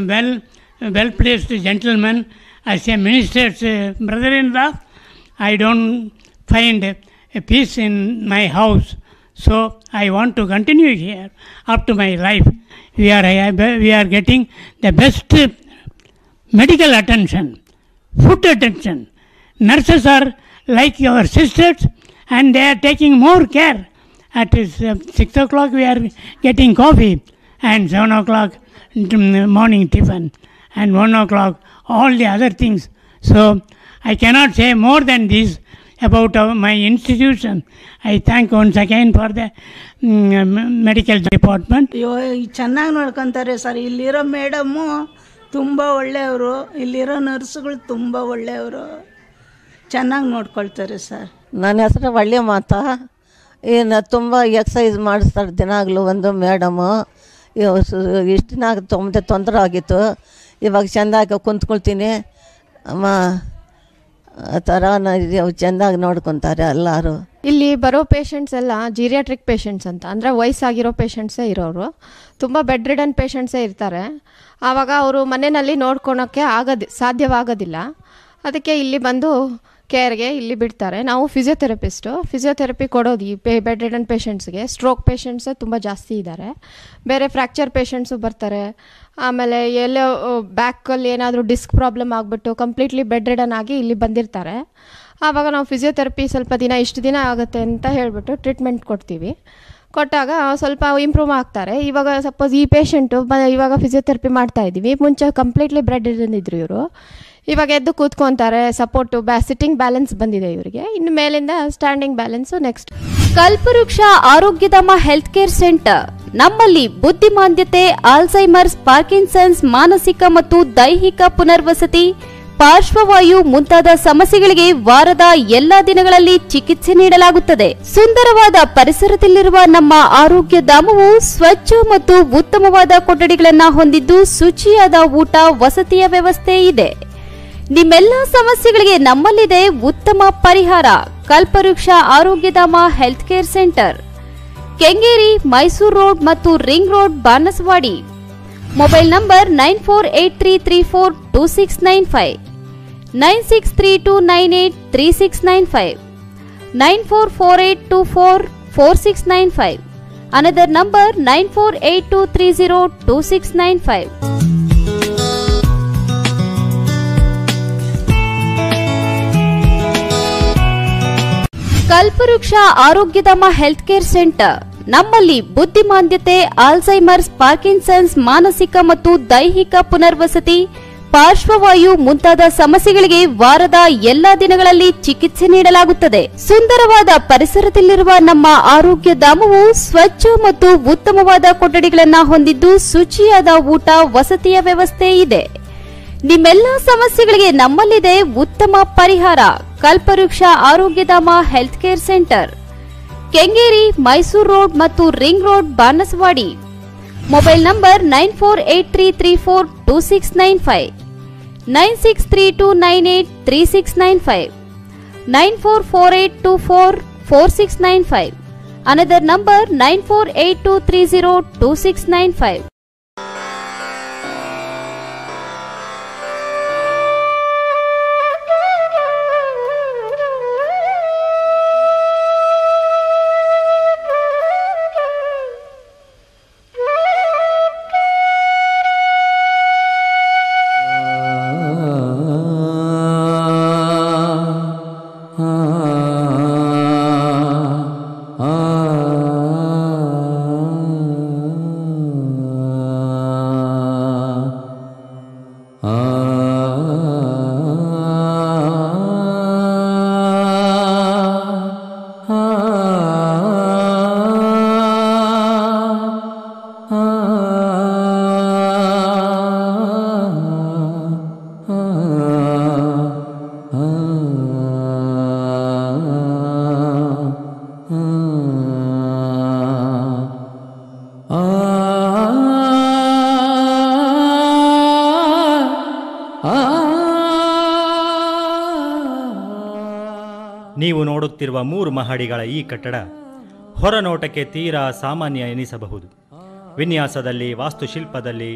well well placed gentleman as a minister's uh, brother-in-law. I don't find a peace in my house, so I want to continue here up to my life. We are we are getting the best uh, medical attention, food attention. Nurses are like your sisters and they are taking more care. At uh, 6 o'clock we are getting coffee and 7 o'clock mm, morning tiffin and 1 o'clock all the other things. So I cannot say more than this about our, my institution. I thank once again for the mm, medical department. ಅಯ್ಯೋ ಚೆನ್ನಾಗಿ ನೋಡ್ಕೊತಾರೆ sir ಇಲ್ಲಿರೋ madam ತುಂಬ ಒಳ್ಳೆಯವರು ಇಲ್ಲಿರೋ ನರ್ಸುಗಳು ತುಂಬ ಒಳ್ಳೆಯವರು ಚೆನ್ನಾಗಿ ನೋಡ್ಕೊಳ್ತಾರೆ ಸರ್ ನನ್ನ ಹೆಸರು ಒಳ್ಳೆ ಮಾತಾ ಏನು ತುಂಬ ಎಕ್ಸಸೈಸ್ ಮಾಡಿಸ್ತಾರೆ ದಿನಾಗಲೂ ಒಂದು ಮೇಡಮು ಇಷ್ಟು ದಿನ ತುಂಬ ತೊಂದರೆ ಆಗಿತ್ತು ಇವಾಗ ಚೆಂದಾಗಿ ಕುಂತ್ಕೊಳ್ತೀನಿ ಅಮ್ಮ ಆ ಥರ ಚೆಂದಾಗಿ ನೋಡ್ಕೊತಾರೆ ಎಲ್ಲರೂ ಇಲ್ಲಿ ಬರೋ ಪೇಷಂಟ್ಸ್ ಎಲ್ಲ ಜೀರಿಯಾಟ್ರಿಕ್ ಪೇಷಂಟ್ಸ್ ಅಂತ ಅಂದರೆ ವಯಸ್ಸಾಗಿರೋ ಪೇಷಂಟ್ಸೇ ಇರೋರು ತುಂಬ ಬೆಡ್ ರಿಡನ್ ಪೇಷಂಟ್ಸೇ ಇರ್ತಾರೆ ಆವಾಗ ಅವರು ಮನೆಯಲ್ಲಿ ನೋಡ್ಕೊಳೋಕ್ಕೆ ಆಗೋದಿ ಸಾಧ್ಯವಾಗೋದಿಲ್ಲ ಅದಕ್ಕೆ ಇಲ್ಲಿ ಬಂದು ಕೇರ್ಗೆ ಇಲ್ಲಿ ಬಿಡ್ತಾರೆ ನಾವು ಫಿಸಿಯೋಥೆರಪಿಸ್ಟು ಫಿಸಿಯೋಥೆರಪಿ ಕೊಡೋದು ಈ ಪೇ ಬೆಡ್ ರಿಡನ್ ಪೇಷಂಟ್ಸ್ಗೆ ಸ್ಟ್ರೋಕ್ ಪೇಷಂಟ್ಸೇ ತುಂಬ ಜಾಸ್ತಿ ಇದ್ದಾರೆ ಬೇರೆ ಫ್ರ್ಯಾಕ್ಚರ್ ಪೇಷಂಟ್ಸು ಬರ್ತಾರೆ ಆಮೇಲೆ ಎಲ್ಲೋ ಬ್ಯಾಕಲ್ಲಿ ಏನಾದರೂ ಡಿಸ್ಕ್ ಪ್ರಾಬ್ಲಮ್ ಆಗಿಬಿಟ್ಟು ಕಂಪ್ಲೀಟ್ಲಿ ಬೆಡ್ ರಿಡನ್ ಆಗಿ ಇಲ್ಲಿ ಬಂದಿರ್ತಾರೆ ಆವಾಗ ನಾವು ಫಿಸಿಯೋಥೆರಪಿ ಸ್ವಲ್ಪ ದಿನ ಇಷ್ಟು ದಿನ ಆಗುತ್ತೆ ಅಂತ ಹೇಳಿಬಿಟ್ಟು ಟ್ರೀಟ್ಮೆಂಟ್ ಕೊಡ್ತೀವಿ ಕೊಟ್ಟಾಗ ಸ್ವಲ್ಪ ಇಂಪ್ರೂವ್ ಆಗ್ತಾರೆ ಇವಾಗ ಸಪೋಸ್ ಈ ಪೇಷಂಟು ಬ ಇವಾಗ ಫಿಸಿಯೋಥೆರಪಿ ಮಾಡ್ತಾ ಇದ್ದೀವಿ ಮುಂಚೆ ಕಂಪ್ಲೀಟ್ಲಿ ಬ್ರೆಡ್ ಇದ್ರು ಇವರು ಇವಾಗ ಎದ್ದು ಕೂತ್ಕೊತಾರೆ ಸಪೋರ್ಟು ಬ್ಯಾ ಸಿಟ್ಟಿಂಗ್ ಬ್ಯಾಲೆನ್ಸ್ ಬಂದಿದೆ ಇವರಿಗೆ ಇನ್ನು ಮೇಲಿಂದ ಸ್ಟ್ಯಾಂಡಿಂಗ್ ಬ್ಯಾಲೆನ್ಸು ನೆಕ್ಸ್ಟ್ ಕಲ್ಪವೃಕ್ಷ ಆರೋಗ್ಯಧಾಮ ಹೆಲ್ತ್ ಕೇರ್ ಸೆಂಟರ್ ನಮ್ಮಲ್ಲಿ ಬುದ್ಧಿಮಾಂದ್ಯತೆ ಆಲ್ಝೈಮರ್ಸ್ ಪಾರ್ಕಿನ್ಸನ್ಸ್ ಮಾನಸಿಕ ಮತ್ತು ದೈಹಿಕ ಪುನರ್ವಸತಿ ಪಾರ್ಶ್ವವಾಯು ಮುಂತಾದ ಸಮಸ್ಯೆಗಳಿಗೆ ವಾರದ ಎಲ್ಲಾ ದಿನಗಳಲ್ಲಿ ಚಿಕಿತ್ಸೆ ನೀಡಲಾಗುತ್ತದೆ ಸುಂದರವಾದ ಪರಿಸರದಲ್ಲಿರುವ ನಮ್ಮ ಆರೋಗ್ಯ ಧಾಮವು ಸ್ವಚ್ಛ ಮತ್ತು ಉತ್ತಮವಾದ ಕೊಠಡಿಗಳನ್ನ ಹೊಂದಿದ್ದು ಶುಚಿಯಾದ ಊಟ ವಸತಿಯ ವ್ಯವಸ್ಥೆ ಇದೆ ನಿಮ್ಮೆಲ್ಲ ಸಮಸ್ಯೆಗಳಿಗೆ ನಮ್ಮಲ್ಲಿದೆ ಉತ್ತಮ ಪರಿಹಾರ Kalpavriksha Arogyadhama health care centre Kengeri Mysuru road ಮತ್ತು ring road Banaswadi mobile number nine four eight three three four two six nine five nine six three two nine eight three six nine five nine four four eight two four four six nine five another number nine four eight two three zero two six nine five Kalpavriksha Arogyadhama health care centre ನಮ್ಮಲ್ಲಿ ಬುದ್ಧಿಮಾಂದ್ಯತೆ Alzheimer's Parkinson's ಮಾನಸಿಕ ಮತ್ತು ದೈಹಿಕ ಪುನರ್ವಸತಿ ಪಾರ್ಶ್ವವಾಯು ಮುಂತಾದ ಸಮಸ್ಯೆಗಳಿಗೆ ವಾರದ ಎಲ್ಲಾ ದಿನಗಳಲ್ಲಿ ಚಿಕಿತ್ಸೆ ನೀಡಲಾಗುತ್ತದೆ ಸುಂದರವಾದ ಪರಿಸರದಲ್ಲಿರುವ ನಮ್ಮ ಆರೋಗ್ಯ ಧಾಮವು ಸ್ವಚ್ಛ ಮತ್ತು ಉತ್ತಮವಾದ ಕೊಠಡಿಗಳನ್ನ ಹೊಂದಿದ್ದು ಶುಚಿಯಾದ ಊಟ ವಸತಿಯ ವ್ಯವಸ್ಥೆ ಇದೆ ನಿಮ್ಮೆಲ್ಲ ಸಮಸ್ಯೆಗಳಿಗೆ ನಮ್ಮಲ್ಲಿದೆ ಉತ್ತಮ ಪರಿಹಾರ Kalpavriksha Arogyadhama health care centre Kengeri Mysuru road ಮತ್ತು ring road Banaswadi mobile number nine four eight three three four two six nine five nine six three two nine eight three six nine five nine four four eight two four four six nine five another number nine four eight two three zero two six nine five ನೀವು ನೋಡುತ್ತಿರುವ ಮೂರು ಮಹಡಿಗಳ ಈ ಕಟ್ಟಡ ಹೊರನೋಟಕ್ಕೆ ತೀರಾ ಸಾಮಾನ್ಯ ಎನಿಸಬಹುದು ವಿನ್ಯಾಸದಲ್ಲಿ ವಾಸ್ತುಶಿಲ್ಪದಲ್ಲಿ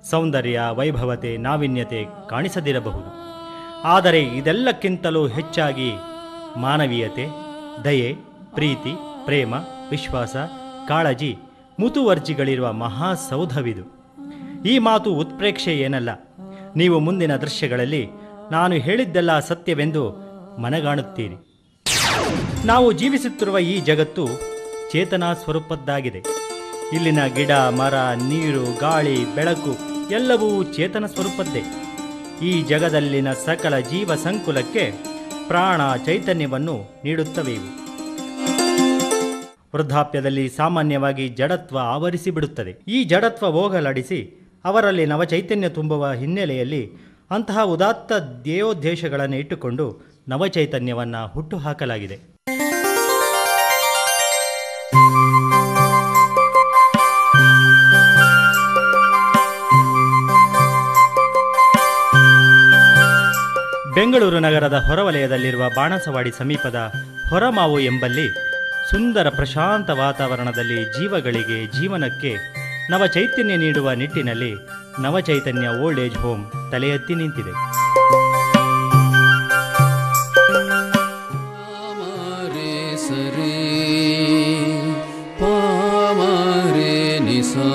ಸೌಂದರ್ಯ ವೈಭವತೆ ನಾವಿನ್ಯತೆ ಕಾಣಿಸದಿರಬಹುದು ಆದರೆ ಇದೆಲ್ಲಕ್ಕಿಂತಲೂ ಹೆಚ್ಚಾಗಿ ಮಾನವೀಯತೆ ದಯೆ ಪ್ರೀತಿ ಪ್ರೇಮ ವಿಶ್ವಾಸ ಕಾಳಜಿ ಮುತುವರ್ಜಿಗಳಿರುವ ಮಹಾಸೌಧವಿದು ಈ ಮಾತು ಉತ್ಪ್ರೇಕ್ಷೆ ಏನಲ್ಲ ನೀವು ಮುಂದಿನ ದೃಶ್ಯಗಳಲ್ಲಿ ನಾನು ಹೇಳಿದ್ದೆಲ್ಲ ಸತ್ಯವೆಂದು ಮನಗಾಣುತ್ತೀರಿ ನಾವು ಜೀವಿಸುತ್ತಿರುವ ಈ ಜಗತ್ತು ಚೇತನಾ ಸ್ವರೂಪದ್ದಾಗಿದೆ ಇಲ್ಲಿನ ಗಿಡ ಮರ ನೀರು ಗಾಳಿ ಬೆಳಕು ಎಲ್ಲವೂ ಚೇತನ ಸ್ವರೂಪದ್ದೇ ಈ ಜಗದಲ್ಲಿನ ಸಕಲ ಜೀವ ಸಂಕುಲಕ್ಕೆ ಪ್ರಾಣ ಚೈತನ್ಯವನ್ನು ನೀಡುತ್ತವೆ ಇವು ವೃದ್ಧಾಪ್ಯದಲ್ಲಿ ಸಾಮಾನ್ಯವಾಗಿ ಜಡತ್ವ ಆವರಿಸಿ ಬಿಡುತ್ತದೆ ಈ ಜಡತ್ವ ಹೋಗಲಾಡಿಸಿ ಅವರಲ್ಲಿ ನವಚೈತನ್ಯ ತುಂಬುವ ಹಿನ್ನೆಲೆಯಲ್ಲಿ ಅಂತಹ ಉದಾತ್ತ ಧ್ಯೇಯೋದ್ದೇಶಗಳನ್ನು ಇಟ್ಟುಕೊಂಡು ನವಚೈತನ್ಯವನ್ನು ಹುಟ್ಟುಹಾಕಲಾಗಿದೆ ಬೆಂಗಳೂರು ನಗರದ ಹೊರವಲಯದಲ್ಲಿರುವ ಬಾಣಸವಾಡಿ ಸಮೀಪದ ಹೊರಮಾವು ಎಂಬಲ್ಲಿ ಸುಂದರ ಪ್ರಶಾಂತ ವಾತಾವರಣದಲ್ಲಿ ಜೀವಗಳಿಗೆ ಜೀವನಕ್ಕೆ ನವಚೈತನ್ಯ ನೀಡುವ ನಿಟ್ಟಿನಲ್ಲಿ ನವಚೈತನ್ಯ ಓಲ್ಡ್ ಏಜ್ ಹೋಮ್ ತಲೆ ಎತ್ತಿ ನಿಂತಿದೆ ಪಾಮರೆ ಸರಿ ಪಾಮರೆ ನಿಸಾ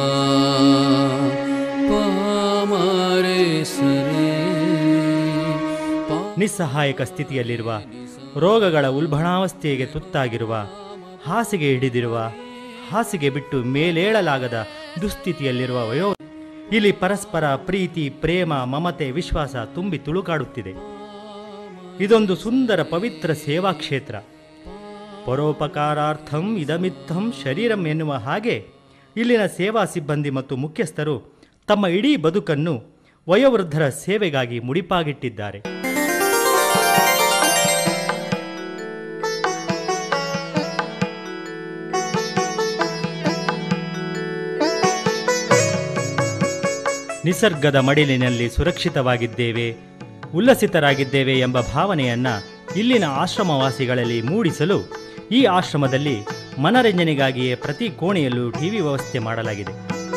ಪಾಮರೆ ಸರಿ ಪಾ ನಿಸ್ಸಹಾಯಕ ಸ್ಥಿತಿಯಲ್ಲಿರುವ ರೋಗಗಳ ಉಲ್ಬಣಾವಸ್ಥೆಗೆ ತುತ್ತಾಗಿರುವ ಹಾಸಿಗೆ ಹಿಡಿದಿರುವ ಹಾಸಿಗೆ ಬಿಟ್ಟು ಮೇಲೇಳಲಾಗದ ದುಸ್ಥಿತಿಯಲ್ಲಿರುವ ವಯೋ ಇಲ್ಲಿ ಪರಸ್ಪರ ಪ್ರೀತಿ ಪ್ರೇಮ ಮಮತೆ ವಿಶ್ವಾಸ ತುಂಬಿ ತುಳುಕಾಡುತ್ತಿದೆ ಇದೊಂದು ಸುಂದರ ಪವಿತ್ರ ಸೇವಾ ಕ್ಷೇತ್ರ ಪರೋಪಕಾರಾರ್ಥಂ ಇದಮಿತ್ತಂ ಶರೀರಂ ಎನ್ನುವ ಹಾಗೆ ಇಲ್ಲಿನ ಸೇವಾ ಸಿಬ್ಬಂದಿ ಮತ್ತು ಮುಖ್ಯಸ್ಥರು ತಮ್ಮ ಇಡೀ ಬದುಕನ್ನು ವಯೋವೃದ್ಧರ ಸೇವೆಗಾಗಿ ಮುಡಿಪಾಗಿಟ್ಟಿದ್ದಾರೆ ನಿಸರ್ಗದ ಮಡಿಲಿನಲ್ಲಿ ಸುರಕ್ಷಿತವಾಗಿದ್ದೇವೆ ಉಲ್ಲಸಿತರಾಗಿದ್ದೇವೆ ಎಂಬ ಭಾವನೆಯನ್ನ ಇಲ್ಲಿನ ಆಶ್ರಮವಾಸಿಗಳಲ್ಲಿ ಮೂಡಿಸಲು ಈ ಆಶ್ರಮದಲ್ಲಿ ಮನರಂಜನೆಗಾಗಿಯೇ ಪ್ರತಿ ಕೋಣೆಯಲ್ಲೂ ಟಿವಿ ವ್ಯವಸ್ಥೆ ಮಾಡಲಾಗಿದೆ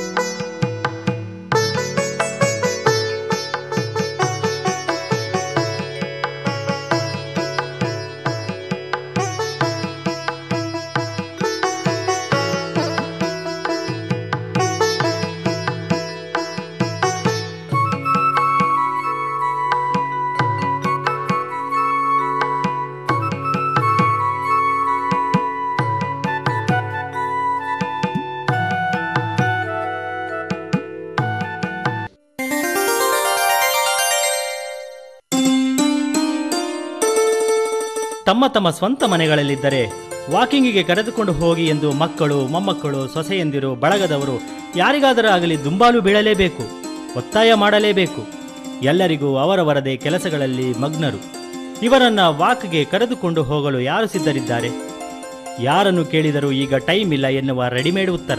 ತಮ್ಮ ತಮ್ಮ ಸ್ವಂತ ಮನೆಗಳಲ್ಲಿದ್ದರೆ ವಾಕಿಂಗಿಗೆ ಕರೆದುಕೊಂಡು ಹೋಗಿ ಎಂದು ಮಕ್ಕಳು ಮೊಮ್ಮಕ್ಕಳು ಸೊಸೆಯಂದಿರು ಬಳಗದವರು ಯಾರಿಗಾದರೂ ಆಗಲಿ ದುಂಬಾಲು ಬೀಳಲೇಬೇಕು ಒತ್ತಾಯ ಮಾಡಲೇಬೇಕು ಎಲ್ಲರಿಗೂ ಅವರವರದೇ ಕೆಲಸಗಳಲ್ಲಿ ಮಗ್ನರು ಇವರನ್ನ ವಾಕ್ಗೆ ಕರೆದುಕೊಂಡು ಹೋಗಲು ಯಾರು ಸಿದ್ಧರಿದ್ದಾರೆ ಯಾರನ್ನು ಕೇಳಿದರೂ ಈಗ ಟೈಮ್ ಇಲ್ಲ ಎನ್ನುವ ರೆಡಿಮೇಡ್ ಉತ್ತರ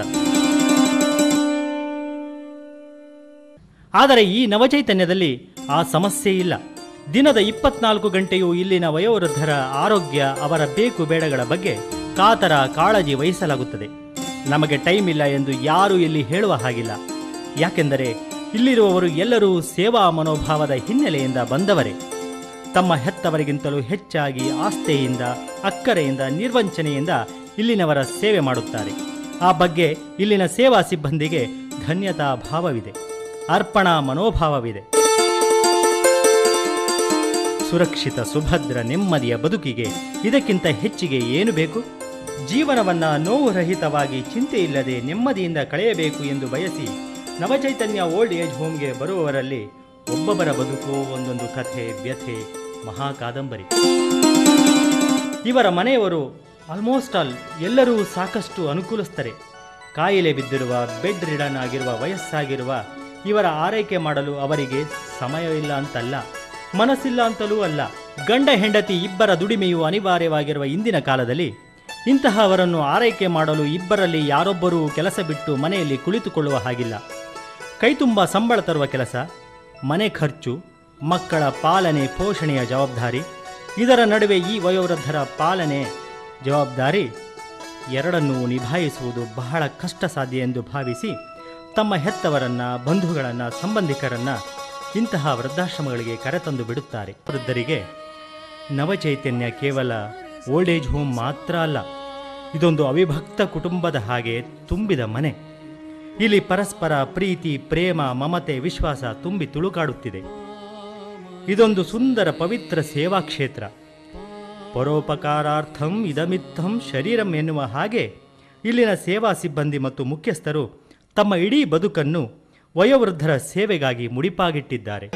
ಆದರೆ ಈ ನವಚೈತನ್ಯದಲ್ಲಿ ಆ ಸಮಸ್ಯೆ ಇಲ್ಲ ದಿನದ ಇಪ್ಪತ್ನಾಲ್ಕು ಗಂಟೆಯೂ ಇಲ್ಲಿನ ವಯೋವೃದ್ಧರ ಆರೋಗ್ಯ ಅವರ ಬೇಕು ಬೇಡಗಳ ಬಗ್ಗೆ ಕಾತರ ಕಾಳಜಿ ವಹಿಸಲಾಗುತ್ತದೆ ನಮಗೆ ಟೈಮ್ ಇಲ್ಲ ಎಂದು ಯಾರೂ ಇಲ್ಲಿ ಹೇಳುವ ಹಾಗಿಲ್ಲ ಯಾಕೆಂದರೆ ಇಲ್ಲಿರುವವರು ಎಲ್ಲರೂ ಸೇವಾ ಮನೋಭಾವದ ಹಿನ್ನೆಲೆಯಿಂದ ಬಂದವರೇ ತಮ್ಮ ಹೆತ್ತವರಿಗಿಂತಲೂ ಹೆಚ್ಚಾಗಿ ಆಸ್ಥೆಯಿಂದ ಅಕ್ಕರೆಯಿಂದ ನಿರ್ವಂಚನೆಯಿಂದ ಇಲ್ಲಿನವರ ಸೇವೆ ಮಾಡುತ್ತಾರೆ ಆ ಬಗ್ಗೆ ಇಲ್ಲಿನ ಸೇವಾ ಸಿಬ್ಬಂದಿಗೆ ಧನ್ಯತಾ ಭಾವವಿದೆ ಅರ್ಪಣಾ ಮನೋಭಾವವಿದೆ ಸುರಕ್ಷಿತ ಸುಭದ್ರ ನೆಮ್ಮದಿಯ ಬದುಕಿಗೆ ಇದಕ್ಕಿಂತ ಹೆಚ್ಚಿಗೆ ಏನು ಬೇಕು ಜೀವನವನ್ನ ನೋವು ರಹಿತವಾಗಿ ಚಿಂತೆ ಇಲ್ಲದೆ ನೆಮ್ಮದಿಯಿಂದ ಕಳೆಯಬೇಕು ಎಂದು ಬಯಸಿ ನವಚೈತನ್ಯ ಓಲ್ಡ್ ಏಜ್ ಹೋಮ್ಗೆ ಬರುವವರಲ್ಲಿ ಒಬ್ಬೊಬ್ಬರ ಬದುಕು ಒಂದೊಂದು ಕಥೆ ವ್ಯಥೆ ಮಹಾ ಕಾದಂಬರಿ ಇವರ ಮನೆಯವರು ಆಲ್ಮೋಸ್ಟ್ ಆಲ್ ಎಲ್ಲರೂ ಸಾಕಷ್ಟು ಅನುಕೂಲಸ್ಥರೆ ಕಾಯಿಲೆ ಬಿದ್ದಿರುವ ಬೆಡ್ ರಿಡನ್ ಆಗಿರುವ ವಯಸ್ಸಾಗಿರುವ ಇವರ ಆರೈಕೆ ಮಾಡಲು ಅವರಿಗೆ ಸಮಯವಿಲ್ಲ ಅಂತಲ್ಲ ಮನಸ್ಸಿಲ್ಲ ಅಂತಲೂ ಅಲ್ಲ ಗಂಡ ಹೆಂಡತಿ ಇಬ್ಬರ ದುಡಿಮೆಯು ಅನಿವಾರ್ಯವಾಗಿರುವ ಇಂದಿನ ಕಾಲದಲ್ಲಿ ಇಂತಹವರನ್ನು ಆರೈಕೆ ಮಾಡಲು ಇಬ್ಬರಲ್ಲಿ ಯಾರೊಬ್ಬರೂ ಕೆಲಸ ಬಿಟ್ಟು ಮನೆಯಲ್ಲಿ ಕುಳಿತುಕೊಳ್ಳುವ ಹಾಗಿಲ್ಲ ಕೈತುಂಬ ಸಂಬಳ ತರುವ ಕೆಲಸ ಮನೆ ಖರ್ಚು ಮಕ್ಕಳ ಪಾಲನೆ ಪೋಷಣೆಯ ಜವಾಬ್ದಾರಿ ಇದರ ನಡುವೆ ಈ ವಯೋವೃದ್ಧರ ಪಾಲನೆ ಜವಾಬ್ದಾರಿ ಎರಡನ್ನೂ ನಿಭಾಯಿಸುವುದು ಬಹಳ ಕಷ್ಟ ಸಾಧ್ಯ ಎಂದು ಭಾವಿಸಿ ತಮ್ಮ ಹೆತ್ತವರನ್ನ ಬಂಧುಗಳನ್ನ ಸಂಬಂಧಿಕರನ್ನ ಇಂತಹ ವೃದ್ಧಾಶ್ರಮಗಳಿಗೆ ಕರೆತಂದು ಬಿಡುತ್ತಾರೆ ವೃದ್ಧರಿಗೆ ನವಚೈತನ್ಯ ಕೇವಲ ಓಲ್ಡ್ ಏಜ್ ಹೋಮ್ ಮಾತ್ರ ಅಲ್ಲ ಇದೊಂದು ಅವಿಭಕ್ತ ಕುಟುಂಬದ ಹಾಗೆ ತುಂಬಿದ ಮನೆ ಇಲ್ಲಿ ಪರಸ್ಪರ ಪ್ರೀತಿ ಪ್ರೇಮ ಮಮತೆ ವಿಶ್ವಾಸ ತುಂಬಿ ತುಳುಕಾಡುತ್ತಿದೆ ಇದೊಂದು ಸುಂದರ ಪವಿತ್ರ ಸೇವಾ ಕ್ಷೇತ್ರ ಪರೋಪಕಾರಾರ್ಥಂ ಇದಮಿತ್ತಂ ಶರೀರಂ ಎನ್ನುವ ಹಾಗೆ ಇಲ್ಲಿನ ಸೇವಾ ಸಿಬ್ಬಂದಿ ಮತ್ತು ಮುಖ್ಯಸ್ಥರು ತಮ್ಮ ಇಡೀ ಬದುಕನ್ನು ವಯೋವೃದ್ಧರ ಸೇವೆಗಾಗಿ ಮುಡಿಪಾಗಿಟ್ಟಿದ್ದಾರೆ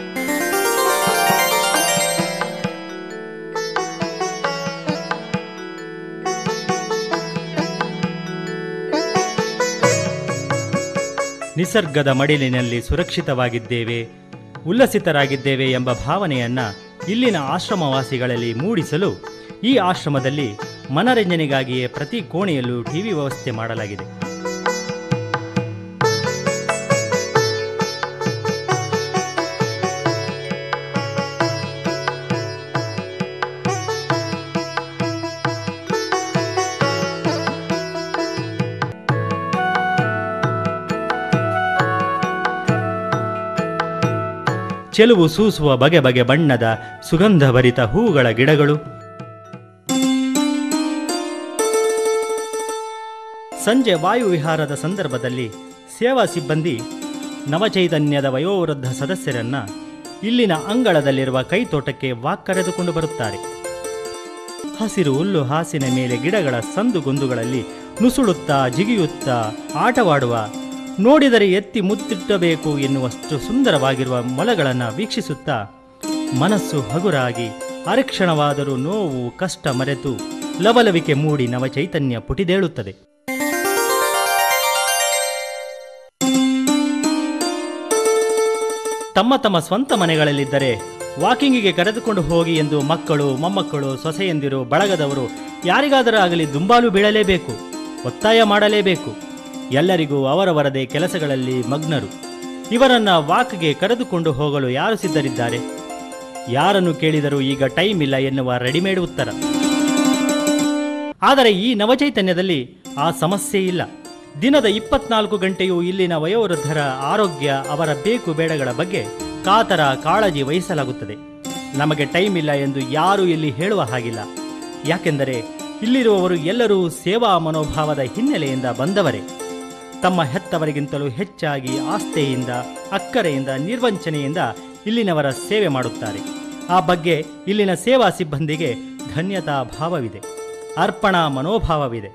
ನಿಸರ್ಗದ ಮಡಿಲಿನಲ್ಲಿ ಸುರಕ್ಷಿತವಾಗಿದ್ದೇವೆ ಉಲ್ಲಸಿತರಾಗಿದ್ದೇವೆ ಎಂಬ ಭಾವನೆಯನ್ನ ಇಲ್ಲಿನ ಆಶ್ರಮವಾಸಿಗಳಲ್ಲಿ ಮೂಡಿಸಲು ಈ ಆಶ್ರಮದಲ್ಲಿ ಮನರಂಜನೆಗಾಗಿಯೇ ಪ್ರತಿ ಕೋಣೆಯಲ್ಲೂ ಟಿವಿ ವ್ಯವಸ್ಥೆ ಮಾಡಲಾಗಿದೆ ಚೆಲುವು ಸೂಸುವ ಬಗೆ ಬಗೆ ಬಣ್ಣದ ಸುಗಂಧಭರಿತ ಹೂಗಳ ಗಿಡಗಳು ಸಂಜೆ ವಾಯುವಿಹಾರದ ಸಂದರ್ಭದಲ್ಲಿ ಸೇವಾ ಸಿಬ್ಬಂದಿ ನವಚೈತನ್ಯದ ವಯೋವೃದ್ಧ ಸದಸ್ಯರನ್ನ ಇಲ್ಲಿನ ಅಂಗಳದಲ್ಲಿರುವ ಕೈತೋಟಕ್ಕೆ ವಾಕ್ ಕರೆದುಕೊಂಡು ಬರುತ್ತಾರೆ ಹಸಿರು ಹುಲ್ಲು ಹಾಸಿನ ಮೇಲೆ ಗಿಡಗಳ ಸಂದುಗೊಂದುಗಳಲ್ಲಿ ನುಸುಳುತ್ತಾ ಜಿಗಿಯುತ್ತಾ ಆಟವಾಡುವ ನೋಡಿದರೆ ಎತ್ತಿ ಮುತ್ತಿಟ್ಟಬೇಕು ಎನ್ನುವಷ್ಟು ಸುಂದರವಾಗಿರುವ ಮೊಲಗಳನ್ನು ವೀಕ್ಷಿಸುತ್ತಾ ಮನಸ್ಸು ಹಗುರಾಗಿ ಅರಕ್ಷಣವಾದರೂ ನೋವು ಕಷ್ಟ ಮರೆತು ಲವಲವಿಕೆ ಮೂಡಿ ನವಚೈತನ್ಯ ಪುಟಿದೇಳುತ್ತದೆ ತಮ್ಮ ತಮ್ಮ ಸ್ವಂತ ಮನೆಗಳಲ್ಲಿದ್ದರೆ ವಾಕಿಂಗಿಗೆ ಕರೆದುಕೊಂಡು ಹೋಗಿ ಎಂದು ಮಕ್ಕಳು ಮೊಮ್ಮಕ್ಕಳು ಸೊಸೆಯಂದಿರು ಬಳಗದವರು ಯಾರಿಗಾದರೂ ಆಗಲಿ ದುಂಬಾಲು ಬೀಳಲೇಬೇಕು ಒತ್ತಾಯ ಮಾಡಲೇಬೇಕು ಎಲ್ಲರಿಗೂ ಅವರವರದೇ ಕೆಲಸಗಳಲ್ಲಿ ಮಗ್ನರು ಇವರನ್ನ ವಾಕ್ಗೆ ಕರೆದುಕೊಂಡು ಹೋಗಲು ಯಾರು ಸಿದ್ಧರಿದ್ದಾರೆ ಯಾರನ್ನು ಕೇಳಿದರೂ ಈಗ ಟೈಮ್ ಇಲ್ಲ ಎನ್ನುವ ರೆಡಿಮೇಡ್ ಉತ್ತರ ಆದರೆ ಈ ನವಚೈತನ್ಯದಲ್ಲಿ ಆ ಸಮಸ್ಯೆ ಇಲ್ಲ ದಿನದ ಇಪ್ಪತ್ನಾಲ್ಕು ಗಂಟೆಯೂ ಇಲ್ಲಿನ ವಯೋವೃದ್ಧರ ಆರೋಗ್ಯ ಅವರ ಬೇಕು ಬೇಡಗಳ ಬಗ್ಗೆ ಕಾತರ ಕಾಳಜಿ ವಹಿಸಲಾಗುತ್ತದೆ ನಮಗೆ ಟೈಮ್ ಇಲ್ಲ ಎಂದು ಯಾರೂ ಇಲ್ಲಿ ಹೇಳುವ ಹಾಗಿಲ್ಲ ಯಾಕೆಂದರೆ ಇಲ್ಲಿರುವವರು ಎಲ್ಲರೂ ಸೇವಾ ಮನೋಭಾವದ ಹಿನ್ನೆಲೆಯಿಂದ ಬಂದವರೇ ತಮ್ಮ ಹೆತ್ತವರಿಗಿಂತಲೂ ಹೆಚ್ಚಾಗಿ ಆಸ್ಥೆಯಿಂದ ಅಕ್ಕರೆಯಿಂದ ನಿರ್ವಂಚನೆಯಿಂದ ಇಲ್ಲಿನವರ ಸೇವೆ ಮಾಡುತ್ತಾರೆ ಆ ಬಗ್ಗೆ ಇಲ್ಲಿನ ಸೇವಾ ಸಿಬ್ಬಂದಿಗೆ ಧನ್ಯತಾ ಭಾವವಿದೆ ಅರ್ಪಣಾ ಮನೋಭಾವವಿದೆ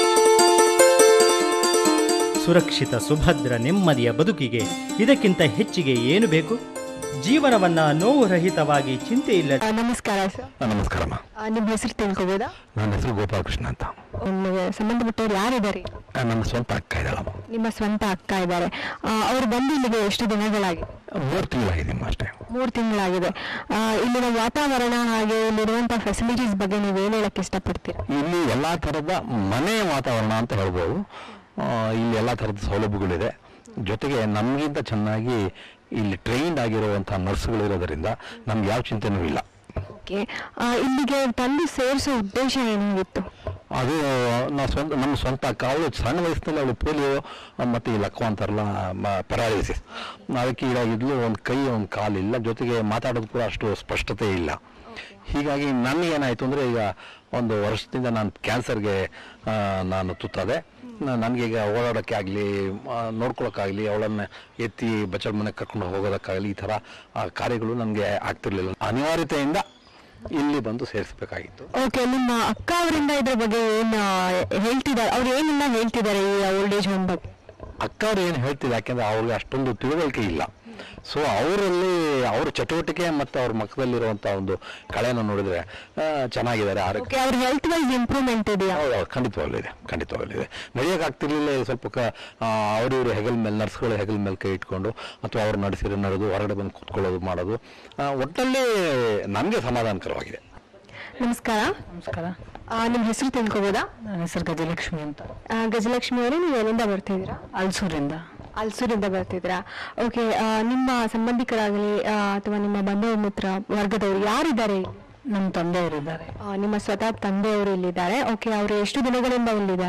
ಸುರಕ್ಷಿತ ಸುಭದ್ರ ನೆಮ್ಮದಿಯ ಬದುಕಿಗೆ ಇದಕ್ಕಿಂತ ಹೆಚ್ಚಿಗೆ ಏನು ಬೇಕು ಜೀವನವನ್ನ ನೋವು ರಹಿತವಾಗಿ ಚಿಂತೆ ಇಲ್ಲ ನಮಸ್ಕಾರ ಸರ್ ನಮಸ್ಕಾರಮ್ಮ ನಿಮ್ಮ ಹೆಸರು ತಿಳ್ಕೊಬೋದಾ ನನ್ನ ಹೆಸರು ಗೋಪಾಲಕೃಷ್ಣ ಅಂತ ನಿಮಗೆ ಸಂಬಂಧಪಟ್ಟವ್ರು ಯಾರಿದ್ದಾರೆ ಆ, ನನ್ನ ಸ್ವಂತ ಅಕ್ಕ ಇದ್ದಾಳಮ್ಮ ನಿಮ್ಮ ಸ್ವಂತ ಅಕ್ಕ ಇದ್ದಾರೆ ಅವ್ರು ಬಂದು ಇಲ್ಲಿಗೆ ಎಷ್ಟು ದಿನಗಳಾಗಿದೆ ಮೂರು ತಿಂಗಳಾಗಿದೆಯಮ್ಮ ಅಷ್ಟೇ ಮೂರು ತಿಂಗಳಾಗಿದೆ ಆ, ಇಲ್ಲಿನ ವಾತಾವರಣ ಹಾಗೆ ಇಲ್ಲಿರುವಂಥ ಫೆಸಿಲಿಟೀಸ್ ಬಗ್ಗೆ ನೀವು ಏನು ಹೇಳಕ್ಕೆ ಇಷ್ಟಪಡ್ತೀರಾ ಇಲ್ಲಿ ಎಲ್ಲ ಥರದ ಮನೆ ವಾತಾವರಣ ಅಂತ ಹೇಳ್ಬೋದು ಆ, ಇಲ್ಲಿ ಎಲ್ಲ ಥರದ ಸೌಲಭ್ಯಗಳಿದೆ ಜೊತೆಗೆ ನಮಗಿಂತ ಚೆನ್ನಾಗಿ ಇಲ್ಲಿ ಟ್ರೈನ್ಡ್ ಆಗಿರುವಂಥ ನರ್ಸ್ಗಳಿರೋದರಿಂದ ನಮ್ಗೆ ಯಾವ ಚಿಂತೆನೂ ಇಲ್ಲ ಓಕೆ ಇಲ್ಲಿಗೆ ತಂದು ಸೇರಿಸೋ ಉದ್ದೇಶ ಏನಾಗಿತ್ತು ಅದು ನಾವು ಸ್ವಂತ ನಮ್ಮ ಸ್ವಂತ ಅಕ್ಕ ಅವಳು ಸಣ್ಣ ವಯಸ್ಸಿನಲ್ಲಿ ಅವಳು ಪೋಲಿಯೋ ಮತ್ತು ಈ ಲಕ್ವ ಅಂತಾರಲ್ಲ ಪೆರಾಲಿಸಿಸ್ ಅದಕ್ಕೆ ಈಡಾಗಿದ್ಲು ಒಂದು ಕೈ ಒಂದು ಕಾಲಿಲ್ಲ ಜೊತೆಗೆ ಮಾತಾಡೋದು ಕೂಡ ಅಷ್ಟು ಸ್ಪಷ್ಟತೆ ಇಲ್ಲ ಹೀಗಾಗಿ ನನಗೇನಾಯಿತು ಅಂದರೆ ಈಗ ಒಂದು ವರ್ಷದಿಂದ ನಾನು ಕ್ಯಾನ್ಸರ್ಗೆ ನಾನು ತುತ್ತಾದೆ ನನಗೆ ಈಗ ಓಡಾಡೋಕ್ಕೆ ಆಗಲಿ ನೋಡ್ಕೊಳಕ್ಕಾಗಲಿ ಅವಳನ್ನು ಎತ್ತಿ ಬಚ್ಚಲ ಮನೆಗೆ ಕರ್ಕೊಂಡು ಹೋಗೋದಕ್ಕಾಗಲಿ ಈ ಥರ ಆ, ಕಾರ್ಯಗಳು ನನಗೆ ಆಗ್ತಿರ್ಲಿಲ್ಲ ಅನಿವಾರ್ಯತೆಯಿಂದ ಇಲ್ಲಿ ಬಂದು ಸೇರಿಸಬೇಕಾಗಿತ್ತು ಓಕೆ ನಿಮ್ಮ ಅಕ್ಕ ಅವರಿಂದ ಇದ್ರ ಬಗ್ಗೆ ಏನು ಹೇಳ್ತಿದ್ದಾರೆ ಅವ್ರು ಏನೆಲ್ಲ ಹೇಳ್ತಿದ್ದಾರೆ ಈ ಓಲ್ಡ್ ಏಜ್ ಹೋಮ್ ಬಗ್ಗೆ ಅಕ್ಕ ಅವ್ರು ಏನು ಹೇಳ್ತಿಲ್ಲ ಯಾಕೆಂದ್ರೆ ಅವ್ರಿಗೆ ಅಷ್ಟೊಂದು ತಿಳುವಳಿಕೆ ಇಲ್ಲ ಸೊ ಅವರಲ್ಲಿ ಅವ್ರ ಚಟುವಟಿಕೆ ಮತ್ತು ಅವ್ರ ಮುಖದಲ್ಲಿರುವಂಥ ಒಂದು ಕಳೆಯನ್ನು ನೋಡಿದ್ರೆ ಆ, ಚೆನ್ನಾಗಿದ್ದಾರೆ ಆರೋಗ್ಯ ಓಕೆ ಅವ್ರ ಹೆಲ್ತ್ ವೈಸ್ ಇಂಪ್ರೂವ್ಮೆಂಟ್ ಇದೆಯಾ ಹೌದು ಹೌದು ಖಂಡಿತವಾಗ್ಲೂ ಇದೆ ಖಂಡಿತವಾಗ್ಲೂ ಇದೆ ನಡೆಯೋಕ್ಕಾಗ್ತಿರ್ಲಿಲ್ಲ ಇದು ಸ್ವಲ್ಪ ಕ ಅವರು ಇವರು ಹೆಗಲ್ ಮೇಲೆ ನರ್ಸ್ಗಳು ಹೆಗಲ್ ಮೇಲೆ ಕೈ ಇಟ್ಕೊಂಡು ಅಥವಾ ಅವ್ರು ನಡೆಸಿರೋ ನಡೆದು ಹೊರಗಡೆ ಬಂದು ಕೂತ್ಕೊಳ್ಳೋದು ಮಾಡೋದು ಆ, ಒಟ್ಟಲ್ಲಿ ನನಗೆ ಸಮಾಧಾನಕರವಾಗಿದೆ ನಮಸ್ಕಾರ ನಮಸ್ಕಾರ ನಿಮ್ಮ ಹೆಸರು ತಿಳ್ಕೊಬೋದಾ ನನ್ನ ಹೆಸರು ಗಜಲಕ್ಷ್ಮಿ ಅಂತ ಆ, ಗಜಲಕ್ಷ್ಮಿ ಅವರೇ ನೀವು ಎಲ್ಲಿಂದ ಬರ್ತಿದ್ದೀರಾ ಅಲ್ಸೂರಿಂದ ಅಲ್ಸೂರಿಂದ ಬರ್ತಿದ್ದೀರಾ ಓಕೆ ನಿಮ್ಮ ಸಂಬಂಧಿಕರಾಗಲಿ ಅಥವಾ ನಿಮ್ಮ ಬಂಧು ಮಿತ್ರ ವರ್ಗದವರು ಯಾರಿದ್ದಾರೆ ಇಲ್ಲಿ? ನಮ್ಮ ತಂದೆಯವರಿದ್ದಾರೆ ಆ, ನಿಮ್ಮ ಸ್ವತಃ ತಂದೆಯವರು ಇಲ್ಲಿದ್ದಾರೆ ಓಕೆ ಅವರು ಎಷ್ಟು ದಿನಗಳಿಂದ ಇಲ್ಲಿದ್ದಾರೆ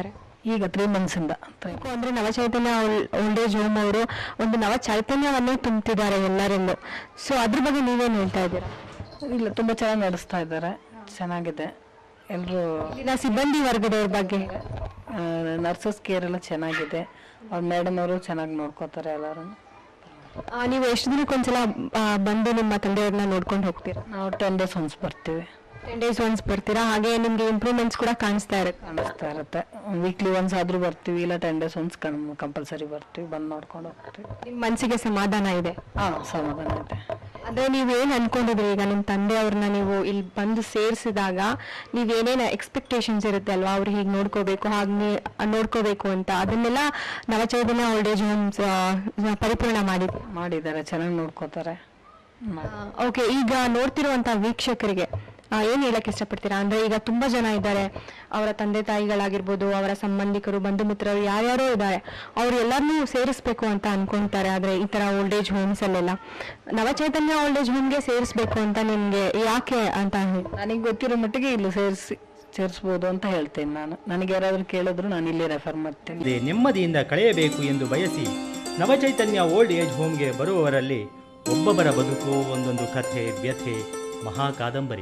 ಈಗ ತ್ರೀ ಮಂತ್ಸಿಂದ ಅಂದ್ರೆ ನವಚೈತನ್ಯ ಓಲ್ಡ್ ಏಜ್ ಹೋಮ್ ಅವರು ಒಂದು ನವ ಚೈತನ್ಯವನ್ನೇ ತುಂಬ್ತಿದ್ದಾರೆ ಎಲ್ಲರಲ್ಲೂ ಸೊ ಅದ್ರ ಬಗ್ಗೆ ನೀವೇನು ಹೇಳ್ತಾ ಇದ್ದೀರಾ ಇಲ್ಲ ತುಂಬ ಚೆನ್ನಾಗಿ ನಡೆಸ್ತಾ ಇದ್ದಾರೆ ಚೆನ್ನಾಗಿದೆ ಎಲ್ಲರೂ ಇಲ್ಲಿನ ಸಿಬ್ಬಂದಿ ವರ್ಗದವ್ರ ಬಗ್ಗೆ ನರ್ಸಸ್ ಕೇರ್ ಎಲ್ಲ ಚೆನ್ನಾಗಿದೆ ಅವ್ರ ಮೇಡಮ್ ಅವರು ಚೆನ್ನಾಗಿ ನೋಡ್ಕೋತಾರೆ ಎಲ್ಲರೂ ಆ, ನೀವು ಎಷ್ಟು ದಿನಕ್ಕೊಂದ್ಸಲ ಆ, ಬಂದು ನಿಮ್ಮ ತಂದೆಯವ್ರನ್ನ ನೋಡ್ಕೊಂಡು ಹೋಗ್ತೀರಾ ನಾವು ಟೆನ್ ಡೇಸ್ ಒನ್ಸ್ ಬರ್ತೀವಿ ಟೆನ್ ಡೇಸ್ ಒನ್ಸ್ ಬರ್ತೀರಾ ಹಾಗೆ ನಿಮ್ಗೆ ಇಂಪ್ರೂವ್ಮೆಂಟ್ಸ್ ಕೂಡ ಕಾಣಿಸ್ತಾ ಇರುತ್ತೆ ಕಾಣಿಸ್ತಾ ಇರುತ್ತೆ ವೀಕ್ಲಿ ಒನ್ಸ್ ಆದರೂ ಬರ್ತೀವಿ ಇಲ್ಲ ಟೆನ್ ಡೇಸ್ ಒನ್ಸ್ ಕಂಪಲ್ಸರಿ ಬರ್ತೀವಿ ಬಂದು ನೋಡ್ಕೊಂಡು ಹೋಗ್ತೀವಿ ನಿಮ್ಮ ಮನಸ್ಸಿಗೆ ಸಮಾಧಾನ ಇದೆ ಹಾಂ ಸಮಾಧಾನ ಇದೆ ಅದೇ ನೀವು ಏನು ಅನ್ಕೊಂಡಿದ್ರಿ ಈಗ ನಿಮ್ಮ ತಂದೆಯವ್ರನ್ನ ನೀವು ಇಲ್ಲಿ ಬಂದು ಸೇರಿಸಿದಾಗ ನೀವೇನೇನು ಎಕ್ಸ್ಪೆಕ್ಟೇಷನ್ಸ್ ಇರುತ್ತೆ ಅಲ್ವಾ ಅವ್ರು ಹೀಗೆ ನೋಡ್ಕೋಬೇಕು ಹಾಗೆ ನೋಡ್ಕೋಬೇಕು ಅಂತ ಅದನ್ನೆಲ್ಲ ನವಚೈತನ್ಯ ಓಲ್ಡ್ ಏಜ್ ಹೋಮ್ಸ್ ಪರಿಪೂರ್ಣ ಮಾಡಿದೆ ಮಾಡಿದ್ದಾರೆ ಚೆನ್ನಾಗಿ ನೋಡ್ಕೋತಾರೆ ಓಕೆ ಈಗ ನೋಡ್ತಿರುವಂತ ವೀಕ್ಷಕರಿಗೆ ಆ, ಏನ್ ಹೇಳಕ್ ಇಷ್ಟಪಡ್ತೀರಾ ಅಂದ್ರೆ ಈಗ ತುಂಬಾ ಜನ ಇದ್ದಾರೆ ಅವರ ತಂದೆ ತಾಯಿಗಳಾಗಿರ್ಬೋದು ಅವರ ಸಂಬಂಧಿಕರು ಬಂಧು ಮಿತ್ರರು ಯಾರ್ಯಾರೋ ಇದ್ದಾರೆ ಅವ್ರು ಎಲ್ಲರನ್ನೂ ಸೇರಿಸ್ಬೇಕು ಅಂತ ಅನ್ಕೊಂತಾರೆ ಆದ್ರೆ ಈ ತರ ಓಲ್ಡ್ ಏಜ್ ಹೋಮ್ಸ್ ಅಲ್ಲೆಲ್ಲ ನವಚೈತನ್ಯ ಓಲ್ಡ್ ಏಜ್ ಹೋಮ್ಗೆ ಸೇರಿಸ್ಬೇಕು ಅಂತ ನಿಮ್ಗೆ ಯಾಕೆ ಅಂತ ಹೇಳಿ ನನಗೆ ಗೊತ್ತಿರೋ ಮಟ್ಟಿಗೆ ಇಲ್ಲಿ ಸೇರಿಸಿ ಸೇರಿಸ್ಬೋದು ಅಂತ ಹೇಳ್ತೇನೆ ನಾನು ನನಗೆ ಯಾರಾದರೂ ಕೇಳಿದ್ರು ನಾನು ಇಲ್ಲಿ ರೆಫರ್ ಮಾಡ್ತೀನಿ ಅದೇ ನೆಮ್ಮದಿಯಿಂದ ಕಳೆಯಬೇಕು ಎಂದು ಬಯಸಿ ನವಚೈತನ್ಯ ಓಲ್ಡ್ ಏಜ್ ಹೋಮ್ಗೆ ಬರುವವರಲ್ಲಿ ಒಬ್ಬೊಬ್ಬರ ಬದುಕು ಒಂದೊಂದು ಕಥೆ ವ್ಯಥೆ ಮಹಾ ಕಾದಂಬರಿ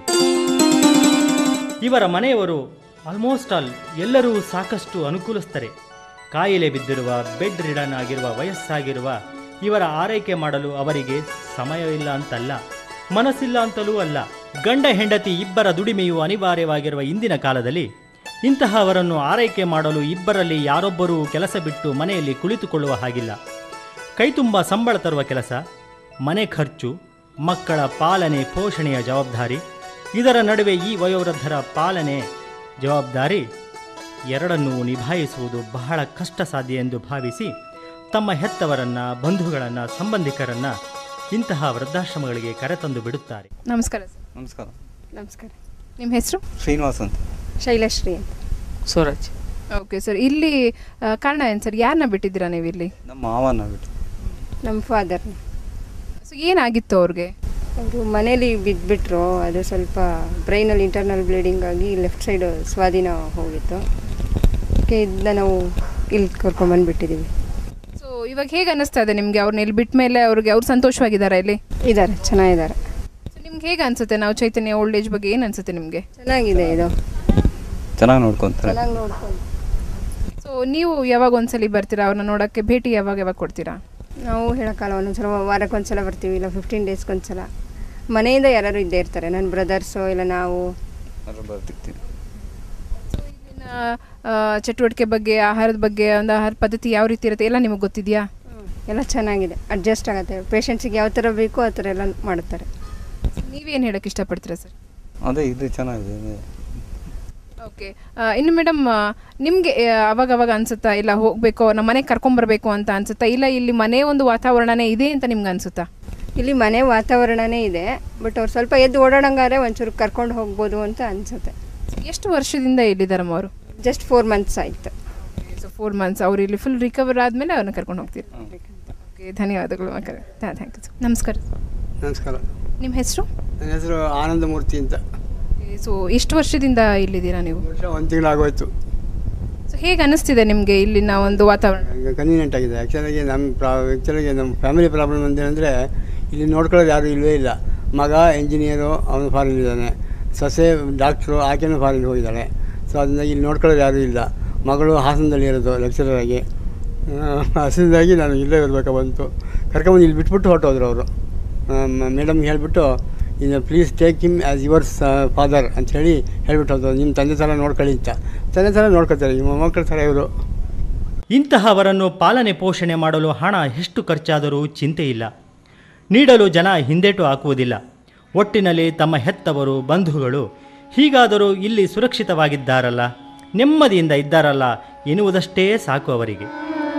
ಇವರ ಮನೆಯವರು ಆಲ್ಮೋಸ್ಟ್ ಆಲ್ ಎಲ್ಲರೂ ಸಾಕಷ್ಟು ಅನುಕೂಲಿಸ್ತಾರೆ ಕಾಯಿಲೆ ಬಿದ್ದಿರುವ ಬೆಡ್ ರಿಡನ್ ಆಗಿರುವ ವಯಸ್ಸಾಗಿರುವ ಇವರ ಆರೈಕೆ ಮಾಡಲು ಅವರಿಗೆ ಸಮಯವಿಲ್ಲ ಅಂತಲ್ಲ ಮನಸ್ಸಿಲ್ಲ ಅಂತಲೂ ಅಲ್ಲ ಗಂಡ ಹೆಂಡತಿ ಇಬ್ಬರ ದುಡಿಮೆಯು ಅನಿವಾರ್ಯವಾಗಿರುವ ಇಂದಿನ ಕಾಲದಲ್ಲಿ ಇಂತಹವರನ್ನು ಆರೈಕೆ ಮಾಡಲು ಇಬ್ಬರಲ್ಲಿ ಯಾರೊಬ್ಬರೂ ಕೆಲಸ ಬಿಟ್ಟು ಮನೆಯಲ್ಲಿ ಕುಳಿತುಕೊಳ್ಳುವ ಹಾಗಿಲ್ಲ ಕೈತುಂಬ ಸಂಬಳ ತರುವ ಕೆಲಸ ಮನೆ ಖರ್ಚು ಮಕ್ಕಳ ಪಾಲನೆ ಪೋಷಣೆಯ ಜವಾಬ್ದಾರಿ ಇದರ ನಡುವೆ ಈ ವಯೋವೃದ್ಧರ ಪಾಲನೆ ಜವಾಬ್ದಾರಿ ಎರಡನ್ನೂ ನಿಭಾಯಿಸುವುದು ಬಹಳ ಕಷ್ಟ ಸಾಧ್ಯ ಎಂದು ಭಾವಿಸಿ ತಮ್ಮ ಹೆತ್ತವರನ್ನ ಬಂಧುಗಳನ್ನು ಸಂಬಂಧಿಕರನ್ನ ಇಂತಹ ವೃದ್ಧಾಶ್ರಮಗಳಿಗೆ ಕರೆತಂದು ಬಿಡುತ್ತಾರೆ ನಮಸ್ಕಾರ ಸರ್ ನಮಸ್ಕಾರ ನಮಸ್ಕಾರ ನಿಮ್ಮ ಹೆಸರು ಶ್ರೀನಿವಾಸ್ ಅಂತ ಶೈಲಶ್ರೀ ಅಂತ ಸೂರಜ್ ಓಕೆ ಸರ್ ಇಲ್ಲಿ ಆ, ಕಾರಣ ಏನು ಸರ್ ಯಾರನ್ನ ಬಿಟ್ಟಿದ್ದೀರಾ ನೀವು ಇಲ್ಲಿ ನಮ್ಮ ಮಾವನ ಬಿಟ್ಟು ನಮ್ಮ ಫಾದರ್ ಸೊ ಏನಾಗಿತ್ತು ಅವ್ರಿಗೆ ಅವರು ಮನೇಲಿ ಬಿದ್ದುಬಿಟ್ರು ಅದು ಸ್ವಲ್ಪ ಬ್ರೈನಲ್ಲಿ ಇಂಟರ್ನಲ್ ಬ್ಲೀಡಿಂಗ್ ಆಗಿ ಲೆಫ್ಟ್ ಸೈಡ್ ಸ್ವಾಧೀನ ಹೋಗಿತ್ತು ಅದಕ್ಕೆ ಇದನ್ನ ನಾವು ಇಲ್ಲಿ ಕರ್ಕೊಂಬಂದ್ಬಿಟ್ಟಿದ್ದೀವಿ ಸೊ ಇವಾಗ ಹೇಗೆ ಅನ್ನಿಸ್ತಾ ಇದೆ ನಿಮಗೆ ಅವ್ರನ್ನ ಇಲ್ಲಿ ಬಿಟ್ಟ ಮೇಲೆ ಅವ್ರಿಗೆ ಅವ್ರು ಸಂತೋಷವಾಗಿದ್ದಾರೆ ಇಲ್ಲಿ ಇದ್ದಾರೆ ಚೆನ್ನಾಗಿದ್ದಾರೆ ಸೊ ನಿಮ್ಗೆ ಹೇಗೆ ಅನ್ಸುತ್ತೆ ನಾವು ಚೈತನ್ಯ ಓಲ್ಡ್ ಏಜ್ ಬಗ್ಗೆ ಏನು ಅನ್ಸುತ್ತೆ ನಿಮಗೆ ಚೆನ್ನಾಗಿದೆ ಇದು ಚೆನ್ನಾಗಿ ನೋಡ್ಕೊಂತಾರೆ ಚೆನ್ನಾಗಿ ನೋಡ್ಕೊಂಡು ಸೊ ನೀವು ಯಾವಾಗ ಒಂದ್ಸಲಿ ಬರ್ತೀರಾ ಅವ್ರನ್ನ ನೋಡೋಕ್ಕೆ ಭೇಟಿ ಯಾವಾಗ ಯಾವಾಗ ಕೊಡ್ತೀರಾ ನಾವು ಹೇಳೋಕ್ಕಲ್ಲ ಒಂದೊಂದ್ಸಲ ವಾರಕ್ಕೊಂದ್ಸಲ ಬರ್ತೀವಿ ಇಲ್ಲ ಫಿಫ್ಟೀನ್ ಡೇಸ್ಗೊಂದ್ಸಲ ಮನೆಯಿಂದ ಯಾರು ಇದ್ದೇ ಇರ್ತಾರೆ ನನ್ನ ಬ್ರದರ್ಸು ಇಲ್ಲ ನಾವು ಬರ್ತಿರ್ತೀವಿ ಇಲ್ಲಿನ ಆ, ಚಟುವಟಿಕೆ ಬಗ್ಗೆ ಆಹಾರದ ಬಗ್ಗೆ ಒಂದು ಆಹಾರ ಪದ್ಧತಿ ಯಾವ ರೀತಿ ಇರುತ್ತೆ ಎಲ್ಲ ನಿಮಗೆ ಗೊತ್ತಿದೆಯಾ ಎಲ್ಲ ಚೆನ್ನಾಗಿದೆ ಅಡ್ಜಸ್ಟ್ ಆಗುತ್ತೆ ಪೇಷಂಟ್ಸಿಗೆ ಯಾವ ಥರ ಬೇಕೋ ಆ ಥರ ಎಲ್ಲ ಮಾಡುತ್ತಾರೆ ನೀವೇನು ಹೇಳಕ್ಕೆ ಇಷ್ಟಪಡ್ತೀರಾ ಸರ್ ಅದೇ ಇದು ಚೆನ್ನಾಗಿದೆ ಓಕೆ ಇನ್ನು ಮೇಡಮ್ ನಿಮಗೆ ಅವಾಗ ಅವಾಗ ಅನ್ಸುತ್ತಾ ಇಲ್ಲ ಹೋಗಬೇಕು ನಮ್ಮ ಮನೆಗೆ ಕರ್ಕೊಂಬರ್ಬೇಕು ಅಂತ ಅನ್ಸುತ್ತಾ ಇಲ್ಲ ಇಲ್ಲಿ ಮನೆ ಒಂದು ವಾತಾವರಣನೇ ಇದೆ ಅಂತ ನಿಮ್ಗೆ ಅನ್ಸುತ್ತಾ ಇಲ್ಲಿ ಮನೆ ವಾತಾವರಣನೇ ಇದೆ ಬಟ್ ಅವ್ರು ಸ್ವಲ್ಪ ಎದ್ದು ಓಡಾಡಂಗಾರೆ ಒಂಚೂರು ಕರ್ಕೊಂಡು ಹೋಗ್ಬೋದು ಅಂತ ಅನಿಸುತ್ತೆ ಎಷ್ಟು ವರ್ಷದಿಂದ ಇಲ್ಲಿದ್ದಾರಮ್ಮ ಅವರು ಜಸ್ಟ್ ಫೋರ್ ಮಂತ್ಸ್ ಆಯಿತು ಸೊ ಫೋರ್ ಮಂತ್ಸ್ ಅವ್ರು ಇಲ್ಲಿ ಫುಲ್ ರಿಕವರ್ ಆದಮೇಲೆ ಅವ್ರನ್ನ ಕರ್ಕೊಂಡು ಹೋಗ್ತೀರಿ ಓಕೆ ಧನ್ಯವಾದಗಳು ಮಕ್ಕಳೇ ಥ್ಯಾಂಕ್ ಯು ನಮಸ್ಕಾರ ನಮಸ್ಕಾರ ನಿಮ್ಮ ಹೆಸರು ನನ್ನ ಹೆಸರು ಆನಂದಮೂರ್ತಿ ಅಂತ ಸೊ ಎಷ್ಟು ವರ್ಷದಿಂದ ಇಲ್ಲಿದ್ದೀರಾ ನೀವು ವರ್ಷ ಒಂದು ತಿಂಗಳಾಗೋಯ್ತು ಸೊ ಹೇಗೆ ಅನಿಸ್ತಿದೆ ನಿಮಗೆ ಇಲ್ಲಿನ ಒಂದು ವಾತಾವರಣ ಈಗ ಕನ್ವೀನಿಯೆಂಟ್ ಆಗಿದೆ ಆ್ಯಕ್ಚುಲಾಗಿ ನಮ್ಮ ಪ್ರಾ ಆ್ಯಕ್ಚುಲಾಗಿ ನಮ್ಮ ಫ್ಯಾಮಿಲಿ ಪ್ರಾಬ್ಲಮ್ ಅಂತೇನೆಂದರೆ ಇಲ್ಲಿ ನೋಡ್ಕೊಳ್ಳೋದು ಯಾರೂ ಇಲ್ಲವೇ ಇಲ್ಲ ಮಗ ಇಂಜಿನಿಯರು ಅವನು ಫಾರಿನ್ ಇದ್ದಾನೆ ಸೊಸೆ ಡಾಕ್ಟ್ರು ಆಕೆನೂ ಫಾರಿನ್ ಹೋಗಿದ್ದಾಳೆ ಸೊ ಅದರಿಂದ ಇಲ್ಲಿ ನೋಡ್ಕೊಳ್ಳೋದು ಯಾರೂ ಇಲ್ಲ ಮಗಳು ಹಾಸನದಲ್ಲಿ ಇರೋದು ಲೆಕ್ಚರರ್ ಆಗಿ ಹಸಿದಾಗಿ ನಾನು ಇಲ್ಲೇ ಇರಬೇಕಾ ಬಂತು ಕರ್ಕೊಂಬಂದು ಇಲ್ಲಿ ಬಿಟ್ಬಿಟ್ಟು ಹೊರಟೋದ್ರು ಅವರು ಮೇಡಮ್ಗೆ ಹೇಳಿಬಿಟ್ಟು ಇನ್ನು please take him as your father ಅಂತ ಹೇಳಿ ಹೇಳ್ಬಿಟ್ಟು ಹೋದ್ರು ನಿಮ್ಮ ತಂದೆ ಥರ ನೋಡ್ಕೊಳ್ಳಿ ಅಂತ ತಂದೆ ಥರ ನೋಡ್ಕೊತಾರೆ ನಿಮ್ಮ ಮೊಮ್ಮಕ್ಕಳ ಥರ ಇವರು ಇಂತಹವರನ್ನು ಪಾಲನೆ ಪೋಷಣೆ ಮಾಡಲು ಹಣ ಎಷ್ಟು ಖರ್ಚಾದರೂ ಚಿಂತೆ ಇಲ್ಲ ನೀಡಲು ಜನ ಹಿಂದೇಟು ಹಾಕುವುದಿಲ್ಲ ಒಟ್ಟಿನಲ್ಲಿ ತಮ್ಮ ಹೆತ್ತವರು ಬಂಧುಗಳು ಹೀಗಾದರೂ ಇಲ್ಲಿ ಸುರಕ್ಷಿತವಾಗಿದ್ದಾರಲ್ಲ ನೆಮ್ಮದಿಯಿಂದ ಇದ್ದಾರಲ್ಲ ಎನ್ನುವುದಷ್ಟೇ ಸಾಕು ಅವರಿಗೆ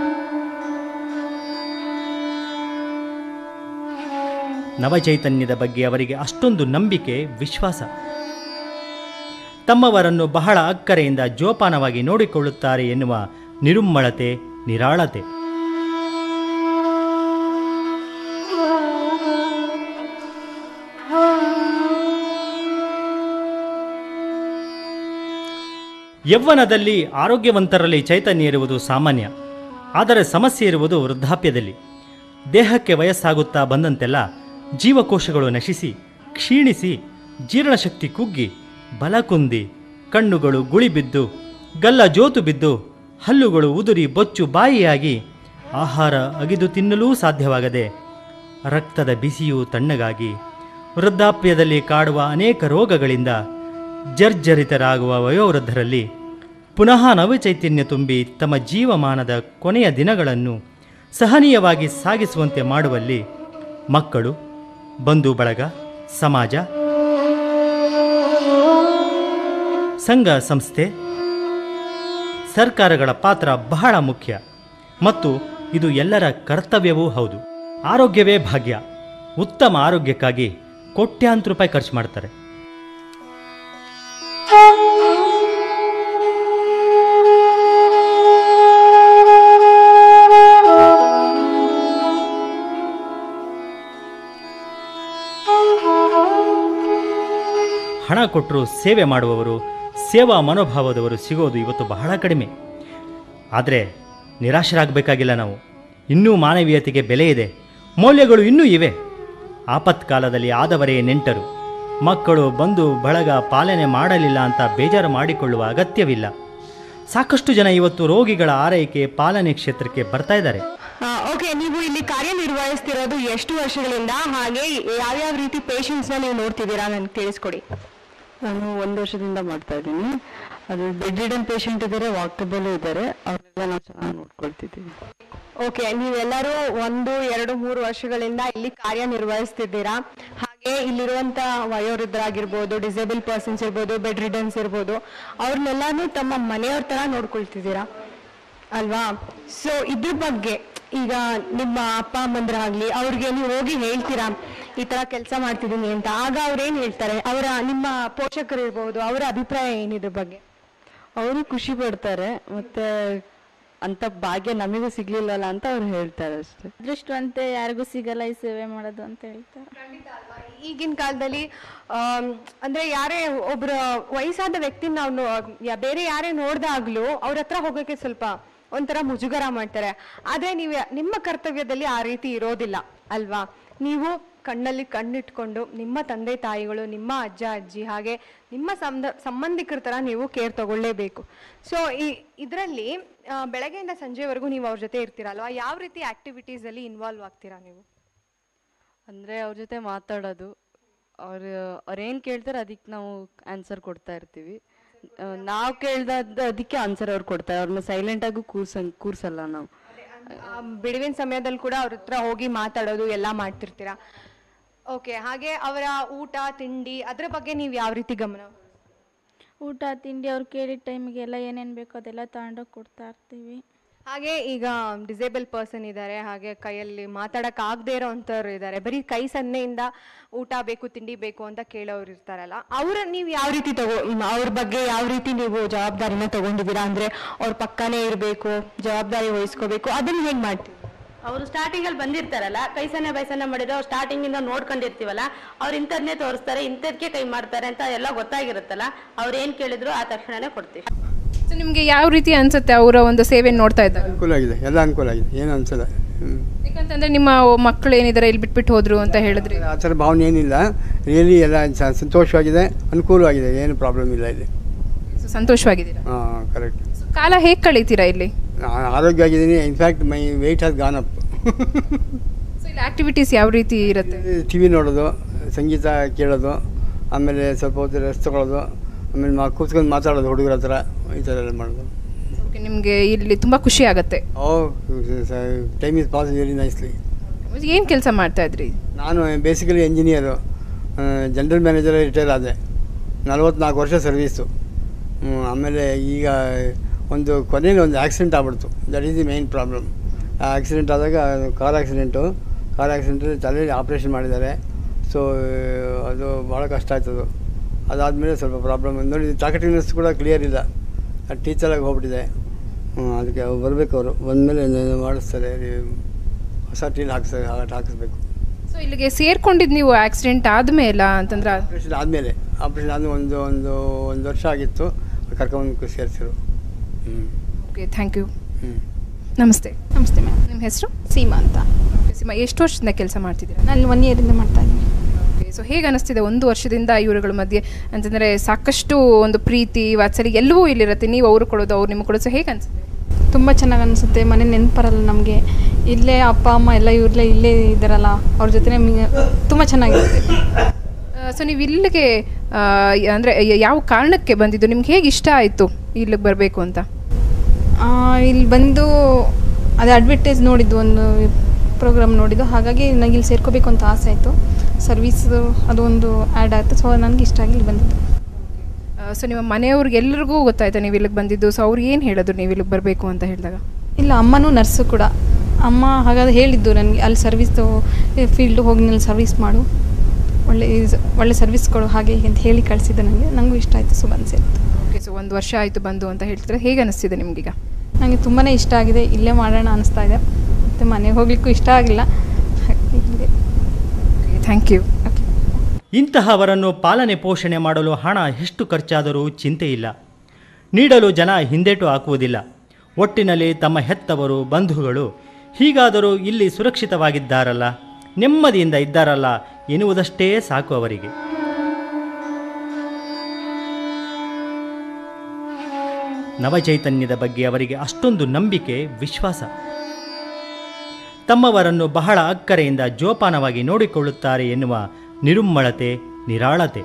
ನವಚೈತನ್ಯದ ಬಗ್ಗೆ ಅವರಿಗೆ ಅಷ್ಟೊಂದು ನಂಬಿಕೆ ವಿಶ್ವಾಸ ತಮ್ಮವರನ್ನು ಬಹಳ ಅಕ್ಕರೆಯಿಂದ ಜೋಪಾನವಾಗಿ ನೋಡಿಕೊಳ್ಳುತ್ತಾರೆ ಎನ್ನುವ ನಿರುಮ್ಮಳತೆ ನಿರಾಳತೆ ಯೌವನದಲ್ಲಿ ಆರೋಗ್ಯವಂತರಲ್ಲಿ ಚೈತನ್ಯ ಇರುವುದು ಸಾಮಾನ್ಯ ಆದರೆ ಸಮಸ್ಯೆ ಇರುವುದು ವೃದ್ಧಾಪ್ಯದಲ್ಲಿ ದೇಹಕ್ಕೆ ವಯಸ್ಸಾಗುತ್ತಾ ಬಂದಂತೆಲ್ಲ ಜೀವಕೋಶಗಳು ನಶಿಸಿ ಕ್ಷೀಣಿಸಿ ಜೀರ್ಣಶಕ್ತಿ ಕುಗ್ಗಿ ಬಲ ಕುಂದಿ ಕಣ್ಣುಗಳು ಗುಳಿಬಿದ್ದು ಗಲ್ಲ ಜೋತು ಬಿದ್ದು ಹಲ್ಲುಗಳು ಉದುರಿ ಬೊಚ್ಚು ಬಾಯಿಯಾಗಿ ಆಹಾರ ಅಗಿದು ತಿನ್ನಲೂ ಸಾಧ್ಯವಾಗದೆ ರಕ್ತದ ಬಿಸಿಯು ತಣ್ಣಗಾಗಿ ವೃದ್ಧಾಪ್ಯದಲ್ಲಿ ಕಾಡುವ ಅನೇಕ ರೋಗಗಳಿಂದ ಜರ್ಜರಿತರಾಗುವ ವಯೋವೃದ್ಧರಲ್ಲಿ ಪುನಃ ನವಚೈತನ್ಯ ತುಂಬಿ ತಮ್ಮ ಜೀವಮಾನದ ಕೊನೆಯ ದಿನಗಳನ್ನು ಸಹನೀಯವಾಗಿ ಸಾಗಿಸುವಂತೆ ಮಾಡುವಲ್ಲಿ ಮಕ್ಕಳು ಬಂಧು ಬಳಗ ಸಮಾಜ ಸಂಘ ಸಂಸ್ಥೆ ಸರ್ಕಾರಗಳ ಪಾತ್ರ ಬಹಳ ಮುಖ್ಯ ಮತ್ತು ಇದು ಎಲ್ಲರ ಕರ್ತವ್ಯವೂ ಹೌದು ಆರೋಗ್ಯವೇ ಭಾಗ್ಯ ಉತ್ತಮ ಆರೋಗ್ಯಕ್ಕಾಗಿ ಕೋಟ್ಯಾಂತರ ರೂಪಾಯಿ ಖರ್ಚು ಮಾಡ್ತಾರೆ ಹಣ ಕೊಟ್ಟರು ಸೇವೆ ಮಾಡುವವರು ಸೇವಾ ಮನೋಭಾವದವರು ಸಿಗೋದು ಇವತ್ತು ಬಹಳ ಕಡಿಮೆ ಆದರೆ ನಿರಾಶರಾಗಬೇಕಾಗಿಲ್ಲ ನಾವು ಇನ್ನೂ ಮಾನವೀಯತೆಗೆ ಬೆಲೆ ಇದೆ ಮೌಲ್ಯಗಳು ಇನ್ನೂ ಇವೆ ಆಪತ್ಕಾಲದಲ್ಲಿ ಆದವರೇ ನೆಂಟರು ಮಕ್ಕಳು ಬಂದು ಬಳಗ ಪಾಲನೆ ಮಾಡಲಿಲ್ಲ ಅಂತ ಬೇಜಾರು ಮಾಡಿಕೊಳ್ಳುವ ಅಗತ್ಯವಿಲ್ಲ ಸಾಕಷ್ಟು ಜನ ಇವತ್ತು ರೋಗಿಗಳ ಆರೈಕೆ ಪಾಲನೆ ಕ್ಷೇತ್ರಕ್ಕೆ ಬರ್ತಾ ಇದ್ದಾರೆ ಓಕೆ ನೀವು ಇಲ್ಲಿ ಕಾರ್ಯನಿರ್ವಹಿಸ್ತಿರೋದು ಎಷ್ಟು ವರ್ಷಗಳಿಂದ ಹಾಗೆ ಯಾವ್ಯಾವ ರೀತಿ ಪೇಷಂಟ್ಸ್ ನ ನೀವು ನೋಡ್ತಿದ್ದೀರಾ ನನ್ಗೆ ತಿಳಿಸ್ಕೊಡಿ ನಾನು ಒಂದು ವರ್ಷದಿಂದ ಮಾಡ್ತಾ ಇದ್ದೀನಿ ಅದು ಬೆಡ್ ರಿಡನ್ ಪೇಷಂಟ್ ಇದ್ದಾರೆ ವಾಕಬಲ್ ಇದ್ದಾರೆ ಅವ್ರನ್ನೆಲ್ಲ ನಾವು ಚೆನ್ನಾಗಿ ನೋಡ್ಕೊಳ್ತಿದ್ದೀವಿ ಓಕೆ ನೀವೆಲ್ಲರೂ ಒಂದು ಎರಡು ಮೂರು ವರ್ಷಗಳಿಂದ ಇಲ್ಲಿ ಕಾರ್ಯನಿರ್ವಹಿಸ್ತಿದ್ದೀರಾ ಹಾಗೆ ಇಲ್ಲಿರುವಂತ ವಯೋವೃದ್ಧರಾಗಿರ್ಬೋದು ಡಿಸೇಬಲ್ ಪರ್ಸನ್ಸ್ ಇರ್ಬೋದು ಬೆಡ್ ರಿಡನ್ಸ್ ಇರ್ಬೋದು ಅವ್ರನ್ನೆಲ್ಲಾನು ತಮ್ಮ ಮನೆಯವ್ರ ತರ ನೋಡ್ಕೊಳ್ತಿದ್ದೀರಾ ಅಲ್ವಾ ಸೊ ಇದ್ರ ಬಗ್ಗೆ ಈಗ ನಿಮ್ಮ ಅಪ್ಪ ಅಮ್ಮಂದ್ರಾಗ್ಲಿ ಅವ್ರಿಗೆ ನೀವು ಹೋಗಿ ಹೇಳ್ತೀರಾ ಈ ತರ ಕೆಲಸ ಮಾಡ್ತಿದ್ದೀನಿ ಅಂತ ಆಗ ಅವ್ರು ಏನ್ ಹೇಳ್ತಾರೆ ಅವರ ನಿಮ್ಮ ಪೋಷಕರು ಇರ್ಬೋದು ಅವರ ಅಭಿಪ್ರಾಯ ಏನಿದ್ರ ಬಗ್ಗೆ ಅವರು ಖುಷಿ ಪಡ್ತಾರೆ ಮತ್ತೆ ಅಂತ ಭಾಗ್ಯ ನಮಗೂ ಸಿಗ್ಲಿಲ್ಲಲ್ಲ ಅಂತ ಅವ್ರು ಹೇಳ್ತಾರೆ ಅಷ್ಟೇ ಅದೃಷ್ಟವಂತೆ ಯಾರಿಗೂ ಸಿಗಲ್ಲ ಈ ಸೇವೆ ಮಾಡೋದು ಅಂತ ಹೇಳ್ತಾರೆ ಈಗಿನ ಕಾಲದಲ್ಲಿ ಆಮ್, ಅಂದ್ರೆ ಯಾರೇ ಒಬ್ರ ವಯಸ್ಸಾದ ವ್ಯಕ್ತಿ ನಾವು ನೋ- ಯಾ- ಬೇರೆ ಯಾರೇ ನೋಡ್ದಾಗ್ಲೂ ಅವ್ರ ಹತ್ರ ಹೋಗೋಕೆ ಸ್ವಲ್ಪ ಒಂಥರ ಮುಜುಗರ ಮಾಡ್ತಾರೆ ಆದ್ರೆ ನೀವು ನಿಮ್ಮ ಕರ್ತವ್ಯದಲ್ಲಿ ಆ ರೀತಿ ಇರೋದಿಲ್ಲ ಅಲ್ವಾ ನೀವು ಕಣ್ಣಲ್ಲಿ ಕಣ್ಣಿಟ್ಕೊಂಡು ನಿಮ್ಮ ತಂದೆ ತಾಯಿಗಳು ನಿಮ್ಮ ಅಜ್ಜ ಅಜ್ಜಿ ಹಾಗೆ ನಿಮ್ಮ ಸಂಬ ಸಂಬಂಧಿಕರ ತರ ನೀವು ಕೇರ್ ತಗೊಳ್ಳೇಬೇಕು ಸೊ ಈ ಇದರಲ್ಲಿ ಬೆಳಗ್ಗೆಯಿಂದ ಸಂಜೆವರೆಗೂ ನೀವು ಅವ್ರ ಜೊತೆ ಇರ್ತೀರಲ್ವಾ ಯಾವ ರೀತಿ ಆಕ್ಟಿವಿಟೀಸ್ ಅಲ್ಲಿ ಇನ್ವಾಲ್ವ್ ಆಗ್ತೀರಾ ನೀವು ಅಂದ್ರೆ ಅವ್ರ ಜೊತೆ ಮಾತಾಡೋದು ಅವ್ರು ಅವ್ರೇನು ಕೇಳ್ತಾರೆ ಅದಕ್ಕೆ ನಾವು ಆನ್ಸರ್ ಕೊಡ್ತಾ ಇರ್ತೀವಿ ನಾವು ಕೇಳ್ದ ಅದಕ್ಕೆ ಆನ್ಸರ್ ಅವ್ರು ಕೊಡ್ತಾರೆ ಅವ್ರನ್ನ ಸೈಲೆಂಟಾಗೂ ಕೂರ್ಸಂಗ್ ಕೂರ್ಸಲ್ಲ ನಾವು ಆ, ಬಿಡುವಿನ ಸಮಯದಲ್ಲಿ ಕೂಡ ಅವ್ರ ಹತ್ರ ಹೋಗಿ ಮಾತಾಡೋದು ಎಲ್ಲ ಮಾಡ್ತಿರ್ತೀರಾ ಓಕೆ ಹಾಗೆ ಅವರ ಊಟ ತಿಂಡಿ ಅದ್ರ ಬಗ್ಗೆ ನೀವು ಯಾವ ರೀತಿ ಗಮನ ಊಟ ತಿಂಡಿ ಅವ್ರು ಕೇಳಿದ ಟೈಮಿಗೆಲ್ಲ ಏನೇನು ಬೇಕೋ ಅದೆಲ್ಲ ತಗೊಂಡೋಗಿ ಕೊಡ್ತಾ ಇರ್ತೀವಿ ಹಾಗೆ ಈಗ ಡಿಸೇಬಲ್ ಪರ್ಸನ್ ಇದ್ದಾರೆ ಹಾಗೆ ಕೈಯಲ್ಲಿ ಮಾತಾಡಕ್ ಆಗದೆ ಇರೋ ಅಂಥವ್ರು ಇದ್ದಾರೆ ಬರೀ ಕೈ ಸನ್ನೆಯಿಂದ ಊಟ ಬೇಕು ತಿಂಡಿ ಬೇಕು ಅಂತ ಕೇಳೋರು ಇರ್ತಾರಲ್ಲ ಅವ್ರ ನೀವು ಯಾವ ರೀತಿ ತಗೋ ಮ್, ಅವ್ರ ಬಗ್ಗೆ ಯಾವ ರೀತಿ ನೀವು ಜವಾಬ್ದಾರಿನ ತಗೊಂಡಿದ್ದೀರಾ ಅಂದ್ರೆ ಅವ್ರ ಪಕ್ಕನೇ ಇರಬೇಕು ಜವಾಬ್ದಾರಿ ವಹಿಸ್ಕೋಬೇಕು ಅದನ್ನ ಹೇಗೆ ಮಾಡ್ತೀವಿ ಅವರು ಸ್ಟಾರ್ಟಿಂಗ್ ಅಲ್ಲಿ ಬಂದಿರ್ತಾರಲ್ಲ ಕೈ ಸನ್ನೆ ಬೈ ಸನ್ನೆ ಮಾಡಿದ್ರೆ ಅವ್ರು ಸ್ಟಾರ್ಟಿಂಗ್ ಇಂದ ನೋಡ್ಕೊಂಡಿರ್ತೀವಲ್ಲ ಅವ್ರು ಇಂಥದ್ನೇ ತೋರಿಸ್ತಾರೆ ಇಂಥದ್ಕೆ ಕೈ ಮಾಡ್ತಾರೆ ಅಂತ ಎಲ್ಲ ಗೊತ್ತಾಗಿರುತ್ತಲ್ಲ ಅವ್ರು ಏನ್ ಕೇಳಿದ್ರು ಆ ತಕ್ಷಣನೇ ಕೊಡ್ತೀವಿ ಸೊ ನಿಮಗೆ ಯಾವ ರೀತಿ ಅನ್ಸುತ್ತೆ ಅವರ ಒಂದು ಸೇವೆ ನೋಡ್ತಾ ಇದ್ದಾಗ ಅನುಕೂಲ ಆಗಿದೆ ಎಲ್ಲ ಅನುಕೂಲ ಆಗಿದೆ ಏನು ಅನ್ಸಲ್ಲ ಹ್ಮ್. ಯಾಕಂತಂದ್ರೆ ನಿಮ್ಮ ಮಕ್ಕಳು ಏನಿದ್ದಾರೆ ಇಲ್ಲಿ ಬಿಟ್ಬಿಟ್ಟು ಹೋದ್ರು ಅಂತ ಹೇಳಿದ್ರಿ ಆ ಥರ ಭಾವನೆ ಏನಿಲ್ಲ ರಿಯಲಿ ಎಲ್ಲ ಸ- ಸಂತೋಷವಾಗಿದೆ ಅನುಕೂಲವಾಗಿದೆ ಏನು ಪ್ರಾಬ್ಲಮ್ ಇಲ್ಲ ಇಲ್ಲಿ ಸೊ ಸಂತೋಷವಾಗಿದ್ದೀರಾ ಹಾಂ ಕರೆಕ್ಟ್ ಕಾಲ ಹೇಗೆ ಕಳೀತೀರಾ ಇಲ್ಲಿ ನಾನು ಆರೋಗ್ಯವಾಗಿದ್ದೀನಿ in fact my weight has gone up so ಇಲ್ಲಿ ಆಕ್ಟಿವಿಟೀಸ್ ಯಾವ ರೀತಿ ಇರುತ್ತೆ ಟಿ ವಿ ನೋಡೋದು ಸಂಗೀತ ಕೇಳೋದು ಆಮೇಲೆ ಸ್ವಲ್ಪ ಹೊತ್ತು ರೆಸ್ಟ್ ತಗೊಳ್ಳೋದು ಆಮೇಲೆ ಮಾ ಕೂತ್ಕೊಂಡು ಮಾತಾಡೋದು ಹುಡುಗರ ಹತ್ರ ಈ ಥರ ಎಲ್ಲ ಮಾಡೋದು ಓಕೆ ನಿಮಗೆ ಇಲ್ಲಿ ತುಂಬ ಖುಷಿ ಆಗುತ್ತೆ oh time is pass very nicely ಏನು ಕೆಲಸ ಮಾಡ್ತಾ ಇದ್ರಿ ನಾನು basically engineer general manager retire ಆದೆ ನಲವತ್ನಾಲ್ಕು ವರ್ಷ ಸರ್ವೀಸು ಹ್ಮ್, ಆಮೇಲೆ ಈಗ ಒಂದು ಕೊನೆಯಲ್ಲಿ ಒಂದು ಆಕ್ಸಿಡೆಂಟ್ ಆಗ್ಬಿಡ್ತು that is the main problem ಆ ಆಕ್ಸಿಡೆಂಟ್ ಆದಾಗ ಕಾರ್ ಆಕ್ಸಿಡೆಂಟು ಕಾರ್ ಆಕ್ಸಿಡೆಂಟಲ್ಲಿ ತಲೆಯಲ್ಲಿ ಆಪ್ರೇಷನ್ ಮಾಡಿದ್ದಾರೆ ಸೊ ಅದು ಭಾಳ ಕಷ್ಟ ಆಯ್ತದು ಅದಾದಮೇಲೆ ಸ್ವಲ್ಪ ಪ್ರಾಬ್ಲಮ್ ನೋಡಿ ಟಾಕೆಟಿವ್ನೆಸ್ ಕೂಡ ಕ್ಲಿಯರ್ ಇಲ್ಲ ಅದು ಟೀಚರಾಗಿ ಹೋಗ್ಬಿಟ್ಟಿದೆ ಹ್ಮ್, ಅದಕ್ಕೆ ಬರಬೇಕು ಅವರು ಬಂದಮೇಲೆ ಮಾಡಿಸ್ತಾರೆ ಹೊಸ ಟೀಲ್ ಹಾಕ್ಸ ಹಾಕಿಸ್ಬೇಕು ಸೊ ಇಲ್ಲಿಗೆ ಸೇರ್ಕೊಂಡಿದ್ದು ನೀವು ಆಕ್ಸಿಡೆಂಟ್ ಆದ್ಮೇಲ ಅಂತಂದ್ರೆ ಆಪ್ರೇಷನ್ ಆದಮೇಲೆ ಆಪ್ರೇಷನ್ ಆದಮೇಲೆ ಒಂದು ಒಂದು ಒಂದು ವರ್ಷ ಆಗಿತ್ತು ಕರ್ಕೊಂಡು ಸೇರಿಸಿರು ಹ್ಞೂ ಓಕೆ ಥ್ಯಾಂಕ್ ಯು ಹ್ಞೂ ನಮಸ್ತೆ ನಮಸ್ತೆ ಮ್ಯಾಮ್ ನಿಮ್ಮ ಹೆಸರು ಸೀಮಾ ಅಂತ ಓಕೆ ಸೀಮಾ ಎಷ್ಟು ವರ್ಷದಿಂದ ಕೆಲಸ ಮಾಡ್ತಿದ್ದೀರಾ ನಾನು ಒನ್ ಇಯರಿಂದ ಮಾಡ್ತಾ ಇದ್ದೀನಿ ಓಕೆ ಸೊ ಹೇಗೆ ಅನಿಸ್ತಿದೆ ಒಂದು ವರ್ಷದಿಂದ ಇವರುಗಳ ಮಧ್ಯೆ ಅಂತಂದರೆ ಸಾಕಷ್ಟು ಒಂದು ಪ್ರೀತಿ ವಾತ್ಸಲ್ಯ ಎಲ್ಲವೂ ಇಲ್ಲಿರುತ್ತೆ ನೀವು ಅವರು ಕೊಡೋದು ಅವ್ರು ನಿಮಗೆ ಕೊಡೋದು ಸೊ ಹೇಗೆ ಅನಿಸುತ್ತೆ ತುಂಬ ಚೆನ್ನಾಗಿ ಅನಿಸುತ್ತೆ ಮನೆ ನೆನಪರಲ್ಲ ನಮಗೆ ಇಲ್ಲೇ ಅಪ್ಪ ಅಮ್ಮ ಎಲ್ಲ ಇವ್ರಲ್ಲೇ ಇಲ್ಲೇ ಇದ್ದಾರಲ್ಲ ಅವ್ರ ಜೊತೆ ತುಂಬ ಚೆನ್ನಾಗಿರುತ್ತೆ ಸೊ ನೀವು ಇಲ್ಲಿಗೆ ಅಂದರೆ ಯಾವ ಕಾರಣಕ್ಕೆ ಬಂದಿದ್ದು ನಿಮ್ಗೆ ಹೇಗೆ ಇಷ್ಟ ಆಯಿತು ಇಲ್ಲಿಗೆ ಬರಬೇಕು ಅಂತ ಆ, ಇಲ್ಲಿ ಬಂದು ಅದು ಅಡ್ವರ್ಟೈಸ್ ನೋಡಿದ್ದು ಒಂದು ಪ್ರೋಗ್ರಾಮ್ ನೋಡಿದ್ದು ಹಾಗಾಗಿ ನನಗೆ ಇಲ್ಲಿ ಸೇರ್ಕೋಬೇಕು ಅಂತ ಆಸೆ ಆಯಿತು ಸರ್ವೀಸ್ ಅದು ಒಂದು ಆ್ಯಡ್ ಆಯಿತು ಸೊ ನನಗೆ ಇಷ್ಟ ಆಗಿ ಇಲ್ಲಿ ಬಂದಿದ್ದು ಸೊ ನಿಮ್ಮ ಮನೆಯವ್ರಿಗೆ ಎಲ್ಲರಿಗೂ ಗೊತ್ತಾಯ್ತಾ ನೀವು ಇಲ್ಲಿಗೆ ಬಂದಿದ್ದು ಸೊ ಅವ್ರು ಏನು ಹೇಳಿದ್ರು ನೀವು ಇಲ್ಲಿಗೆ ಬರಬೇಕು ಅಂತ ಹೇಳಿದಾಗ ಇಲ್ಲ ಅಮ್ಮನೂ ನರ್ಸು ಕೂಡ ಅಮ್ಮ ಹಾಗಾದ್ರೆ ಹೇಳಿದ್ದು ನನಗೆ ಅಲ್ಲಿ ಸರ್ವಿಸ್ದು ಫೀಲ್ಡು ಹೋಗಿ ನೀನು ಸರ್ವಿಸ್ ಮಾಡು ಒಳ್ಳೆ is- ಒಳ್ಳೆ ಸರ್ವಿಸ್ ಕೊಡು ಹಾಗೆ ಹೀಗೆ ಅಂತ ಹೇಳಿ ಕಳಿಸಿದ್ದು ನನಗೆ ನನಗೂ ಇಷ್ಟ ಆಯಿತು ಸೊ ಬಂದು ಸೇರಿತು ಓಕೆ ಸೊ ಒಂದು ವರ್ಷ ಆಯಿತು ಬಂದು ಅಂತ ಹೇಳ್ತಿದ್ರೆ ಹೇಗೆ ಅನಿಸ್ತಿದೆ ನಿಮಗೀಗ ನನಗೆ ತುಂಬಾ ಇಷ್ಟ ಆಗಿದೆ ಇಲ್ಲೇ ಮಾಡೋಣ ಅನಿಸ್ತಾ ಇದೆ ಮತ್ತು ಮನೆಗೆ ಹೋಗ್ಲಿಕ್ಕೂ ಇಷ್ಟ ಆಗಿಲ್ಲ ಹಾಗೆ ಇಲ್ಲಿಗೆ ಥ್ಯಾಂಕ್ ಯು ಇಂತಹವರನ್ನು ಪಾಲನೆ ಪೋಷಣೆ ಮಾಡಲು ಹಣ ಎಷ್ಟು ಖರ್ಚಾದರೂ ಚಿಂತೆ ಇಲ್ಲ ನೀಡಲು ಜನ ಹಿಂದೇಟು ಹಾಕುವುದಿಲ್ಲ ಒಟ್ಟಿನಲ್ಲಿ ತಮ್ಮ ಹೆತ್ತವರು ಬಂಧುಗಳು ಹೀಗಾದರೂ ಇಲ್ಲಿ ಸುರಕ್ಷಿತವಾಗಿದ್ದಾರಲ್ಲ ನೆಮ್ಮದಿಯಿಂದ ಇದ್ದಾರಲ್ಲ ಎನ್ನುವುದಷ್ಟೇ ಸಾಕು ಅವರಿಗೆ ನವಚೈತನ್ಯದ ಬಗ್ಗೆ ಅವರಿಗೆ ಅಷ್ಟೊಂದು ನಂಬಿಕೆ ವಿಶ್ವಾಸ ತಮ್ಮವರನ್ನು ಬಹಳ ಅಕ್ಕರೆಯಿಂದ ಜೋಪಾನವಾಗಿ ನೋಡಿಕೊಳ್ಳುತ್ತಾರೆ ಎನ್ನುವ ನಿರುಮ್ಮಳತೆ ನಿರಾಳತೆ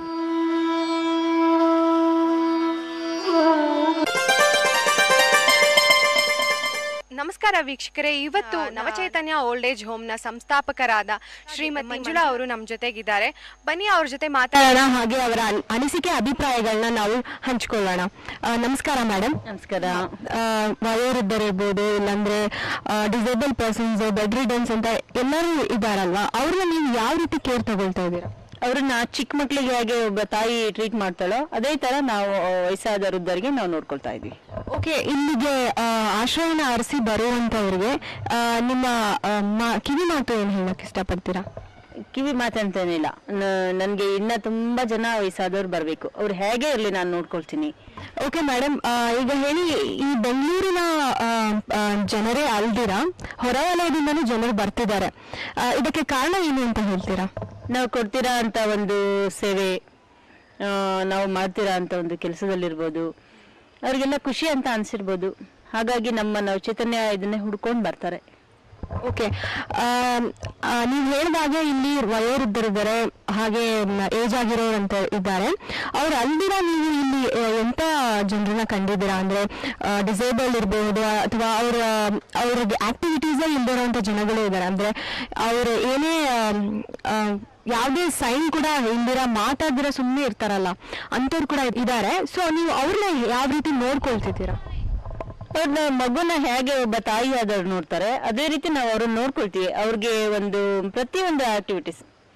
ನಮಸ್ಕಾರ ವೀಕ್ಷಕರೇ ಇವತ್ತು ನವಚೈತನ್ಯ ಓಲ್ಡ್ ಏಜ್ ಹೋಮ್ನ ಸಂಸ್ಥಾಪಕರಾದ ಶ್ರೀಮತಿ ಮಂಜುಳಾ ಅವರು ನಮ್ಮ ಜೊತೆಗಿದ್ದಾರೆ ಬನ್ನಿ ಅವ್ರ ಜೊತೆ ಮಾತಾಡೋಣ ಹಾಗೆ ಅವರ ಅನ್- ಅನಿಸಿಕೆ ಅಭಿಪ್ರಾಯಗಳನ್ನ ನಾವು ಹಂಚ್ಕೊಳ್ಳೋಣ ಆ, ನಮಸ್ಕಾರ ಮೇಡಮ್ ನಮಸ್ಕಾರ ವಯೋವೃದ್ಧರಿರ್ಬೋದು ಇಲ್ಲಾಂದ್ರೆ ಡಿಸೇಬಲ್ ಪರ್ಸನ್ಸ್ ಬೆಡ್ ರಿಡನ್ಸ್ ಅಂತ ಎಲ್ಲರೂ ಇದ್ದಾರಲ್ವಾ ಅವ್ರನ್ನ ನೀವು ಯಾವ ರೀತಿ ಕೇರ್ ತಗೊಳ್ತಾ ಇದ್ದೀರಾ ಅವ್ರನ್ನ ಚಿಕ್ಕ ಮಕ್ಕಳಿಗೆ ಹೇಗೆ ಒಬ್ಬ ತಾಯಿ ಟ್ರೀಟ್ ಮಾಡ್ತಾಳೋ ಅದೇ ತರ ನಾವು ಆ, ವಯಸ್ಸಾದ ವೃದ್ಧರಿಗೆ ನಾವು ನೋಡ್ಕೊಳ್ತಾ ಇದ್ವಿ ಓಕೆ ಇಲ್ಲಿಗೆ ಆ, ಆಶ್ರಯನ ಅರಸಿ ಬರುವಂತವ್ರಿಗೆ ಆ, ನಿಮ್ಮ ಆ, ಮಾ- ಕಿವಿ ಮಾತು ಏನು ಹೇಳಕ್ ಇಷ್ಟಪಡ್ತೀರಾ ಕಿವಿ ಮಾತಂತೇನಿಲ್ಲ ನನಗೆ ಇನ್ನ ತುಂಬಾ ಜನ ವಯಸ್ಸಾದವ್ರು ಬರಬೇಕು ಅವ್ರು ಹೇಗೆ ಇರಲಿ ನಾನು ನೋಡ್ಕೊಳ್ತೀನಿ ಓಕೆ ಮೇಡಮ್ ಈಗ ಹೇಳಿ ಈ ಬೆಂಗಳೂರಿನ ಆ, ಆ, ಜನರೇ ಅಲ್ದಿರ ಹೊರವಲಯದಿಂದನೂ ಜನರು ಬರ್ತಿದ್ದಾರೆ ಆ, ಇದಕ್ಕೆ ಕಾರಣ ಏನು ಅಂತ ಹೇಳ್ತೀರಾ ನಾವು ಕೊಡ್ತೀರಾ ಅಂತ ಒಂದು ಸೇವೆ ಆ, ನಾವು ಮಾಡ್ತೀರಾ ಅಂತ ಒಂದು ಕೆಲಸದಲ್ಲಿರ್ಬೋದು ಅವ್ರಿಗೆಲ್ಲ ಖುಷಿ ಅಂತ ಅನ್ಸಿರ್ಬೋದು ಹಾಗಾಗಿ ನಮ್ಮ ನಾವು ಚೈತನ್ಯ ಇದನ್ನೇ ಹುಡ್ಕೊಂಡು ಬರ್ತಾರೆ ಓಕೆ ನೀವು ಹೇಳಿದಾಗ ಇಲ್ಲಿ ವಯೋವೃದ್ಧರಿದ್ದಾರೆ ಹಾಗೆ ಏಜ್ ಆಗಿರೋರು ಅಂತ ಇದ್ದಾರೆ ಅವ್ರು ಅಲ್ದಿರ ನೀವು ಇಲ್ಲಿ ಆ, ಎಂತ ಜನರನ್ನ ಕಂಡಿದ್ದೀರಾ ಅಂದ್ರೆ ಡಿಸೇಬಲ್ ಇರಬಹುದು ಅಥವಾ ಅವರ ಅವ್ರಿಗೆ ಆಕ್ಟಿವಿಟೀಸೇ ಇಲ್ದಿರೋಂಥ ಜನಗಳು ಇದ್ದಾರೆ ಅಂದ್ರೆ ಅವರು ಏನೇ ಆಮ್, ಆ, ಯಾವುದೇ ಸೈನ್ ಕೂಡ ಇಲ್ದಿರ ಮಾತಾಡ್ದಿರ ಸುಮ್ಮನೆ ಇರ್ತಾರಲ್ಲ ಅಂಥವ್ರು ಕೂಡ ಇದ್ದಾರೆ ಸೊ ನೀವು ಅವ್ರನ್ನ ಯಾವ ರೀತಿ ನೋಡ್ಕೊಳ್ತಿದ್ದೀರಾ ಅವ್ರನ್ನ ಮಗುನ ಹೇಗೆ ಒಬ್ಬ ತಾಯಿ ಆದವ್ರು ನೋಡ್ತಾರೆ ಅದೇ ರೀತಿ ನಾವು ಅವ್ರನ್ನ ನೋಡ್ಕೊಳ್ತೀವಿ ಅವ್ರಿಗೆ ಒಂದು ಪ್ರತಿಯೊಂದು ಆಕ್ಟಿವಿಟೀಸ್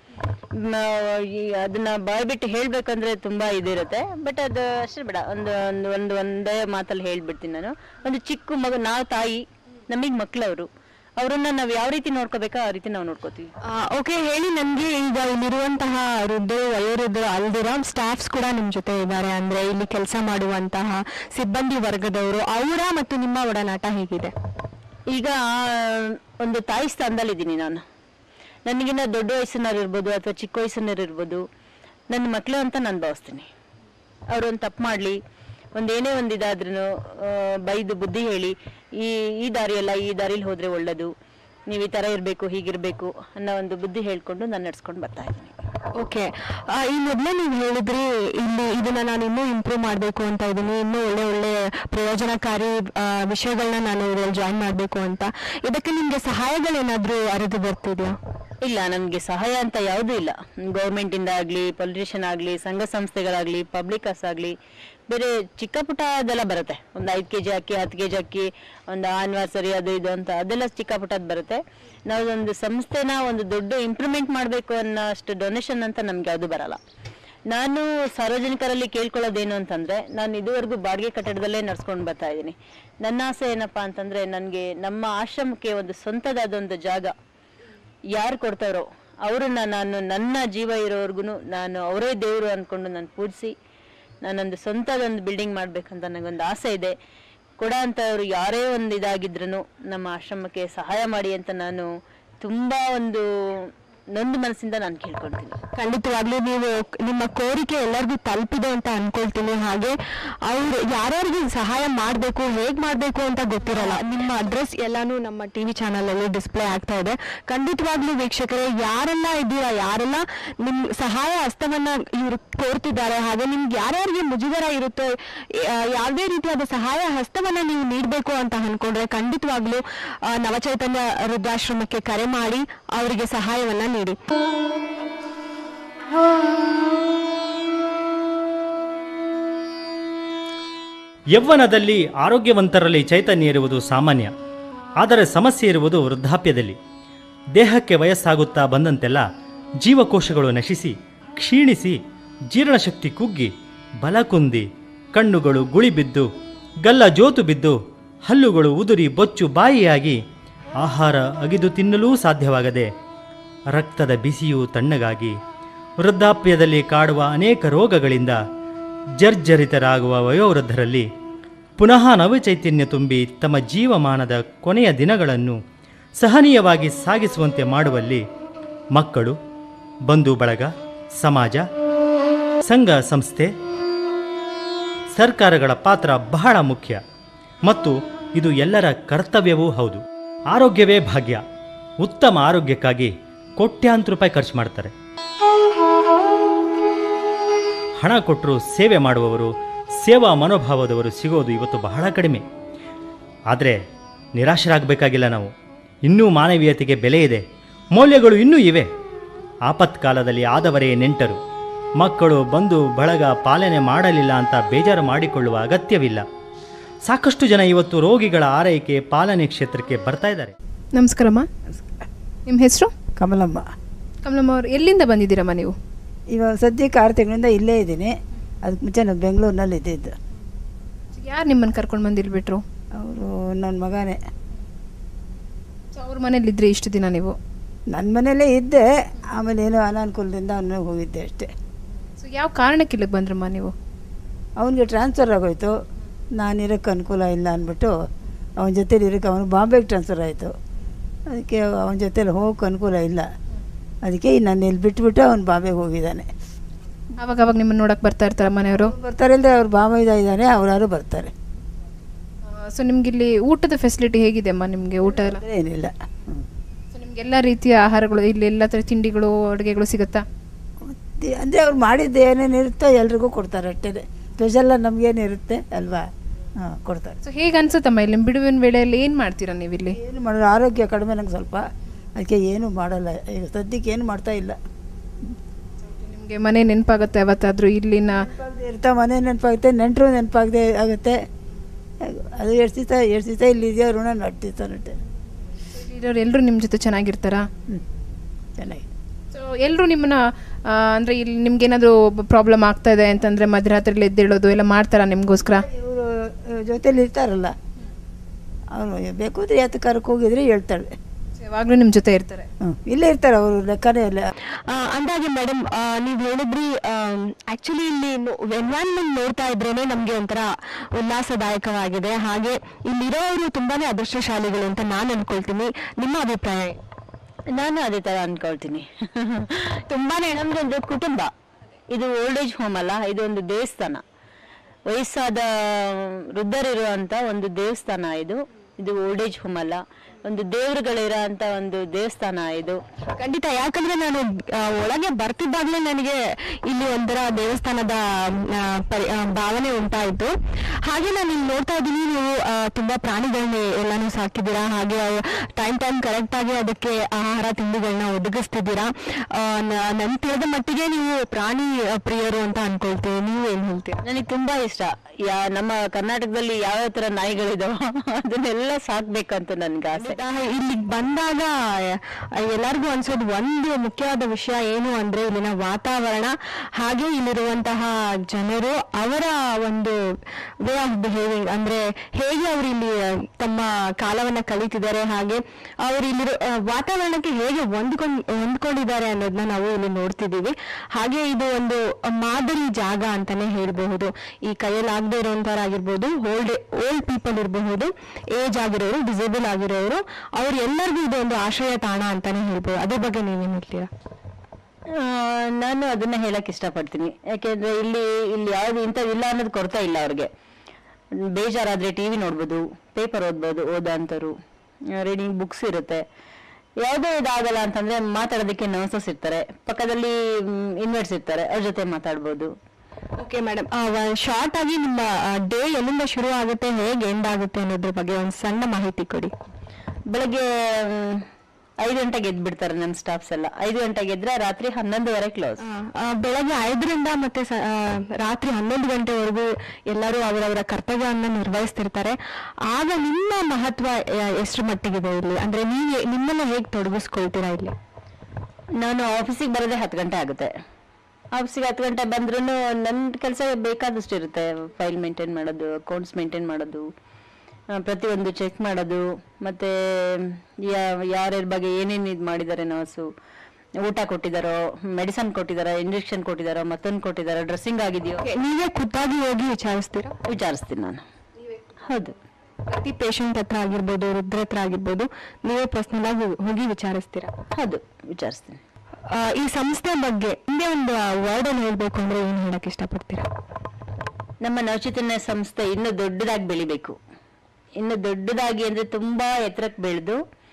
ಅದನ್ನ ಬಾಯ್ ಬಿಟ್ಟು ಹೇಳ್ಬೇಕಂದ್ರೆ ತುಂಬಾ ಇದಿರುತ್ತೆ ಬಟ್ ಅದು ಅಷ್ಟೇ ಬೇಡ ಒಂದು ಒಂದು ಒಂದು ಒಂದೇ ಮಾತಲ್ಲಿ ಹೇಳ್ಬಿಡ್ತೀನಿ ನಾನು ಒಂದು ಚಿಕ್ಕ ಮಗು ನಾವು ತಾಯಿ ನಮಗ್ ಮಕ್ಳವ್ರು ಅವ್ರನ್ನ ನಾವು ಯಾವ ರೀತಿ ನೋಡ್ಕೋಬೇಕೋ ಆ ರೀತಿ ನಾವು ನೋಡ್ಕೋತೀವಿ ಓಕೆ ಹೇಳಿ ನನಗೆ ಈಗ ಇಲ್ಲಿರುವಂತಹ ವೃದ್ಧರು ವಯೋವೃದ್ಧರು ಅಲ್ದಿರ ಸ್ಟಾಫ್ಸ್ ಕೂಡ ನಿಮ್ಮ ಜೊತೆ ಇದ್ದಾರೆ ಅಂದ್ರೆ ಇಲ್ಲಿ ಕೆಲಸ ಮಾಡುವಂತಹ ಸಿಬ್ಬಂದಿ ವರ್ಗದವರು ಅವರ ಮತ್ತು ನಿಮ್ಮ ಒಡನಾಟ ಹೇಗಿದೆ ಈಗ ಒಂದು ತಾಯಿ ಸ್ಥಾನದಲ್ಲಿದ್ದೀನಿ ನಾನು ನನಗಿನ್ನ ದೊಡ್ಡ ವಯಸ್ಸಿನವ್ರು ಇರ್ಬೋದು ಅಥವಾ ಚಿಕ್ಕ ವಯಸ್ಸಿನವ್ರು ಇರ್ಬೋದು ನನ್ನ ಮಕ್ಕಳು ಅಂತ ನಾನು ಭಾವಿಸ್ತೀನಿ ಅವ್ರು ಒಂದು ತಪ್ಪು ಮಾಡಲಿ ಒಂದು ಏನೇ ಒಂದು ಇದಾದ್ರೂ ಬೈದು ಬುದ್ಧಿ ಹೇಳಿ ಈ ಈ ದಾರಿಯಲ್ಲ ಈ ದಾರಿಲಿ ಹೋದ್ರೆ ಒಳ್ಳೇದು ನೀವು ಈ ಥರ ಇರಬೇಕು ಹೀಗಿರಬೇಕು ಅನ್ನೋ ಒಂದು ಬುದ್ಧಿ ಹೇಳ್ಕೊಂಡು ನಾನು ನಡ್ಸ್ಕೊಂಡು ಬರ್ತಾ ಇದ್ದೀನಿ ಓಕೆ ಈ ಮೊದಲೇ ನೀವು ಹೇಳಿದ್ರಿ ಇಲ್ಲಿ ಇದನ್ನ ನಾನು ಇನ್ನೂ ಇಂಪ್ರೂವ್ ಮಾಡಬೇಕು ಅಂತ ಇದ್ದೀನಿ ಇನ್ನೂ ಒಳ್ಳೆ ಒಳ್ಳೆ ಪ್ರಯೋಜನಕಾರಿ ಆ, ವಿಷಯಗಳನ್ನ ನಾನು ಇದರಲ್ಲಿ ಜಾಯಿನ್ ಮಾಡಬೇಕು ಅಂತ ಇದಕ್ಕೆ ನಿಮಗೆ ಸಹಾಯಗಳೇನಾದರೂ ಅರಿದು ಬರ್ತಿದೆಯಾ ಇಲ್ಲ ನನಗೆ ಸಹಾಯ ಅಂತ ಯಾವುದೂ ಇಲ್ಲ ಗೌರ್ಮೆಂಟಿಂದ ಆಗಲಿ ಪೊಲಿಟಿಷಿಯನ್ ಆಗಲಿ ಸಂಘ ಸಂಸ್ಥೆಗಳಾಗಲಿ ಪಬ್ಲಿಕರ್ಸ್ ಆಗಲಿ ಬೇರೆ ಚಿಕ್ಕ ಪುಟ್ಟ ಅದೆಲ್ಲ ಬರುತ್ತೆ ಒಂದು ಐದು ಕೆ ಜಿ ಅಕ್ಕಿ ಹತ್ತು ಕೆ ಜಿ ಅಕ್ಕಿ ಒಂದು ಆನಿವರ್ಸರಿ ಅದು ಇದು ಅಂತ ಅದೆಲ್ಲ ಚಿಕ್ಕ ಪುಟ್ಟದ್ದು ಬರುತ್ತೆ ನಾವು ಒಂದು ಸಂಸ್ಥೆನ ಒಂದು ದೊಡ್ಡ ಇಂಪ್ರೂವ್ಮೆಂಟ್ ಮಾಡಬೇಕು ಅನ್ನೋ ಅಷ್ಟು ಡೊನೇಷನ್ ಅಂತ ನಮ್ಗೆ ಯಾವುದು ಬರಲ್ಲ ನಾನು ಸಾರ್ವಜನಿಕರಲ್ಲಿ ಕೇಳ್ಕೊಳ್ಳೋದೇನು ಅಂತಂದ್ರೆ ನಾನು ಇದುವರೆಗೂ ಬಾಡಿಗೆ ಕಟ್ಟಡದಲ್ಲೇ ನಡ್ಸ್ಕೊಂಡು ಬರ್ತಾ ಇದ್ದೀನಿ ನನ್ನ ಆಸೆ ಏನಪ್ಪಾ ಅಂತಂದ್ರೆ ನನಗೆ ನಮ್ಮ ಆಶ್ರಮಕ್ಕೆ ಒಂದು ಸ್ವಂತದಾದ ಒಂದು ಜಾಗ ಯಾರು ಕೊಡ್ತಾರೋ ಅವ್ರನ್ನ ನಾನು ನನ್ನ ಜೀವ ಇರೋವರೆಗೂ ನಾನು ಅವರೇ ದೇವರು ಅಂದ್ಕೊಂಡು ನಾನು ಪೂಜಿಸಿ ನಾನೊಂದು ಸ್ವಂತದೊಂದು ಬಿಲ್ಡಿಂಗ್ ಮಾಡ್ಬೇಕಂತ ನನಗೊಂದು ಆಸೆ ಇದೆ ಕೊಡ ಅಂತವ್ರು ಯಾರೇ ಒಂದು ಇದಾಗಿದ್ರು ನಮ್ಮ ಆಶ್ರಮಕ್ಕೆ ಸಹಾಯ ಮಾಡಿ ಅಂತ ನಾನು ತುಂಬಾ ಒಂದು ನೊಂದು ಮನಸ್ಸಿಂದ ನಾನು ಕೇಳ್ಕೊಳ್ತೀನಿ ಖಂಡಿತವಾಗ್ಲೂ ನೀವು ನಿಮ್ಮ ಕೋರಿಕೆ ಎಲ್ಲರಿಗೂ ತಲುಪಿದೆ ಅಂತ ಅನ್ಕೊಳ್ತೀನಿ ಹಾಗೆ ಅವ್ರು ಯಾರ್ಯಾರಿಗೆ ಸಹಾಯ ಮಾಡಬೇಕು ಹೇಗ್ ಮಾಡಬೇಕು ಅಂತ ಗೊತ್ತಿರಲ್ಲ ನಿಮ್ಮ ಅಡ್ರೆಸ್ ಎಲ್ಲಾನು ನಮ್ಮ ಟಿವಿ ಚಾನಲ್ ಅಲ್ಲಿ ಡಿಸ್ಪ್ಲೇ ಆಗ್ತಾ ಇದೆ ಖಂಡಿತವಾಗ್ಲೂ ವೀಕ್ಷಕರೇ ಯಾರೆಲ್ಲ ಇದ್ದೀರಾ ಯಾರೆಲ್ಲ ನಿಮ್ ಸಹಾಯ ಹಸ್ತವನ್ನ ಇವರು ಕೋರ್ತಿದ್ದಾರೆ ಹಾಗೆ ನಿಮ್ಗೆ ಯಾರ್ಯಾರಿಗೆ ಮುಜುಗರ ಇರುತ್ತೋ ಆ, ಯಾವುದೇ ರೀತಿಯಾದ ಸಹಾಯ ಹಸ್ತವನ್ನ ನೀವು ನೀಡಬೇಕು ಅಂತ ಅನ್ಕೊಂಡ್ರೆ ಖಂಡಿತವಾಗ್ಲೂ ಆ, ನವಚೈತನ್ಯ ವೃದ್ಧಾಶ್ರಮಕ್ಕೆ ಕರೆ ಮಾಡಿ ಅವರಿಗೆ ಸಹಾಯವನ್ನ ನೀಡಿ ಯೌವನದಲ್ಲಿ ಆರೋಗ್ಯವಂತರಲ್ಲಿ ಚೈತನ್ಯ ಇರುವುದು ಸಾಮಾನ್ಯ ಆದರೆ ಸಮಸ್ಯೆ ಇರುವುದು ವೃದ್ಧಾಪ್ಯದಲ್ಲಿ ದೇಹಕ್ಕೆ ವಯಸ್ಸಾಗುತ್ತಾ ಬಂದಂತೆಲ್ಲ ಜೀವಕೋಶಗಳು ನಶಿಸಿ ಕ್ಷೀಣಿಸಿ ಜೀರ್ಣಶಕ್ತಿ ಕುಗ್ಗಿ ಬಲ ಕುಂದಿ ಕಣ್ಣುಗಳು ಗುಳಿಬಿದ್ದು ಗಲ್ಲ ಜೋತು ಬಿದ್ದು ಹಲ್ಲುಗಳು ಉದುರಿ ಬೊಚ್ಚು ಬಾಯಿಯಾಗಿ ಆಹಾರ ಅಗಿದು ತಿನ್ನಲೂ ಸಾಧ್ಯವಾಗದೆ ರಕ್ತದ ಬಿಸಿಯು ತಣ್ಣಗಾಗಿ ವೃದ್ಧಾಪ್ಯದಲ್ಲಿ ಕಾಡುವ ಅನೇಕ ರೋಗಗಳಿಂದ ಜರ್ಜರಿತರಾಗುವ ವಯೋವೃದ್ಧರಲ್ಲಿ ಪುನಃ ನವಚೈತನ್ಯ ತುಂಬಿ ತಮ್ಮ ಜೀವಮಾನದ ಕೊನೆಯ ದಿನಗಳನ್ನು ಸಹನೀಯವಾಗಿ ಸಾಗಿಸುವಂತೆ ಮಾಡುವಲ್ಲಿ ಮಕ್ಕಳು ಬಂಧು ಬಳಗ ಸಮಾಜ ಸಂಘ ಸಂಸ್ಥೆ ಸರ್ಕಾರಗಳ ಪಾತ್ರ ಬಹಳ ಮುಖ್ಯ ಮತ್ತು ಇದು ಎಲ್ಲರ ಕರ್ತವ್ಯವೂ ಹೌದು ಆರೋಗ್ಯವೇ ಭಾಗ್ಯ ಉತ್ತಮ ಆರೋಗ್ಯಕ್ಕಾಗಿ ಕೋಟ್ಯಾಂತರ ರೂಪಾಯಿ ಖರ್ಚು ಮಾಡ್ತಾರೆ ಹಣ ಕೊಟ್ಟರು ಸೇವೆ ಮಾಡುವವರು ಸೇವಾ ಮನೋಭಾವದವರು ಸಿಗೋದು ಇವತ್ತು ಬಹಳ ಕಡಿಮೆ ಆದರೆ ನಿರಾಶರಾಗಬೇಕಾಗಿಲ್ಲ ನಾವು ಇನ್ನೂ ಮಾನವೀಯತೆಗೆ ಬೆಲೆ ಇದೆ ಮೌಲ್ಯಗಳು ಇನ್ನೂ ಇವೆ ಆಪತ್ಕಾಲದಲ್ಲಿ ಆದವರೇ ನೆಂಟರು ಮಕ್ಕಳು ಬಂದು ಬಳಗ ಪಾಲನೆ ಮಾಡಲಿಲ್ಲ ಅಂತ ಬೇಜಾರು ಮಾಡಿಕೊಳ್ಳುವ ಅಗತ್ಯವಿಲ್ಲ ಸಾಕಷ್ಟು ಜನ ಇವತ್ತು ರೋಗಿಗಳ ಆರೈಕೆ ಪಾಲನೆ ಕ್ಷೇತ್ರಕ್ಕೆ ಬರ್ತಾ ಇದ್ದಾರೆ ನಮಸ್ಕಾರಮ್ಮ ನಿಮ್ಮ ಹೆಸರು ಕಮಲಮ್ಮ ಕಮಲಮ್ಮ ಅವ್ರು ಎಲ್ಲಿಂದ ಬಂದಿದ್ದೀರಮ್ಮ ನೀವು ಇವಾಗ ಸದ್ಯಕ್ಕೆ ಆರು ತಿಂಗಳಿಂದ ಇಲ್ಲೇ ಇದ್ದೀನಿ ಅದಕ್ಕೆ ಮುಂಚೆ ನಾನು ಬೆಂಗಳೂರಿನಲ್ಲಿ ಇದ್ದಿದ್ದು ಯಾರು ನಿಮ್ಮನ್ನು ಕರ್ಕೊಂಡು ಬಂದು ಬಿಟ್ರು ಅವರು ನನ್ನ ಮಗನೇ ಸೊ ಅವ್ರ ಮನೇಲಿದ್ರಿ ಇಷ್ಟು ದಿನ ನೀವು ನನ್ನ ಮನೆಯಲ್ಲೇ ಇದ್ದೆ ಆಮೇಲೆ ಏನೋ ಅನಾನುಕೂಲದಿಂದ ಅವನು ಹೋಗಿದ್ದೆ ಅಷ್ಟೇ ಸೊ ಯಾವ ಕಾರಣಕ್ಕೆ ಇಲ್ಲಿಗೆ ಬಂದ್ರಮ್ಮ ನೀವು ಅವನಿಗೆ ಟ್ರಾನ್ಸ್ಫರ್ ಆಗೋಯ್ತು ನಾನು ಇರೋಕ್ಕೆ ಅನುಕೂಲ ಇಲ್ಲ ಅಂದ್ಬಿಟ್ಟು ಅವನ ಜೊತೇಲಿ ಇರೋಕ್ಕೆ ಅವನು ಬಾಂಬೆಗೆ ಟ್ರಾನ್ಸ್ಫರ್ ಆಯಿತು ಅದಕ್ಕೆ ಅವನ ಜೊತೇಲಿ ಹೋಗೋಕ್ಕೆ ಅನುಕೂಲ ಇಲ್ಲ ಅದಕ್ಕೆ ನಾನು ಇಲ್ಲಿ ಬಿಟ್ಬಿಟ್ಟು ಅವ್ನು ಬಾಂಬೆಗೆ ಹೋಗಿದ್ದಾನೆ ಅವಾಗ ಅವಾಗ ನಿಮ್ಮನ್ನು ನೋಡಕ್ಕೆ ಬರ್ತಾ ಇರ್ತಾರ ಮನೆಯವರು ಬರ್ತಾರೆ ಇಲ್ಲದೆ ಅವ್ರು ಬಾಂಬೆದ ಇದ್ದಾನೆ ಅವರಾರು ಬರ್ತಾರೆ ಸೊ ನಿಮ್ಗೆ ಇಲ್ಲಿ ಊಟದ ಫೆಸಿಲಿಟಿ ಹೇಗಿದೆ ಅಮ್ಮ ನಿಮಗೆ ಊಟ ಎಲ್ಲ ಏನಿಲ್ಲ ಸೊ ನಿಮ್ಗೆ ಎಲ್ಲ ರೀತಿಯ ಆಹಾರಗಳು ಇಲ್ಲಿ ಎಲ್ಲ ಥರ ತಿಂಡಿಗಳು ಅಡುಗೆಗಳು ಸಿಗುತ್ತಾ ಅಂದರೆ ಅವ್ರು ಮಾಡಿದ್ದು ಏನೇನು ಇರುತ್ತೋ ಎಲ್ರಿಗೂ ಕೊಡ್ತಾರೆ ಅಷ್ಟೇ ಸ್ಪೆಷಲ್ಲ ನಮಗೇನಿರುತ್ತೆ ಅಲ್ವಾ ಹಾಂ ಕೊಡ್ತಾರೆ ಸೊ ಹೇಗೆ ಅನ್ಸುತ್ತಮ್ಮ ಇಲ್ಲಿ ಬಿಡುವಿನ ವೇಳೆಯಲ್ಲಿ ಏನು ಮಾಡ್ತೀರಾ ನೀವು ಇಲ್ಲಿ ಏನು ಮಾಡೋದು ಆರೋಗ್ಯ ಕಡಿಮೆ ನಂಗೆ ಸ್ವಲ್ಪ ಅದಕ್ಕೆ ಏನು ಮಾಡಲ್ಲ ಈಗ ಸದ್ಯಕ್ಕೆ ಏನು ಮಾಡ್ತಾ ಇಲ್ಲ ನಿಮಗೆ ಮನೆ ನೆನಪಾಗುತ್ತೆ ಯಾವತ್ತಾದ್ರೂ ಇಲ್ಲಿನ ಇರ್ತಾ ಮನೆ ನೆನಪಾಗುತ್ತೆ ನೆಂಟರು ನೆನಪಾಗದೆ ಆಗುತ್ತೆ ಅದು ಎಷ್ಟು ದಿವಸ ಎಷ್ಟು ದಿವಸ ಇಲ್ಲಿದೆಯೋ ಋಣ ನಡ್ತಿರ್ತಾ ನಟ್ಟೆ ಇರೋರು ಎಲ್ಲರೂ ನಿಮ್ಮ ಜೊತೆ ಚೆನ್ನಾಗಿರ್ತಾರಾ ಚೆನ್ನಾಗಿ ಸೊ ಎಲ್ಲರೂ ನಿಮ್ಮನ್ನ ಆ, ಅಂದ್ರೆ ಇಲ್ಲಿ ನಿಮ್ಗೆ ಏನಾದರೂ ಪ್ರಾಬ್ಲಮ್ ಆಗ್ತಾ ಇದೆ ಅಂತಂದ್ರೆ ಮಧ್ಯರಾತ್ರಿಲಿ ಎದ್ದೇಳೋದು ಎಲ್ಲ ಮಾಡ್ತಾರಾ ನಿಮಗೋಸ್ಕರ ಇವರು ಜೊತೇಲಿ ಇರ್ತಾರಲ್ಲ ಅವರು ಬೇಕು ಅಂದರೆ ಯಾತಕ್ಕಾರಕ್ಕೆ ಹೋಗಿದ್ರೆ ಹೇಳ್ತಾಳೆ ಯಾವಾಗಲೂ ನಿಮ್ಮ ಜೊತೆ ಇರ್ತಾರೆ ಹ್ಞೂ ಇಲ್ಲೇ ಇರ್ತಾರೆ ಅವರು ಲೆಕ್ಕನೇ ಇಲ್ಲ ಆ, ಅಂದಾಗೆ ಮೇಡಮ್ ನೀವು ಹೇಳಿದ್ರಿ ಆಕ್ಚುಲಿ ಇಲ್ಲಿ ಎನ್ವೈರನ್ಮೆಂಟ್ ನೋಡ್ತಾ ಇದ್ರೇನೆ ನಮ್ಗೆ ಒಂಥರ ಉಲ್ಲಾಸದಾಯಕವಾಗಿದೆ ಹಾಗೆ ಇಲ್ಲಿರೋರು ತುಂಬಾನೇ ಅದೃಷ್ಟಶಾಲಿಗಳು ಅಂತ ನಾನು ಅನ್ಕೊಳ್ತೀನಿ ನಿಮ್ಮ ಅಭಿಪ್ರಾಯ ಏನು? ನಾನು ಅದೇ ತರ ಅನ್ಕೊಳ್ತೀನಿ ತುಂಬಾನೇ ನಮ್ದು ಒಂದು ಕುಟುಂಬ ಇದು ಓಲ್ಡ್ ಏಜ್ ಹೋಮ್ ಅಲ್ಲ ಇದು ಒಂದು ದೇವಸ್ಥಾನ ವಯಸ್ಸಾದ ವೃದ್ಧರಿರುವಂತ ಒಂದು ದೇವಸ್ಥಾನ ಇದು ಇದು ಓಲ್ಡ್ ಏಜ್ ಹೋಮ್ ಅಲ್ಲ ಒಂದು ದೇವರುಗಳಿರೋ ಅಂತ ಒಂದು ದೇವಸ್ಥಾನ ಇದು ಖಂಡಿತ ಯಾಕಂದ್ರೆ ನಾನು ಆ, ಒಳಗೆ ಬರ್ತಿದ್ದಾಗ್ಲೇ ನನಗೆ ಇಲ್ಲಿ ಒಂಥರ ದೇವಸ್ಥಾನದ ಆ, ಪರಿ- ಆ, ಭಾವನೆ ಉಂಟಾಯಿತು ಹಾಗೆ ನಾನು ಇಲ್ಲಿ ನೋಡ್ತಾ ಇದ್ದೀನಿ ನೀವು ಆ, ತುಂಬಾ ಪ್ರಾಣಿಗಳನ್ನ ಎಲ್ಲಾನು ಸಾಕಿದ್ದೀರಾ ಹಾಗೆ ಟೈಮ್ ಟೈಮ್ ಕರೆಕ್ಟ್ ಆಗಿ ಅದಕ್ಕೆ ಆಹಾರ ತಿಂಡಿಗಳನ್ನ ಒದಗಿಸ್ತಿದ್ದೀರಾ ಆ, ನ- ನನ್ ತಿಳಿದ ಮಟ್ಟಿಗೆ ನೀವು ಪ್ರಾಣಿ ಆ, ಪ್ರಿಯರು ಅಂತ ಅನ್ಕೊಳ್ತೀವಿ ನೀವು ಏನ್ ಹೇಳ್ತೀರಾ ನನಗೆ ತುಂಬಾ ಇಷ್ಟ ಯಾ ನಮ್ಮ ಕರ್ನಾಟಕದಲ್ಲಿ ಯಾವ ತರ ನಾಯಿಗಳಿದಾವ ಅದನ್ನೆಲ್ಲ ಸಾಕ್ಬೇಕಂತ ನನ್ಗೆ ಆಸೆ ಇಲ್ಲಿಗೆ ಬಂದಾಗ ಆ, ಎಲ್ಲರಿಗೂ ಅನ್ಸೋದು ಒಂದು ಮುಖ್ಯವಾದ ವಿಷಯ ಏನು ಅಂದ್ರೆ ಇಲ್ಲಿನ ವಾತಾವರಣ ಹಾಗೆ ಇಲ್ಲಿರುವಂತಹ ಜನರು ಅವರ ಒಂದು ವೇ ಆಫ್ ಬಿಹೇವಿಂಗ್ ಅಂದ್ರೆ ಹೇಗೆ ಅವರು ಇಲ್ಲಿ ಆ, ತಮ್ಮ ಕಾಲವನ್ನ ಕಳೀತಿದ್ದಾರೆ ಹಾಗೆ ಅವರು ಇಲ್ಲಿರೋ ಆ, ವಾತಾವರಣಕ್ಕೆ ಹೇಗೆ ಹೊಂದ್ಕೊಂಡ್ ಹೊಂದ್ಕೊಂಡಿದ್ದಾರೆ ಅನ್ನೋದನ್ನ ನಾವು ಇಲ್ಲಿ ನೋಡ್ತಿದ್ದೀವಿ ಹಾಗೆ ಇದು ಒಂದು ಮಾದರಿ ಜಾಗ ಅಂತಾನೆ ಹೇಳ್ಬಹುದು ಈ ಕೈಯಲ್ಲಿ ಆಗದೆ ಇರುವಂತವರಾಗಿರ್ಬೋದು ಓಲ್ಡ್ ಓಲ್ಡ್ ಪೀಪಲ್ ಇರಬಹುದು ಏಜ್ ಆಗಿರೋರು ಡಿಸೇಬಲ್ ಆಗಿರೋರು ಅವ್ರು ಎಲ್ಲರಿಗೂ ಇದು ಒಂದು ಆಶ್ರಯ ತಾಣ ಅಂತಾನೆ ಹೇಳ್ಬೋದು ಅದ್ರ ಬಗ್ಗೆ ನೀವೇನ್ ಹೇಳ್ತೀರಾ ಆ, ನಾನು ಅದನ್ನ ಹೇಳಕ್ ಇಷ್ಟಪಡ್ತೀನಿ ಯಾಕೆಂದ್ರೆ ಇಲ್ಲಿ ಇಲ್ಲಿ ಯಾವ್ದು ಇಂಥದ್ದು ಇಲ್ಲ ಅನ್ನೋದು ಕೊರತೆ ಇಲ್ಲ ಅವ್ರಿಗೆ ಬೇಜಾರಾದ್ರೆ ಟಿವಿ ನೋಡ್ಬೋದು ಪೇಪರ್ ಓದ್ಬೋದು ಓದಂತರು ರೀಡಿಂಗ್ ಬುಕ್ಸ್ ಇರುತ್ತೆ ಯಾವುದೇ ಇದಾಗಲ್ಲ ಅಂತಂದ್ರೆ ಮಾತಾಡೋದಕ್ಕೆ ನರ್ಸಸ್ ಇರ್ತಾರೆ ಪಕ್ಕದಲ್ಲಿ ಇನ್ವರ್ಟ್ಸ್ ಇರ್ತಾರೆ ಅವ್ರ ಜೊತೆ ಮಾತಾಡ್ಬೋದು ಓಕೆ ಮೇಡಮ್ ಶಾರ್ಟ್ ಆಗಿ ನಿಮ್ಮ ಡೇ ಎಲ್ಲಿಂದ ಶುರು ಆಗುತ್ತೆ ಹೇಗೆ ಎಂಡ್ ಆಗುತ್ತೆ ಅನ್ನೋದ್ರ ಬಗ್ಗೆ ಒಂದು ಸಣ್ಣ ಮಾಹಿತಿ ಕೊಡಿ ಬೆಳಗ್ಗೆ ಮ್, ಐದು ಗಂಟೆಗೆ ಎದ್ದು ಬಿಡ್ತಾರೆ ನಮ್ಮ ಸ್ಟಾಫ್ಸ್ ಎಲ್ಲ ಐದು ಗಂಟೆಗೆ ಎದ್ರೆ ರಾತ್ರಿ ಹನ್ನೊಂದುವರೆ ಕ್ಲೋಸ್ ಆ, ಬೆಳಗ್ಗೆ ಐದರಿಂದ ಮತ್ತೆ ಸ- ಆ, ರಾತ್ರಿ ಹನ್ನೊಂದು ಗಂಟೆವರೆಗೂ ಎಲ್ಲರೂ ಅವರವರ ಕರ್ತವ್ಯವನ್ನು ನಿರ್ವಹಿಸ್ತಿರ್ತಾರೆ ಆಗ ನಿಮ್ಮ ಮಹತ್ವ ಆ, ಎಷ್ಟರ ಮಟ್ಟಿಗಿದೆ ಇಲ್ಲಿ ಅಂದ್ರೆ ನೀವು ನಿಮ್ಮನ್ನ ಹೇಗೆ ತೊಡಗಿಸ್ಕೊಳ್ತೀರಾ ಇಲ್ಲಿ ನಾನು ಆಫೀಸಿಗೆ ಬರೋದೇ ಹತ್ತು ಗಂಟೆ ಆಗುತ್ತೆ ಆಫೀಸಿಗೆ ಹತ್ತು ಗಂಟೆ ಬಂದ್ರೂ ನನ್ನ ಕೆಲಸ ಬೇಕಾದಷ್ಟು ಇರುತ್ತೆ ಫೈಲ್ ಮೇಂಟೈನ್ ಮಾಡೋದು ಅಕೌಂಟ್ಸ್ ಮೇಂಟೈನ್ ಮಾಡೋದು ಆ, ಪ್ರತಿಯೊಂದು ಚೆಕ್ ಮಾಡೋದು ಮತ್ತೆ ಯಾರ್ಯಾರ ಬಗ್ಗೆ ಏನೇನು ಇದು ಮಾಡಿದ್ದಾರೆ ನರ್ಸು ಊಟ ಕೊಟ್ಟಿದ್ದಾರೋ ಮೆಡಿಸನ್ ಕೊಟ್ಟಿದ್ದಾರೋ ಇಂಜೆಕ್ಷನ್ ಕೊಟ್ಟಿದ್ದಾರೋ ಮತ್ತೊಂದು ಕೊಟ್ಟಿದ್ದಾರೋ ಡ್ರೆಸ್ಸಿಂಗ್ ಆಗಿದೆಯೋ ನೀವೇ ಖುದ್ದಾಗಿ ಹೋಗಿ ವಿಚಾರಿಸ್ತೀರಾ ವಿಚಾರಿಸ್ತೀನಿ ನಾನು ಹೌದು ಪ್ರತಿ ಪೇಷಂಟ್ ಹತ್ರ ಆಗಿರ್ಬೋದು ವೃದ್ಧರ ಹತ್ರ ಆಗಿರ್ಬೋದು ನೀವೇ ಪರ್ಸನಲ್ ಆಗಿ ಹೋಗಿ ವಿಚಾರಿಸ್ತೀರಾ ಹೌದು ವಿಚಾರಿಸ್ತೀನಿ ಆ, ಈ ಸಂಸ್ಥೆ ಬಗ್ಗೆ ಹಿಂದೆ ಒಂದು ವರ್ಡ್ ಅಲ್ಲಿ ಹೇಳ್ಬೇಕು ಅಂದ್ರೆ ಏನ್ ಹೇಳಕ್ ಇಷ್ಟಪಡ್ತೀರಾ ನಮ್ಮ ನವಚೈತನ್ಯ ಸಂಸ್ಥೆ ಇನ್ನೂ ದೊಡ್ಡದಾಗಿ ಬೆಳಿಬೇಕು ಇನ್ನು ದೊಡ್ಡದಾಗಿ ಅಂದ್ರೆ ತುಂಬಾ ಎತ್ತರಕ್ಕೆ ಬೆಳೆದು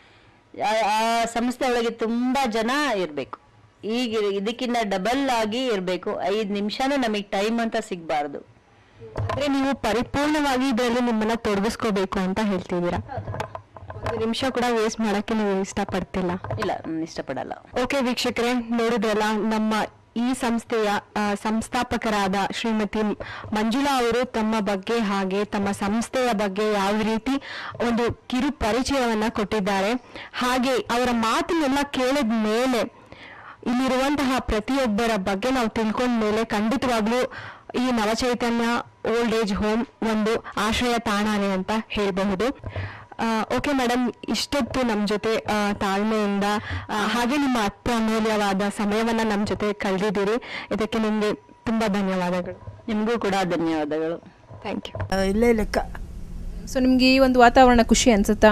ಆ- ಆ ಸಂಸ್ಥೆ ಒಳಗೆ ತುಂಬಾ ಜನ ಇರಬೇಕು ಈಗ ಇದಕ್ಕಿಂತ ಡಬಲ್ ಆಗಿ ಇರಬೇಕು ಐದು ನಿಮಿಷನೂ ನಮಗೆ ಟೈಮ್ ಅಂತ ಸಿಗಬಾರ್ದು ಅಂದ್ರೆ ನೀವು ಪರಿಪೂರ್ಣವಾಗಿ ಇದರಲ್ಲಿ ನಿಮ್ಮನ್ನ ತೊಡಗಿಸ್ಕೋಬೇಕು ಅಂತ ಹೇಳ್ತಿದ್ದೀರಾ ಒಂದು ನಿಮಿಷ ಕೂಡ ವೇಸ್ಟ್ ಮಾಡಕ್ಕೆ ನೀವು ಇಷ್ಟಪಡ್ತಿಲ್ಲ ಇಲ್ಲ ನಾನು ಇಷ್ಟಪಡಲ್ಲ ಓಕೆ ವೀಕ್ಷಕರೇ ನೋಡಿದ್ರಲ್ಲ ನಮ್ಮ ಈ ಸಂಸ್ಥೆಯ ಆ, ಸಂಸ್ಥಾಪಕರಾದ ಶ್ರೀಮತಿ ಮಂಜುಳಾ ಅವರು ತಮ್ಮ ಬಗ್ಗೆ ಹಾಗೆ ತಮ್ಮ ಸಂಸ್ಥೆಯ ಬಗ್ಗೆ ಯಾವ ರೀತಿ ಒಂದು ಕಿರು ಪರಿಚಯವನ್ನ ಕೊಟ್ಟಿದ್ದಾರೆ ಹಾಗೆ ಅವರ ಮಾತನ್ನೆಲ್ಲ ಕೇಳಿದ ಮೇಲೆ ಇಲ್ಲಿರುವಂತಹ ಪ್ರತಿಯೊಬ್ಬರ ಬಗ್ಗೆ ನಾವು ತಿಳ್ಕೊಂಡ ಮೇಲೆ ಖಂಡಿತವಾಗ್ಲೂ ಈ ನವಚೈತನ್ಯ ಓಲ್ಡ್ ಏಜ್ ಹೋಮ್ ಒಂದು ಆಶ್ರಯ ತಾಣನೇ ಅಂತ ಹೇಳಬಹುದು ಓಕೆ ಮೇಡಮ್ ಇಷ್ಟೊತ್ತು ನಮ್ಮ ಜೊತೆ ಆ, ತಾಳ್ಮೆಯಿಂದ ಆ, ಹಾಗೆ ನಿಮ್ಮ ಅತ್ಯ ಅಮೂಲ್ಯವಾದ ಸಮಯವನ್ನ ನಮ್ಮ ಜೊತೆ ಕಳೆದಿದ್ದೀರಿ ಇದಕ್ಕೆ ನಿಮಗೆ ತುಂಬಾ ಧನ್ಯವಾದಗಳು ನಿಮಗೂ ಕೂಡ ಧನ್ಯವಾದಗಳು ಥ್ಯಾಂಕ್ ಯು ಇಲ್ಲೇ ಲೆಕ್ಕ ಸೊ ನಿಮಗೆ ಈ ಒಂದು ವಾತಾವರಣ ಖುಷಿ ಅನ್ಸುತ್ತಾ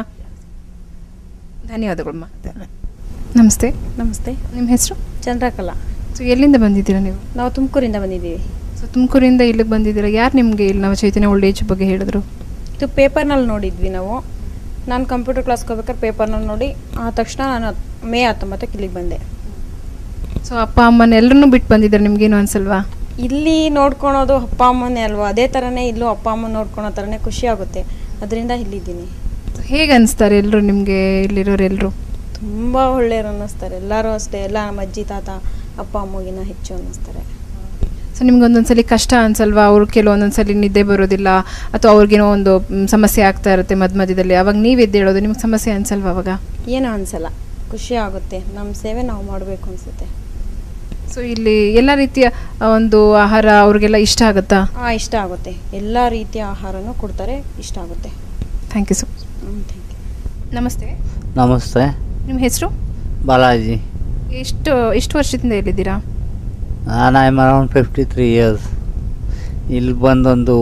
ಧನ್ಯವಾದಗಳಮ್ಮ ನಮಸ್ತೆ ನಮಸ್ತೆ ನಿಮ್ಮ ಹೆಸರು ಚಂದ್ರಕಲಾ ಸೊ ಎಲ್ಲಿಂದ ಬಂದಿದ್ದೀರಾ ನೀವು ನಾವು ತುಮಕೂರಿಂದ ಬಂದಿದ್ದೀವಿ ಸೊ ತುಮಕೂರಿಂದ ಇಲ್ಲಿಗೆ ಬಂದಿದ್ದೀರಾ ಯಾರು ನಿಮಗೆ ಇಲ್ಲಿ ನಾವು ಚೈತನ್ಯ ಓಲ್ಡ್ ಏಜ್ ಬಗ್ಗೆ ಹೇಳಿದ್ರು ಇದು ಪೇಪರ್ನಲ್ಲಿ ನೋಡಿದ್ವಿ ನಾವು ನಾನು ಕಂಪ್ಯೂಟರ್ ಕ್ಲಾಸ್ಗೆ ಹೋಗ್ಬೇಕಾದ್ರೆ ಪೇಪರ್ನಲ್ಲಿ ನೋಡಿ ಆ ತಕ್ಷಣ ನಾನು ಹತ್- ಮೇ ಹತ್ತೊಂಬತ್ತಕ್ಕೆ ಇಲ್ಲಿಗೆ ಬಂದೆ ಸೊ ಅಪ್ಪ ಅಮ್ಮನ ಎಲ್ಲರನ್ನೂ ಬಿಟ್ಟು ಬಂದಿದ್ದಾರೆ ನಿಮ್ಗೇನು ಅನ್ಸಲ್ವಾ ಇಲ್ಲಿ ನೋಡ್ಕೊಳೋದು ಅಪ್ಪ ಅಮ್ಮನೇ ಅಲ್ವಾ ಅದೇ ಥರನೇ ಇಲ್ಲೂ ಅಪ್ಪ ಅಮ್ಮ ನೋಡ್ಕೊಳೋ ಥರನೇ ಖುಷಿ ಆಗುತ್ತೆ ಅದರಿಂದ ಇಲ್ಲಿದ್ದೀನಿ ಹೇಗೆ ಅನಿಸ್ತಾರೆ ಎಲ್ಲರೂ ನಿಮಗೆ ಇಲ್ಲಿರೋರು ಎಲ್ಲರೂ ತುಂಬ ಒಳ್ಳೆಯವರು ಅನ್ನಿಸ್ತಾರೆ ಎಲ್ಲರೂ ಅಷ್ಟೇ ಎಲ್ಲ ನಮ್ಮ ಅಜ್ಜಿ ತಾತ ಅಪ್ಪ ಅಮ್ಮಗಿನ ಹೆಚ್ಚು ಅನ್ನಿಸ್ತಾರೆ ಸೊ ನಿಮ್ಗೆ ಒಂದೊಂದ್ಸಲಿ ಕಷ್ಟ ಅನ್ಸಲ್ವಾ ಅವ್ರು ಕೆಲವೊಂದೊಂದ್ಸಲಿ ನಿದ್ದೆ ಬರೋದಿಲ್ಲ ಅಥವಾ ಅವ್ರಿಗೇನೋ ಒಂದು ಮ್, ಸಮಸ್ಯೆ ಆಗ್ತಾ ಇರುತ್ತೆ ಮಧ್ಯ ಮಧ್ಯದಲ್ಲಿ ಅವಾಗ ನೀವು ಎದ್ದೇಳೋದು ನಿಮ್ಗೆ ಸಮಸ್ಯೆ ಅನ್ಸಲ್ವಾ ಅವಾಗ ಏನೂ ಅನಿಸಲ್ಲ ಖುಷಿ ಆಗುತ್ತೆ ನಮ್ಮ ಸೇವೆ ನಾವು ಮಾಡಬೇಕು ಅನಿಸುತ್ತೆ ಸೊ ಇಲ್ಲಿ ಎಲ್ಲ ರೀತಿಯ ಆ, ಒಂದು ಆಹಾರ ಅವ್ರಿಗೆಲ್ಲ ಇಷ್ಟ ಆಗುತ್ತಾ ಹಾಂ ಇಷ್ಟ ಆಗುತ್ತೆ ಎಲ್ಲ ರೀತಿಯ ಆಹಾರನೂ ಕೊಡ್ತಾರೆ ಇಷ್ಟ ಆಗುತ್ತೆ ಥ್ಯಾಂಕ್ ಯು ಸೊ ಹ್ಞೂ ಥ್ಯಾಂಕ್ ಯು ನಮಸ್ತೆ ನಮಸ್ತೆ ನಿಮ್ಮ ಹೆಸರು ಬಾಲಾಜಿ ಎಷ್ಟು ಎಷ್ಟು ವರ್ಷದಿಂದ ಇಲ್ಲಿದ್ದೀರಾ ನಾನು I am around fifty three years ಇಲ್ಲಿ ಬಂದೊಂದು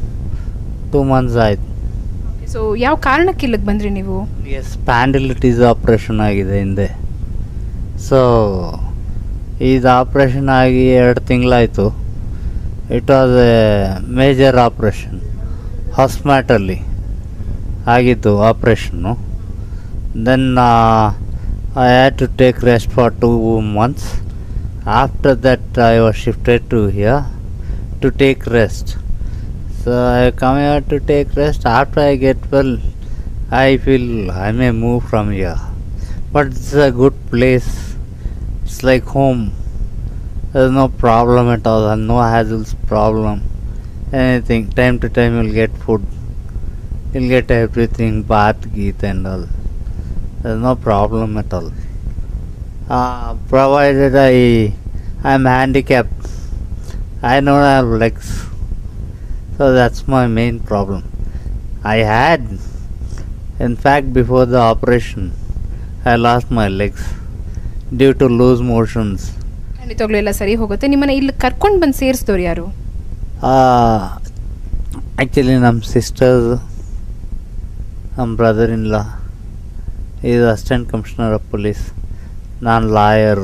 ಟೂ ಮಂತ್ಸ್ ಆಯ್ತು ಸೊ ಯಾವ ಕಾರಣಕ್ಕೆ ಇಲ್ಲಿಗೆ ಬಂದ್ರಿ ನೀವು ಎಸ್ ಸ್ಪ್ಯಾಂಡಿಲಿಟೀಸ್ ಆಪ್ರೇಷನ್ ಆಗಿದೆ ಹಿಂದೆ ಸೊ ಇದು ಆಪ್ರೇಷನ್ ಆಗಿ ಎರಡು ತಿಂಗಳಾಯಿತು it was a major operation ಹಾಸ್ಮ್ಯಾಟಲ್ಲಿ ಆಗಿತ್ತು ಆಪ್ರೇಷನ್ನು then I had to take rest for two months after that I was shifted to here to take rest So I come here to take rest. After I get well, I feel I may move from here. But it's a good place. It's like home. There's no problem at all. and No hassles problem. Anything. Time to time you'll get food. You'll get everything, bath, geet and all. there's no problem at all. Uh, provided I I'm handicapped, I don't have legs, so that's my main problem. I had, in fact, before the operation, I lost my legs due to loose motions. ಖಂಡಿತವಾಗ್ಲೂ ಎಲ್ಲ ಸರಿ ಹೋಗುತ್ತೆ ನಿಮ್ಮನ್ನ ಇಲ್ಲಿ ಕರ್ಕೊಂಡು ಬಂದು ಸೇರಿಸಿದವ್ರು ಯಾರು actually ನಮ್ಮ ಸಿಸ್ಟರ್ಸ್ ನಮ್ಮ brother in law is assistant commissioner of police ನಾನು lawyer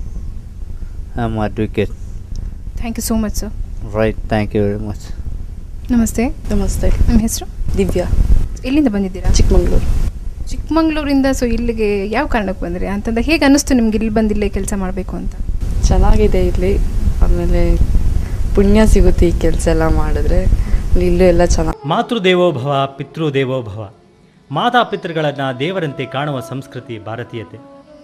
I am advocate thank you so much sir right thank you very much ನಮಸ್ತೆ ನಮಸ್ತೆ ನಿಮ್ಮ ಹೆಸರು ದಿವ್ಯಾ ಎಲ್ಲಿಂದ ಬಂದಿದ್ದೀರಾ ಚಿಕ್ಕಮಂಗ್ಳೂರು ಚಿಕ್ಕಮಂಗ್ಳೂರಿಂದ ಸೊ ಇಲ್ಲಿಗೆ ಯಾವ ಕಾರಣಕ್ಕೆ ಬಂದ್ರಿ ಅಂತಂದ್ರೆ ಹೇಗೆ ಅನ್ನಿಸ್ತು ನಿಮ್ಗೆ ಇಲ್ಲಿ ಬಂದು ಇಲ್ಲೇ ಕೆಲಸ ಮಾಡಬೇಕು ಅಂತ ಚೆನ್ನಾಗಿದೆ ಇಲ್ಲಿ ಆಮೇಲೆ ಪುಣ್ಯ ಸಿಗುತ್ತೆ ಈ ಕೆಲಸ ಎಲ್ಲ ಮಾಡಿದ್ರೆ ಇಲ್ಲೂ ಎಲ್ಲ ಚೆನ್ನಾಗಿ ಮಾತೃದೇವೋಭವ ಪಿತೃದೇವೋಭವ ಮಾತಾಪಿತೃಗಳನ್ನು ದೇವರಂತೆ ಕಾಣುವ ಸಂಸ್ಕೃತಿ ಭಾರತೀಯತೆ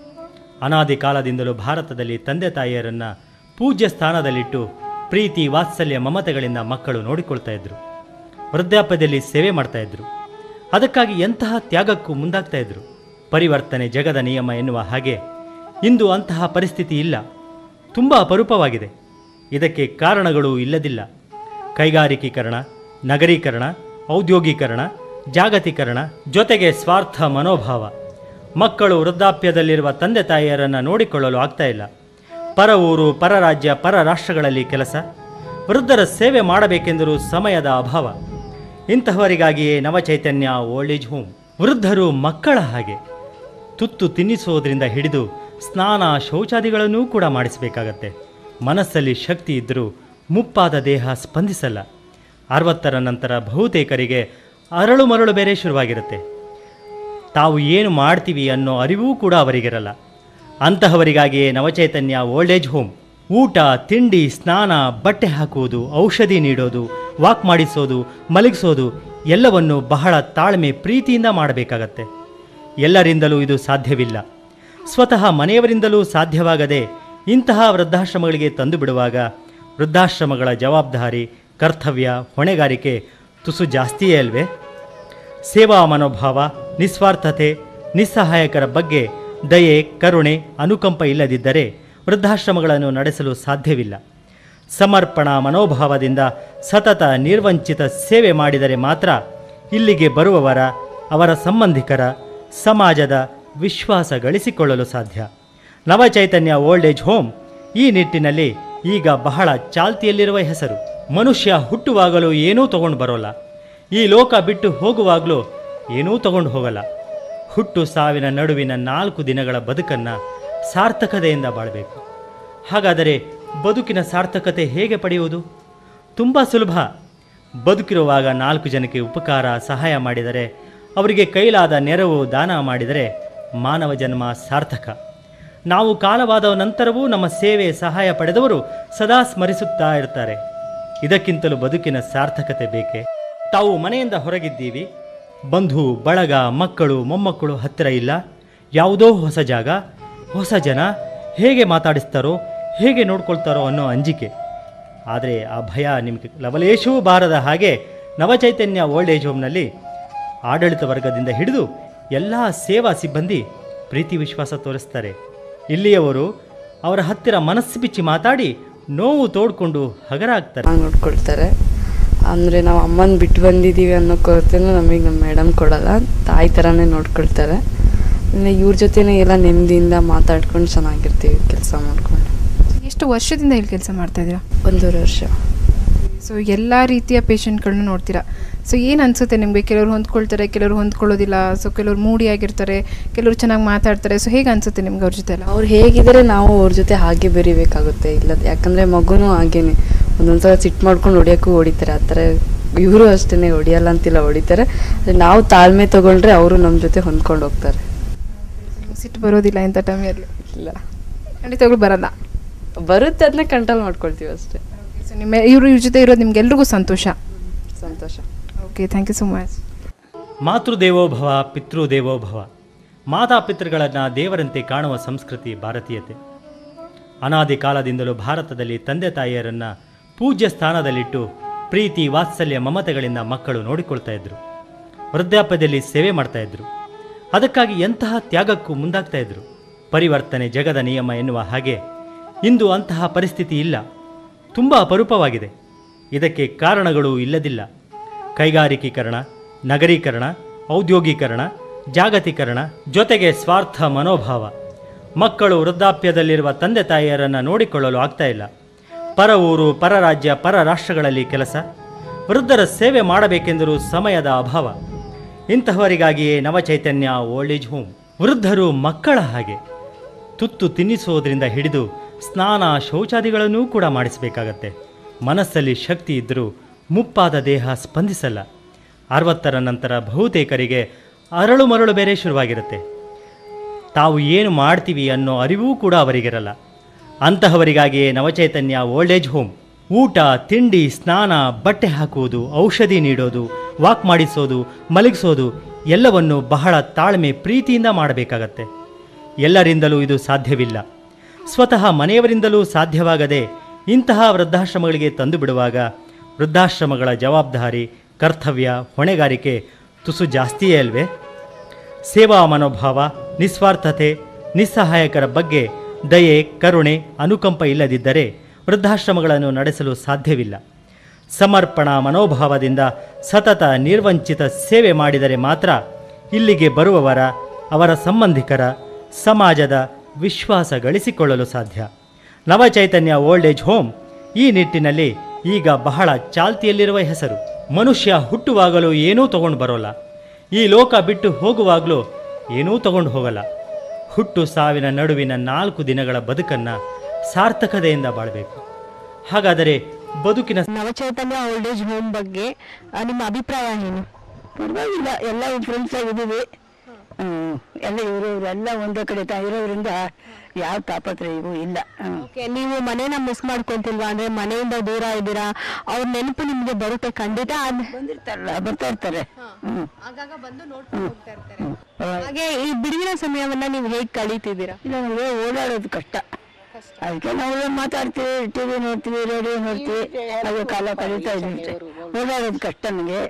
ಅನಾದಿ ಕಾಲದಿಂದಲೂ ಭಾರತದಲ್ಲಿ ತಂದೆ ತಾಯಿಯರನ್ನು ಪೂಜ್ಯ ಸ್ಥಾನದಲ್ಲಿಟ್ಟು ಪ್ರೀತಿ ವಾತ್ಸಲ್ಯ ಮಮತೆಗಳಿಂದ ಮಕ್ಕಳು ನೋಡಿಕೊಳ್ತಾ ಇದ್ರು ವೃದ್ಧಾಪ್ಯದಲ್ಲಿ ಸೇವೆ ಮಾಡ್ತಾ ಇದ್ರು ಅದಕ್ಕಾಗಿ ಎಂತಹ ತ್ಯಾಗಕ್ಕೂ ಮುಂದಾಗ್ತಾ ಇದ್ರು ಪರಿವರ್ತನೆ ಜಗದ ನಿಯಮ ಎನ್ನುವ ಹಾಗೆ ಇಂದು ಅಂತಹ ಪರಿಸ್ಥಿತಿ ಇಲ್ಲ ತುಂಬ ಅಪರೂಪವಾಗಿದೆ ಇದಕ್ಕೆ ಕಾರಣಗಳು ಇಲ್ಲದಿಲ್ಲ ಕೈಗಾರಿಕೀಕರಣ ನಗರೀಕರಣ ಔದ್ಯೋಗೀಕರಣ ಜಾಗತೀಕರಣ ಜೊತೆಗೆ ಸ್ವಾರ್ಥ ಮನೋಭಾವ ಮಕ್ಕಳು ವೃದ್ಧಾಪ್ಯದಲ್ಲಿರುವ ತಂದೆ ತಾಯಿಯರನ್ನು ನೋಡಿಕೊಳ್ಳಲು ಆಗ್ತಾ ಇಲ್ಲ ಪರ ಊರು ಪರ ರಾಜ್ಯ ಪರ ರಾಷ್ಟ್ರಗಳಲ್ಲಿ ಕೆಲಸ ವೃದ್ಧರ ಸೇವೆ ಮಾಡಬೇಕೆಂದರೂ ಸಮಯದ ಅಭಾವ ಇಂತಹವರಿಗಾಗಿಯೇ ನವಚೈತನ್ಯ ಓಲ್ಡ್ ಏಜ್ ಹೋಮ್ ವೃದ್ಧರು ಮಕ್ಕಳ ಹಾಗೆ ತುತ್ತು ತಿನ್ನಿಸುವುದರಿಂದ ಹಿಡಿದು ಸ್ನಾನ ಶೌಚಾದಿಗಳನ್ನೂ ಕೂಡ ಮಾಡಿಸಬೇಕಾಗತ್ತೆ ಮನಸ್ಸಲ್ಲಿ ಶಕ್ತಿ ಇದ್ದರೂ ಮುಪ್ಪಾದ ದೇಹ ಸ್ಪಂದಿಸಲ್ಲ ಅರವತ್ತರ ನಂತರ ಬಹುತೇಕರಿಗೆ ಅರಳು ಮರಳು ಬೇರೆ ಶುರುವಾಗಿರುತ್ತೆ ತಾವು ಏನು ಮಾಡ್ತೀವಿ ಅನ್ನೋ ಅರಿವೂ ಕೂಡ ಅವರಿಗಿರಲ್ಲ ಅಂತಹವರಿಗಾಗಿಯೇ ನವಚೈತನ್ಯ ಓಲ್ಡ್ ಏಜ್ ಹೋಮ್ ಊಟ ತಿಂಡಿ ಸ್ನಾನ ಬಟ್ಟೆ ಹಾಕುವುದು ಔಷಧಿ ನೀಡೋದು ವಾಕ್ ಮಾಡಿಸೋದು ಮಲಗಿಸೋದು ಎಲ್ಲವನ್ನು ಬಹಳ ತಾಳ್ಮೆ ಪ್ರೀತಿಯಿಂದ ಮಾಡಬೇಕಾಗತ್ತೆ ಎಲ್ಲರಿಂದಲೂ ಇದು ಸಾಧ್ಯವಿಲ್ಲ ಸ್ವತಃ ಮನೆಯವರಿಂದಲೂ ಸಾಧ್ಯವಾಗದೆ ಇಂತಹ ವೃದ್ಧಾಶ್ರಮಗಳಿಗೆ ತಂದು ಬಿಡುವಾಗ ವೃದ್ಧಾಶ್ರಮಗಳ ಜವಾಬ್ದಾರಿ ಕರ್ತವ್ಯ ಹೊಣೆಗಾರಿಕೆ ತುಸು ಜಾಸ್ತಿಯೇ ಅಲ್ವೇ ಸೇವಾ ಮನೋಭಾವ ನಿಸ್ವಾರ್ಥತೆ ನಿಸ್ಸಹಾಯಕರ ಬಗ್ಗೆ ದಯೆ ಕರುಣೆ ಅನುಕಂಪ ಇಲ್ಲದಿದ್ದರೆ ವೃದ್ಧಾಶ್ರಮಗಳನ್ನು ನಡೆಸಲು ಸಾಧ್ಯವಿಲ್ಲ ಸಮರ್ಪಣಾ ಮನೋಭಾವದಿಂದ ಸತತ ನಿರ್ವಂಚಿತ ಸೇವೆ ಮಾಡಿದರೆ ಮಾತ್ರ ಇಲ್ಲಿಗೆ ಬರುವವರ ಅವರ ಸಂಬಂಧಿಕರ ಸಮಾಜದ ವಿಶ್ವಾಸ ಗಳಿಸಿಕೊಳ್ಳಲು ಸಾಧ್ಯ ನವಚೈತನ್ಯ ಓಲ್ಡ್ ಏಜ್ ಹೋಮ್ ಈ ನಿಟ್ಟಿನಲ್ಲಿ ಈಗ ಬಹಳ ಚಾಲ್ತಿಯಲ್ಲಿರುವ ಹೆಸರು ಮನುಷ್ಯ ಹುಟ್ಟುವಾಗಲೂ ಏನೂ ತಗೊಂಡು ಬರೋಲ್ಲ ಈ ಲೋಕ ಬಿಟ್ಟು ಹೋಗುವಾಗಲೂ ಏನೂ ತಗೊಂಡು ಹೋಗಲ್ಲ ಹುಟ್ಟು ಸಾವಿನ ನಡುವಿನ ನಾಲ್ಕು ದಿನಗಳ ಬದುಕನ್ನು ಸಾರ್ಥಕತೆಯಿಂದ ಬಾಳಬೇಕು ಹಾಗಾದರೆ ಬದುಕಿನ ಸಾರ್ಥಕತೆ ಹೇಗೆ ಪಡೆಯುವುದು ತುಂಬ ಸುಲಭ ಬದುಕಿರುವಾಗ ನಾಲ್ಕು ಜನಕ್ಕೆ ಉಪಕಾರ ಸಹಾಯ ಮಾಡಿದರೆ ಅವರಿಗೆ ಕೈಲಾದ ನೆರವು ದಾನ ಮಾಡಿದರೆ ಮಾನವ ಜನ್ಮ ಸಾರ್ಥಕ ನಾವು ಕಾಲವಾದ ನಂತರವೂ ನಮ್ಮ ಸೇವೆ ಸಹಾಯ ಪಡೆದವರು ಸದಾ ಸ್ಮರಿಸುತ್ತಾ ಇರ್ತಾರೆ ಇದಕ್ಕಿಂತಲೂ ಬದುಕಿನ ಸಾರ್ಥಕತೆ ಬೇಕೆ ತಾವು ಮನೆಯಿಂದ ಹೊರಗಿದ್ದೀವಿ ಬಂಧು ಬಳಗ ಮಕ್ಕಳು ಮೊಮ್ಮಕ್ಕಳು ಹತ್ತಿರ ಇಲ್ಲ ಯಾವುದೋ ಹೊಸ ಜಾಗ ಹೊಸ ಜನ ಹೇಗೆ ಮಾತಾಡಿಸ್ತಾರೋ ಹೇಗೆ ನೋಡ್ಕೊಳ್ತಾರೋ ಅನ್ನೋ ಅಂಜಿಕೆ ಆದರೆ ಆ ಭಯ ನಿಮಗೆ ಲವಲೇಶವೂ ಬಾರದ ಹಾಗೆ ನವಚೈತನ್ಯ ಓಲ್ಡ್ ಏಜ್ ಹೋಮ್ನಲ್ಲಿ ಆಡಳಿತ ವರ್ಗದಿಂದ ಹಿಡಿದು ಎಲ್ಲ ಸೇವಾ ಸಿಬ್ಬಂದಿ ಪ್ರೀತಿ ವಿಶ್ವಾಸ ತೋರಿಸ್ತಾರೆ ಇಲ್ಲಿಯವರು ಅವರ ಹತ್ತಿರ ಮನಸ್ಸು ಬಿಚ್ಚಿ ಮಾತಾಡಿ ನೋವು ತೋಡ್ಕೊಂಡು ಹಗರ ಆಗ್ತಾರೆ ಚೆನ್ನಾಗಿ ನೋಡ್ಕೊಳ್ತಾರೆ ಅಂದರೆ ನಾವು ಅಮ್ಮನ ಬಿಟ್ಟು ಬಂದಿದ್ದೀವಿ ಅನ್ನೋ ಕೊರತೆನೂ ನಮಗೆ ನಮ್ಮ ಮೇಡಮ್ ಕೊಡಲ್ಲ ತಾಯಿ ಥರನೇ ನೋಡ್ಕೊಳ್ತಾರೆ ಇನ್ನು ಇವ್ರ ಜೊತೆನೇ ಎಲ್ಲ ನೆಮ್ಮದಿಯಿಂದ ಮಾತಾಡ್ಕೊಂಡು ಚೆನ್ನಾಗಿರ್ತೀವಿ ಕೆಲಸ ಮಾಡ್ಕೊಂಡು ಎಷ್ಟು ವರ್ಷದಿಂದ ಇಲ್ಲಿ ಕೆಲಸ ಮಾಡ್ತಾ ಇದ್ದೀರಾ ಒಂದೂವರೆ ವರ್ಷ ಸೊ ಎಲ್ಲ ರೀತಿಯ ಪೇಷಂಟ್ಗಳನ್ನ ನೋಡ್ತೀರಾ ಸೊ ಏನು ಅನಿಸುತ್ತೆ ನಿಮಗೆ ಕೆಲವರು ಹೊಂದ್ಕೊಳ್ತಾರೆ ಕೆಲವರು ಹೊಂದ್ಕೊಳ್ಳೋದಿಲ್ಲ ಸೊ ಕೆಲವರು ಮೂಡಿ ಆಗಿರ್ತಾರೆ ಕೆಲವರು ಚೆನ್ನಾಗಿ ಮಾತಾಡ್ತಾರೆ ಸೊ ಹೇಗೆ ಅನಿಸುತ್ತೆ ನಿಮ್ಗೆ ಅವ್ರ ಜೊತೆ ಎಲ್ಲ ಅವ್ರು ಹೇಗಿದ್ದಾರೆ ನಾವು ಅವ್ರ ಜೊತೆ ಹಾಗೆ ಬೆರಿಬೇಕಾಗುತ್ತೆ ಇಲ್ಲ ಯಾಕಂದರೆ ಮಗುನೂ ಹಾಗೇನೆ ಒಂದೊಂದ್ಸಲ ಸಿಟ್ಟು ಮಾಡ್ಕೊಂಡು ಹೊಡಿಯೋಕ್ಕೂ ಹೊಡಿತಾರೆ ಆ ಥರ ಇವರು ಅಷ್ಟೇ ಹೊಡಿಯಲ್ಲ ಅಂತಿಲ್ಲ ಹೊಡಿತಾರೆ ಆದರೆ ನಾವು ತಾಳ್ಮೆ ತೊಗೊಂಡ್ರೆ ಅವರು ನಮ್ಮ ಜೊತೆ ಹೊಂದ್ಕೊಂಡು ಹೋಗ್ತಾರೆ ಸಿಟ್ಟು ಬರೋದಿಲ್ಲ ಇಂಥ ಟೈಮಲ್ಲಿ ಇಲ್ಲ ಖಂಡಿತವಾಗ್ಲೂ ಬರಲ್ಲ ಬರುತ್ತೆ ಅದನ್ನ ಕಂಟ್ರೋಲ್ ಮಾಡ್ಕೊಳ್ತೀವಿ ಅಷ್ಟೇ ಸೊ ನಿಮ್ಮ ಇವ್ರ ಇವ್ರ ಜೊತೆ ಇರೋದು ನಿಮ್ಗೆಲ್ರಿಗೂ ಸಂತೋಷ ಸಂತೋಷ okay thank you so much ಮಾತೃದೇವೋಭವ ಪಿತೃದೇವೋಭವ ಮಾತಾಪಿತೃಗಳನ್ನು ದೇವರಂತೆ ಕಾಣುವ ಸಂಸ್ಕೃತಿ ಭಾರತೀಯತೆ ಅನಾದಿ ಕಾಲದಿಂದಲೂ ಭಾರತದಲ್ಲಿ ತಂದೆ ತಾಯಿಯರನ್ನು ಪೂಜ್ಯ ಸ್ಥಾನದಲ್ಲಿಟ್ಟು ಪ್ರೀತಿ ವಾತ್ಸಲ್ಯ ಮಮತೆಗಳಿಂದ ಮಕ್ಕಳು ನೋಡಿಕೊಳ್ತಾ ಇದ್ರು ವೃದ್ಧಾಪ್ಯದಲ್ಲಿ ಸೇವೆ ಮಾಡ್ತಾ ಇದ್ರು ಅದಕ್ಕಾಗಿ ಎಂತಹ ತ್ಯಾಗಕ್ಕೂ ಮುಂದಾಗ್ತಾ ಇದ್ರು ಪರಿವರ್ತನೆ ಜಗದ ನಿಯಮ ಎನ್ನುವ ಹಾಗೆ ಇಂದು ಅಂತಹ ಪರಿಸ್ಥಿತಿ ಇಲ್ಲ ತುಂಬ ಅಪರೂಪವಾಗಿದೆ ಇದಕ್ಕೆ ಕಾರಣಗಳು ಇಲ್ಲದಿಲ್ಲ ಕೈಗಾರಿಕೀಕರಣ ನಗರೀಕರಣ ಔದ್ಯೋಗೀಕರಣ ಜಾಗತೀಕರಣ ಜೊತೆಗೆ ಸ್ವಾರ್ಥ ಮನೋಭಾವ ಮಕ್ಕಳು ವೃದ್ಧಾಪ್ಯದಲ್ಲಿರುವ ತಂದೆ ತಾಯಿಯರನ್ನು ನೋಡಿಕೊಳ್ಳಲು ಆಗ್ತಾ ಇಲ್ಲ ಪರ ಊರು ಪರ ರಾಜ್ಯ ಪರ ರಾಷ್ಟ್ರಗಳಲ್ಲಿ ಕೆಲಸ ವೃದ್ಧರ ಸೇವೆ ಮಾಡಬೇಕೆಂದರೂ ಸಮಯದ ಅಭಾವ ಇಂತಹವರಿಗಾಗಿಯೇ ನವಚೈತನ್ಯ ಓಲ್ಡ್ ಏಜ್ ಹೋಮ್ ವೃದ್ಧರು ಮಕ್ಕಳ ಹಾಗೆ ತುತ್ತು ತಿನ್ನಿಸುವುದರಿಂದ ಹಿಡಿದು ಸ್ನಾನ ಶೌಚಾದಿಗಳನ್ನೂ ಕೂಡ ಮಾಡಿಸಬೇಕಾಗತ್ತೆ ಮನಸ್ಸಲ್ಲಿ ಶಕ್ತಿ ಇದ್ದರೂ ಮುಪ್ಪಾದ ದೇಹ ಸ್ಪಂದಿಸಲ್ಲ ಅರವತ್ತರ ನಂತರ ಬಹುತೇಕರಿಗೆ ಅರಳು ಮರಳು ಬೇರೆ ಶುರುವಾಗಿರುತ್ತೆ ತಾವು ಏನು ಮಾಡ್ತೀವಿ ಅನ್ನೋ ಅರಿವೂ ಕೂಡ ಅವರಿಗಿರಲ್ಲ ಅಂತಹವರಿಗಾಗಿಯೇ ನವಚೈತನ್ಯ ಓಲ್ಡ್ ಏಜ್ ಹೋಮ್ ಊಟ ತಿಂಡಿ ಸ್ನಾನ ಬಟ್ಟೆ ಹಾಕುವುದು ಔಷಧಿ ನೀಡೋದು ವಾಕ್ ಮಾಡಿಸೋದು ಮಲಗಿಸೋದು ಎಲ್ಲವನ್ನು ಬಹಳ ತಾಳ್ಮೆ ಪ್ರೀತಿಯಿಂದ ಮಾಡಬೇಕಾಗತ್ತೆ ಎಲ್ಲರಿಂದಲೂ ಇದು ಸಾಧ್ಯವಿಲ್ಲ ಸ್ವತಃ ಮನೆಯವರಿಂದಲೂ ಸಾಧ್ಯವಾಗದೆ ಇಂತಹ ವೃದ್ಧಾಶ್ರಮಗಳಿಗೆ ತಂದು ಬಿಡುವಾಗ ವೃದ್ಧಾಶ್ರಮಗಳ ಜವಾಬ್ದಾರಿ ಕರ್ತವ್ಯ ಹೊಣೆಗಾರಿಕೆ ತುಸು ಜಾಸ್ತಿಯೇ ಅಲ್ವೇ ಸೇವಾ ಮನೋಭಾವ ನಿಸ್ವಾರ್ಥತೆ ನಿಸ್ಸಹಾಯಕರ ಬಗ್ಗೆ ದಯೆ ಕರುಣೆ ಅನುಕಂಪ ಇಲ್ಲದಿದ್ದರೆ ವೃದ್ಧಾಶ್ರಮಗಳನ್ನು ನಡೆಸಲು ಸಾಧ್ಯವಿಲ್ಲ ಸಮರ್ಪಣಾ ಮನೋಭಾವದಿಂದ ಸತತ ನಿರ್ವಂಚಿತ ಸೇವೆ ಮಾಡಿದರೆ ಮಾತ್ರ ಇಲ್ಲಿಗೆ ಬರುವವರ ಅವರ ಸಂಬಂಧಿಕರ ಸಮಾಜದ ವಿಶ್ವಾಸ ಗಳಿಸಿಕೊಳ್ಳಲು ಸಾಧ್ಯ ನವಚೈತನ್ಯ ಓಲ್ಡ್ ಏಜ್ ಹೋಮ್ ಈ ನಿಟ್ಟಿನಲ್ಲಿ ಈಗ ಬಹಳ ಚಾಲ್ತಿಯಲ್ಲಿರುವ ಹೆಸರು ಮನುಷ್ಯ ಹುಟ್ಟುವಾಗಲೂ ಏನೂ ತಗೊಂಡು ಬರೋಲ್ಲ ಈ ಲೋಕ ಬಿಟ್ಟು ಹೋಗುವಾಗಲೂ ಏನೂ ತಗೊಂಡು ಹೋಗಲ್ಲ ಹುಟ್ಟು ಸಾವಿನ ನಡುವಿನ ನಾಲ್ಕು ದಿನಗಳ ಬದುಕನ್ನು ಸಾರ್ಥಕತೆಯಿಂದ ಬಾಳಬೇಕು ಹಾಗಾದರೆ ಬದುಕಿನ ನವಚೈತನ್ಯ ಓಲ್ಡ್ ಏಜ್ ಹೋಮ್ ಬಗ್ಗೆ ಆ, ನಿಮ್ಮ ಅಭಿಪ್ರಾಯ ಏನು ಪರವಾಗಿಲ್ಲ ಎಲ್ಲ ಫ್ರೆಂಡ್ಸ್ ಆಗಿದ್ದೀವಿ ಹ್ಮ್. ಎಲ್ಲ ಇವರು ಎಲ್ಲ ಒಂದೇ ಕಡೆ ತ- ಇರೋದ್ರಿಂದ ಯಾವ ತಾಪತ್ರಯವೂ ಇಲ್ಲ ಹ್ಮ್. ಓಕೆ ನೀವು ಮನೇನ ಮಿಸ್ ಮಾಡ್ಕೊಂತಿಲ್ವಾ ಅಂದ್ರೆ ಮನೆಯಿಂದ ದೂರ ಇದ್ದೀರಾ ಅವ್ರ ನೆನಪು ನಿಮ್ಗೆ ಬರುತ್ತೆ ಖಂಡಿತ ಅದ್- ಬಂದಿರ್ತಾರಲ್ಲ ಬರ್ತಾ ಇರ್ತಾರೆ ಹ್ಮ್. ಹ್ಮ್. ಹಾಗೆ ಈ ಬಿಡುವಿನ ಸಮಯವನ್ನ ನೀವು ಹೇಗ್ ಕಳೀತಿದ್ದೀರಾ ಇಲ್ಲ ನಮಗೆ ಓಡಾಡೋದು ಕಷ್ಟ ಅದಕ್ಕೆ ನಾವು ಮಾತಾಡ್ತೀವಿ ಟಿವಿ ನೋಡ್ತೀವಿ ರೇಡಿಯೋ ನೋಡ್ತೀವಿ ಅದು ಕಾಲ ಕಳೀತಾ ಇದ್ದೀವಿ ಓಡಾಡೋದು ಕಷ್ಟ ನನಗೆ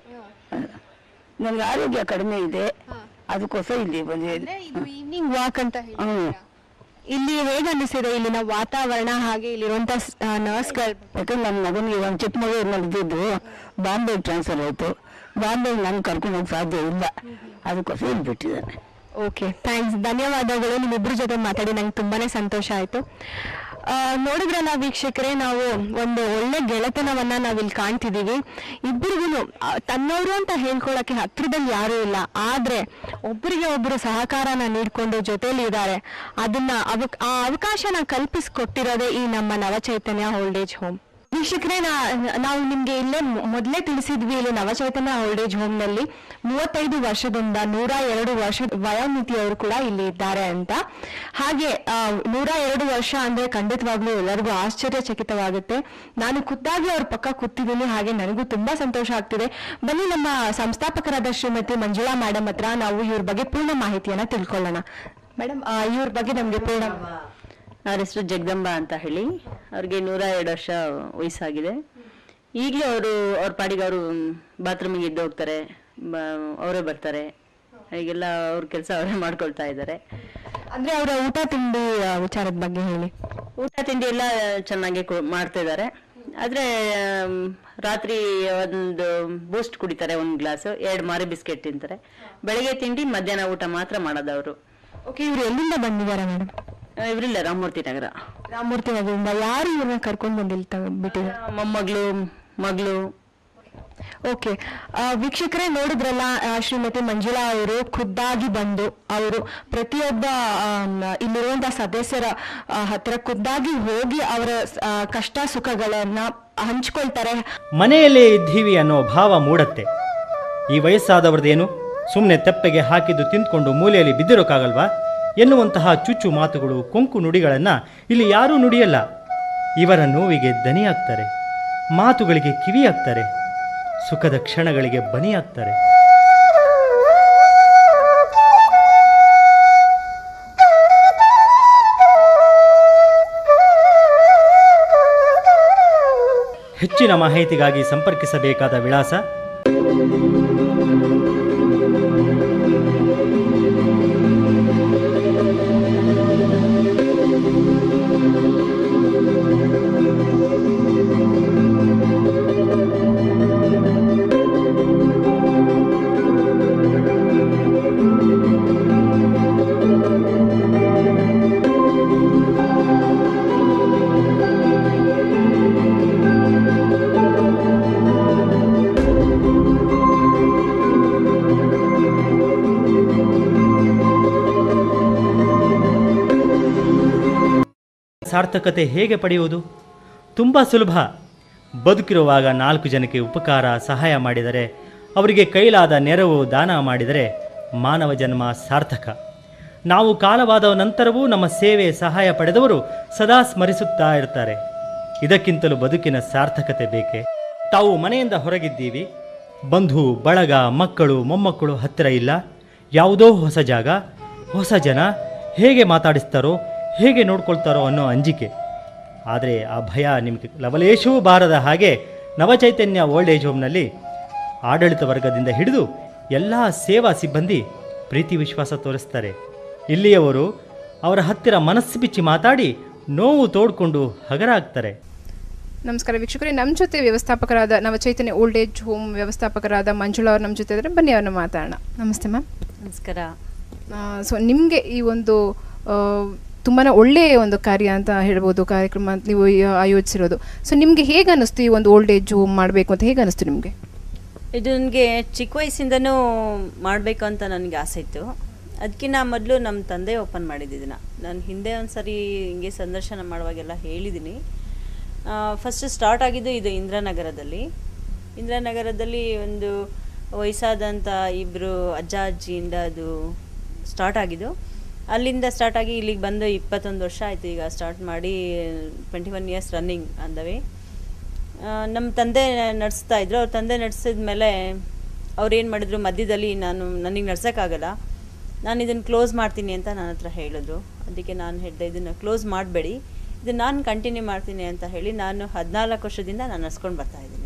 ನನಗೆ ಆರೋಗ್ಯ ಕಡಿಮೆ ಇದೆ ಅದಕ್ಕೋಸ್ಕರ ಇಲ್ಲಿ ಬಂದಿದೆ ಈವ್ನಿಂಗ್ ವಾಕ್ ಅಂತ ಹೇಳಿ ಹ್ಮ್ ಇಲ್ಲಿ ಹೇಗ್ ಅನಿಸಿದೆ ಇಲ್ಲಿನ ವಾತಾವರಣ ಹಾಗೆ ಇಲ್ಲಿರುವಂತ ನರ್ಸ್ಗಳು ಯಾಕಂದ್ರೆ ನನ್ನ ಮಗನಿಗೆ ಒಂದು ಚಿಕ್ಕ ಮಗು ಇದ್ದು ಬಾಂಬೆ ಟ್ರಾನ್ಸ್ಫರ್ ಆಯಿತು ಬಾಂಬೆ ನಾನು ಕರ್ಕೊಂಡು ಹೋಗಕ್ಕೆ ಸಾಧ್ಯ ಇಲ್ಲ ಅದಕ್ಕೋಸ್ಕರ ಇಲ್ಲಿ ಬಿಟ್ಟಿದ್ದಾನೆ ಓಕೆ ಥ್ಯಾಂಕ್ಸ್ ಧನ್ಯವಾದಗಳು ನಿಮ್ಮಿಬ್ಬರ ಜೊತೆ ಮಾತಾಡಿ ನಂಗೆ ತುಂಬಾನೇ ಸಂತೋಷ ಆಯ್ತು ಆ, ನೋಡಿದ್ರಲ್ಲ ವೀಕ್ಷಕರೇ ನಾವು ಒಂದು ಒಳ್ಳೆ ಗೆಳೆತನವನ್ನ ನಾವಿಲ್ಲಿ ಕಾಣ್ತಿದೀವಿ ಇಬ್ಬರಿಗೂ ತನ್ನವರು ಅಂತ ಹೇಳ್ಕೊಳಕ್ಕೆ ಹತ್ರದಲ್ಲಿ ಯಾರೂ ಇಲ್ಲ ಆದ್ರೆ ಒಬ್ಬರಿಗೆ ಒಬ್ಬರು ಸಹಕಾರನ ನೀಡ್ಕೊಂಡು ಜೊತೆಲಿ ಇದ್ದಾರೆ ಅದನ್ನ ಅವಕ್ ಆ ಅವಕಾಶನ ಕಲ್ಪಿಸ್ಕೊಟ್ಟಿರೋದೇ ಈ ನಮ್ಮ ನವಚೈತನ್ಯ ಓಲ್ಡ್ ಏಜ್ ಹೋಮ್ ವೀಕ್ಷಕರೇ ನಾ- ನಾವು ನಿಮ್ಗೆ ಇಲ್ಲೇ ಮೊ- ಮೊದಲೇ ತಿಳಿಸಿದ್ವಿ ಇಲ್ಲಿ ನವಚೈತನ್ಯ ಓಲ್ಡ್ ಏಜ್ ಹೋಮ್ ನಲ್ಲಿ ಮೂವತ್ತೈದು ವರ್ಷದಿಂದ ನೂರ ಎರಡು ವರ್ಷ ವಯೋಮಿತಿಯವರು ಕೂಡ ಇಲ್ಲಿ ಇದ್ದಾರೆ ಅಂತ ಹಾಗೆ ಆ, ನೂರ ಎರಡು ವರ್ಷ ಅಂದ್ರೆ ಖಂಡಿತವಾಗ್ಲೂ ಎಲ್ಲರಿಗೂ ಆಶ್ಚರ್ಯಚಕಿತವಾಗುತ್ತೆ ನಾನು ಖುದ್ದಾಗಿ ಅವ್ರ ಪಕ್ಕ ಕೂತಿದ್ದೀನಿ ಹಾಗೆ ನನಗೂ ತುಂಬಾ ಸಂತೋಷ ಆಗ್ತಿದೆ ಬನ್ನಿ ನಮ್ಮ ಸಂಸ್ಥಾಪಕರಾದ ಶ್ರೀಮತಿ ಮಂಜುಳಾ ಮೇಡಮ್ ಹತ್ರ ನಾವು ಇವ್ರ ಬಗ್ಗೆ ಪೂರ್ಣ ಮಾಹಿತಿಯನ್ನ ತಿಳ್ಕೊಳ್ಳೋಣ ಮೇಡಮ್ ಇವ್ರ ಬಗ್ಗೆ ನಮ್ಗೆ ಪೂರ್ಣ ಅವ್ರ ಹೆಸರು ಜಗದಂಬ ಅಂತ ಹೇಳಿ ಅವ್ರಿಗೆ ನೂರ ಎರಡು ವರ್ಷ ವಯಸ್ಸಾಗಿದೆ ಈಗಲೂ ಅವರು ಅವ್ರ ಪಾಡಿಗೆ ಅವರು ಬಾತ್ರೂಮಿಗೆ ಎದ್ದು ಹೋಗ್ತಾರೆ ಬ- ಅವರೇ ಬರ್ತಾರೆ ಹೀಗೆಲ್ಲ ಅವ್ರ ಕೆಲಸ ಅವರೇ ಮಾಡ್ಕೊಳ್ತಾ ಇದ್ದಾರೆ ಅಂದ್ರೆ ಅವರ ಊಟ ತಿಂಡಿ ಆ, ವಿಚಾರದ ಬಗ್ಗೆ ಹೇಳಿ ಊಟ ತಿಂಡಿ ಎಲ್ಲ ಚೆನ್ನಾಗಿ ಕೊ- ಮಾಡ್ತಾ ಇದ್ದಾರೆ ಆದ್ರೆ ಆಮ್, ರಾತ್ರಿ ಒಂದು ಬೂಸ್ಟ್ ಕುಡಿತಾರೆ ಒಂದು ಗ್ಲಾಸ್ ಎರಡು ಮಾರಿ ಬಿಸ್ಕೆಟ್ ತಿಂತಾರೆ ಬೆಳಗ್ಗೆ ತಿಂಡಿ ಮಧ್ಯಾಹ್ನ ಊಟ ಮಾತ್ರ ಮಾಡೋದು ಅವರು ಓಕೆ ಇವ್ರು ಎಲ್ಲಿಂದ ಬಂದಿದ್ದಾರೆ ಮೇಡಮ್ ಇವರಿಲ್ಲ ರಾಮಮೂರ್ತಿ ನಗರ ರಾಮಮೂರ್ತಿ ನಗರದಿಂದ ಯಾರು ಇವ್ರನ್ನ ಕರ್ಕೊಂಡು ಬಂದಿಲ್ ಬಿಟ್ಟಿದ್ದಾರೆ ಮೊಮ್ಮಗಳು ಮಗಳು ಓಕೆ ವೀಕ್ಷಕರೇ ನೋಡಿದ್ರಲ್ಲ ಆ, ಶ್ರೀಮತಿ ಮಂಜುಳಾ ಅವರು ಖುದ್ದಾಗಿ ಬಂದು ಅವರು ಪ್ರತಿಯೊಬ್ಬ ಆಮ್, ಇಲ್ಲಿರುವಂತಹ ಸದಸ್ಯರ ಆ, ಹತ್ರ ಖುದ್ದಾಗಿ ಹೋಗಿ ಅವರ ಆ, ಕಷ್ಟ ಸುಖಗಳನ್ನ ಹಂಚ್ಕೊಳ್ತಾರೆ ಮನೆಯಲ್ಲೇ ಇದ್ದೀವಿ ಅನ್ನೋ ಭಾವ ಮೂಡತ್ತೆ ಈ ವಯಸ್ಸಾದವ್ರದ್ದೇನು ಸುಮ್ಮನೆ ತೆಪ್ಪೆಗೆ ಹಾಕಿದ್ದು ತಿಂದ್ಕೊಂಡು ಮೂಲೆಯಲ್ಲಿ ಬಿದ್ದಿರೋಕ್ಕಾಗಲ್ವಾ ಎನ್ನುವಂತಹ ಚುಚ್ಚು ಮಾತುಗಳು ಕೊಂಕು ನುಡಿಗಳನ್ನು ಇಲ್ಲಿ ಯಾರೂ ನುಡಿಯಲ್ಲ ಇವರ ನೋವಿಗೆ ದನಿಯಾಗ್ತಾರೆ ಮಾತುಗಳಿಗೆ ಕಿವಿಯಾಗ್ತಾರೆ ಸುಖದ ಕ್ಷಣಗಳಿಗೆ ಬನಿಯಾಗ್ತಾರೆ ಹೆಚ್ಚಿನ ಮಾಹಿತಿಗಾಗಿ ಸಂಪರ್ಕಿಸಬೇಕಾದ ವಿಳಾಸ ಸಾರ್ಥಕತೆ ಹೇಗೆ ಪಡೆಯುವುದು ತುಂಬ ಸುಲಭ ಬದುಕಿರುವಾಗ ನಾಲ್ಕು ಜನಕ್ಕೆ ಉಪಕಾರ ಸಹಾಯ ಮಾಡಿದರೆ ಅವರಿಗೆ ಕೈಲಾದ ನೆರವು ದಾನ ಮಾಡಿದರೆ ಮಾನವ ಜನ್ಮ ಸಾರ್ಥಕ ನಾವು ಕಾಲವಾದ ನಂತರವೂ ನಮ್ಮ ಸೇವೆ ಸಹಾಯ ಪಡೆದವರು ಸದಾ ಸ್ಮರಿಸುತ್ತಾ ಇರ್ತಾರೆ ಇದಕ್ಕಿಂತಲೂ ಬದುಕಿನ ಸಾರ್ಥಕತೆ ಬೇಕೆ ತಾವು ಮನೆಯಿಂದ ಹೊರಗಿದ್ದೀವಿ ಬಂಧು ಬಳಗ ಮಕ್ಕಳು ಮೊಮ್ಮಕ್ಕಳು ಹತ್ತಿರ ಇಲ್ಲ ಯಾವುದೋ ಹೊಸ ಜಾಗ ಹೊಸ ಜನ ಹೇಗೆ ಮಾತಾಡಿಸ್ತಾರೋ ಹೇಗೆ ನೋಡ್ಕೊಳ್ತಾರೋ ಅನ್ನೋ ಅಂಜಿಕೆ ಆದರೆ ಆ ಭಯ ನಿಮಗೆ ಲವಲೇಶವೂ ಬಾರದ ಹಾಗೆ ನವಚೈತನ್ಯ ಓಲ್ಡ್ ಏಜ್ ಹೋಮ್ನಲ್ಲಿ ಆಡಳಿತ ವರ್ಗದಿಂದ ಹಿಡಿದು ಎಲ್ಲ ಸೇವಾ ಸಿಬ್ಬಂದಿ ಪ್ರೀತಿ ವಿಶ್ವಾಸ ತೋರಿಸ್ತಾರೆ ಇಲ್ಲಿಯವರು ಅವರ ಹತ್ತಿರ ಮನಸ್ಸು ಬಿಚ್ಚಿ ಮಾತಾಡಿ ನೋವು ತೋಡ್ಕೊಂಡು ಹಗರಾಗ್ತಾರೆ ನಮಸ್ಕಾರ ವೀಕ್ಷಕರೇ ನಮ್ಮ ಜೊತೆ ವ್ಯವಸ್ಥಾಪಕರಾದ ನವಚೈತನ್ಯ ಓಲ್ಡ್ ಏಜ್ ಹೋಮ್ ವ್ಯವಸ್ಥಾಪಕರಾದ ಮಂಜುಳಾ ಅವ್ರು ನಮ್ಮ ಜೊತೆ ಇದ್ದಾರೆ ಬನ್ನಿ ಅವ್ರನ್ನ ಮಾತಾಡೋಣ ನಮಸ್ತೆ ಮ್ಯಾಮ್ ನಮಸ್ಕಾರ ಸೊ ನಿಮಗೆ ಈ ಒಂದು ತುಂಬಾ ಒಳ್ಳೆಯ ಒಂದು ಕಾರ್ಯ ಅಂತ ಹೇಳ್ಬೋದು ಕಾರ್ಯಕ್ರಮ ಅಂತ ನೀವು ಈ ಆಯೋಜಿಸಿರೋದು ಸೊ ನಿಮಗೆ ಹೇಗೆ ಅನ್ನಿಸ್ತು ಈ ಒಂದು ಓಲ್ಡ್ ಏಜ್ ಹೋಮ್ ಮಾಡಬೇಕು ಅಂತ ಹೇಗೆ ಅನ್ನಿಸ್ತು ನಿಮಗೆ ಇದು ನನಗೆ ಚಿಕ್ಕ ವಯಸ್ಸಿಂದನೂ ಮಾಡಬೇಕು ಅಂತ ನನಗೆ ಆಸೆ ಇತ್ತು ಅದಕ್ಕಿಂತ ಮೊದಲು ನಮ್ಮ ತಂದೆ ಓಪನ್ ಮಾಡಿದ್ದಿದ್ದನ್ನ ನಾನು ಹಿಂದೆ ಒಂದು ಸರಿ ಹಿಂಗೆ ಸಂದರ್ಶನ ಮಾಡುವಾಗೆಲ್ಲ ಹೇಳಿದ್ದೀನಿ ಫಸ್ಟ್ ಸ್ಟಾರ್ಟ್ ಆಗಿದ್ದು ಇದು ಇಂದ್ರಾನಗರದಲ್ಲಿ ಇಂದ್ರಾನಗರದಲ್ಲಿ ಒಂದು ವಯಸ್ಸಾದಂಥ ಇಬ್ಬರು ಅಜ್ಜ ಅಜ್ಜಿಯಿಂದ ಅದು ಸ್ಟಾರ್ಟ್ ಆಗಿದ್ದು ಅಲ್ಲಿಂದ ಸ್ಟಾರ್ಟ್ ಆಗಿ ಇಲ್ಲಿಗೆ ಬಂದು ಇಪ್ಪತ್ತೊಂದು ವರ್ಷ ಆಯಿತು ಈಗ ಸ್ಟಾರ್ಟ್ ಮಾಡಿ ಟ್ವೆಂಟಿ ಒನ್ ಇಯರ್ಸ್ ರನ್ನಿಂಗ್ ಅಂದವೆ ನಮ್ಮ ತಂದೆ ನಡೆಸ್ತಾ ಇದ್ರು ಅವ್ರ ತಂದೆ ನಡೆಸಿದ ಮೇಲೆ ಅವ್ರು ಏನು ಮಾಡಿದ್ರು ಮಧ್ಯದಲ್ಲಿ ನಾನು ನನಗೆ ನಡ್ಸೋಕ್ಕಾಗಲ್ಲ ನಾನು ಇದನ್ನು ಕ್ಲೋಸ್ ಮಾಡ್ತೀನಿ ಅಂತ ನನ್ನ ಹತ್ರ ಹೇಳಿದ್ರು ಅದಕ್ಕೆ ನಾನು ಹೇಳಿದೆ ಇದನ್ನು ಕ್ಲೋಸ್ ಮಾಡಬೇಡಿ ಇದನ್ನು ನಾನು ಕಂಟಿನ್ಯೂ ಮಾಡ್ತೀನಿ ಅಂತ ಹೇಳಿ ನಾನು ಹದಿನಾಲ್ಕು ವರ್ಷದಿಂದ ನಾನು ನಡ್ಸ್ಕೊಂಡು ಬರ್ತಾ ಇದ್ದೀನಿ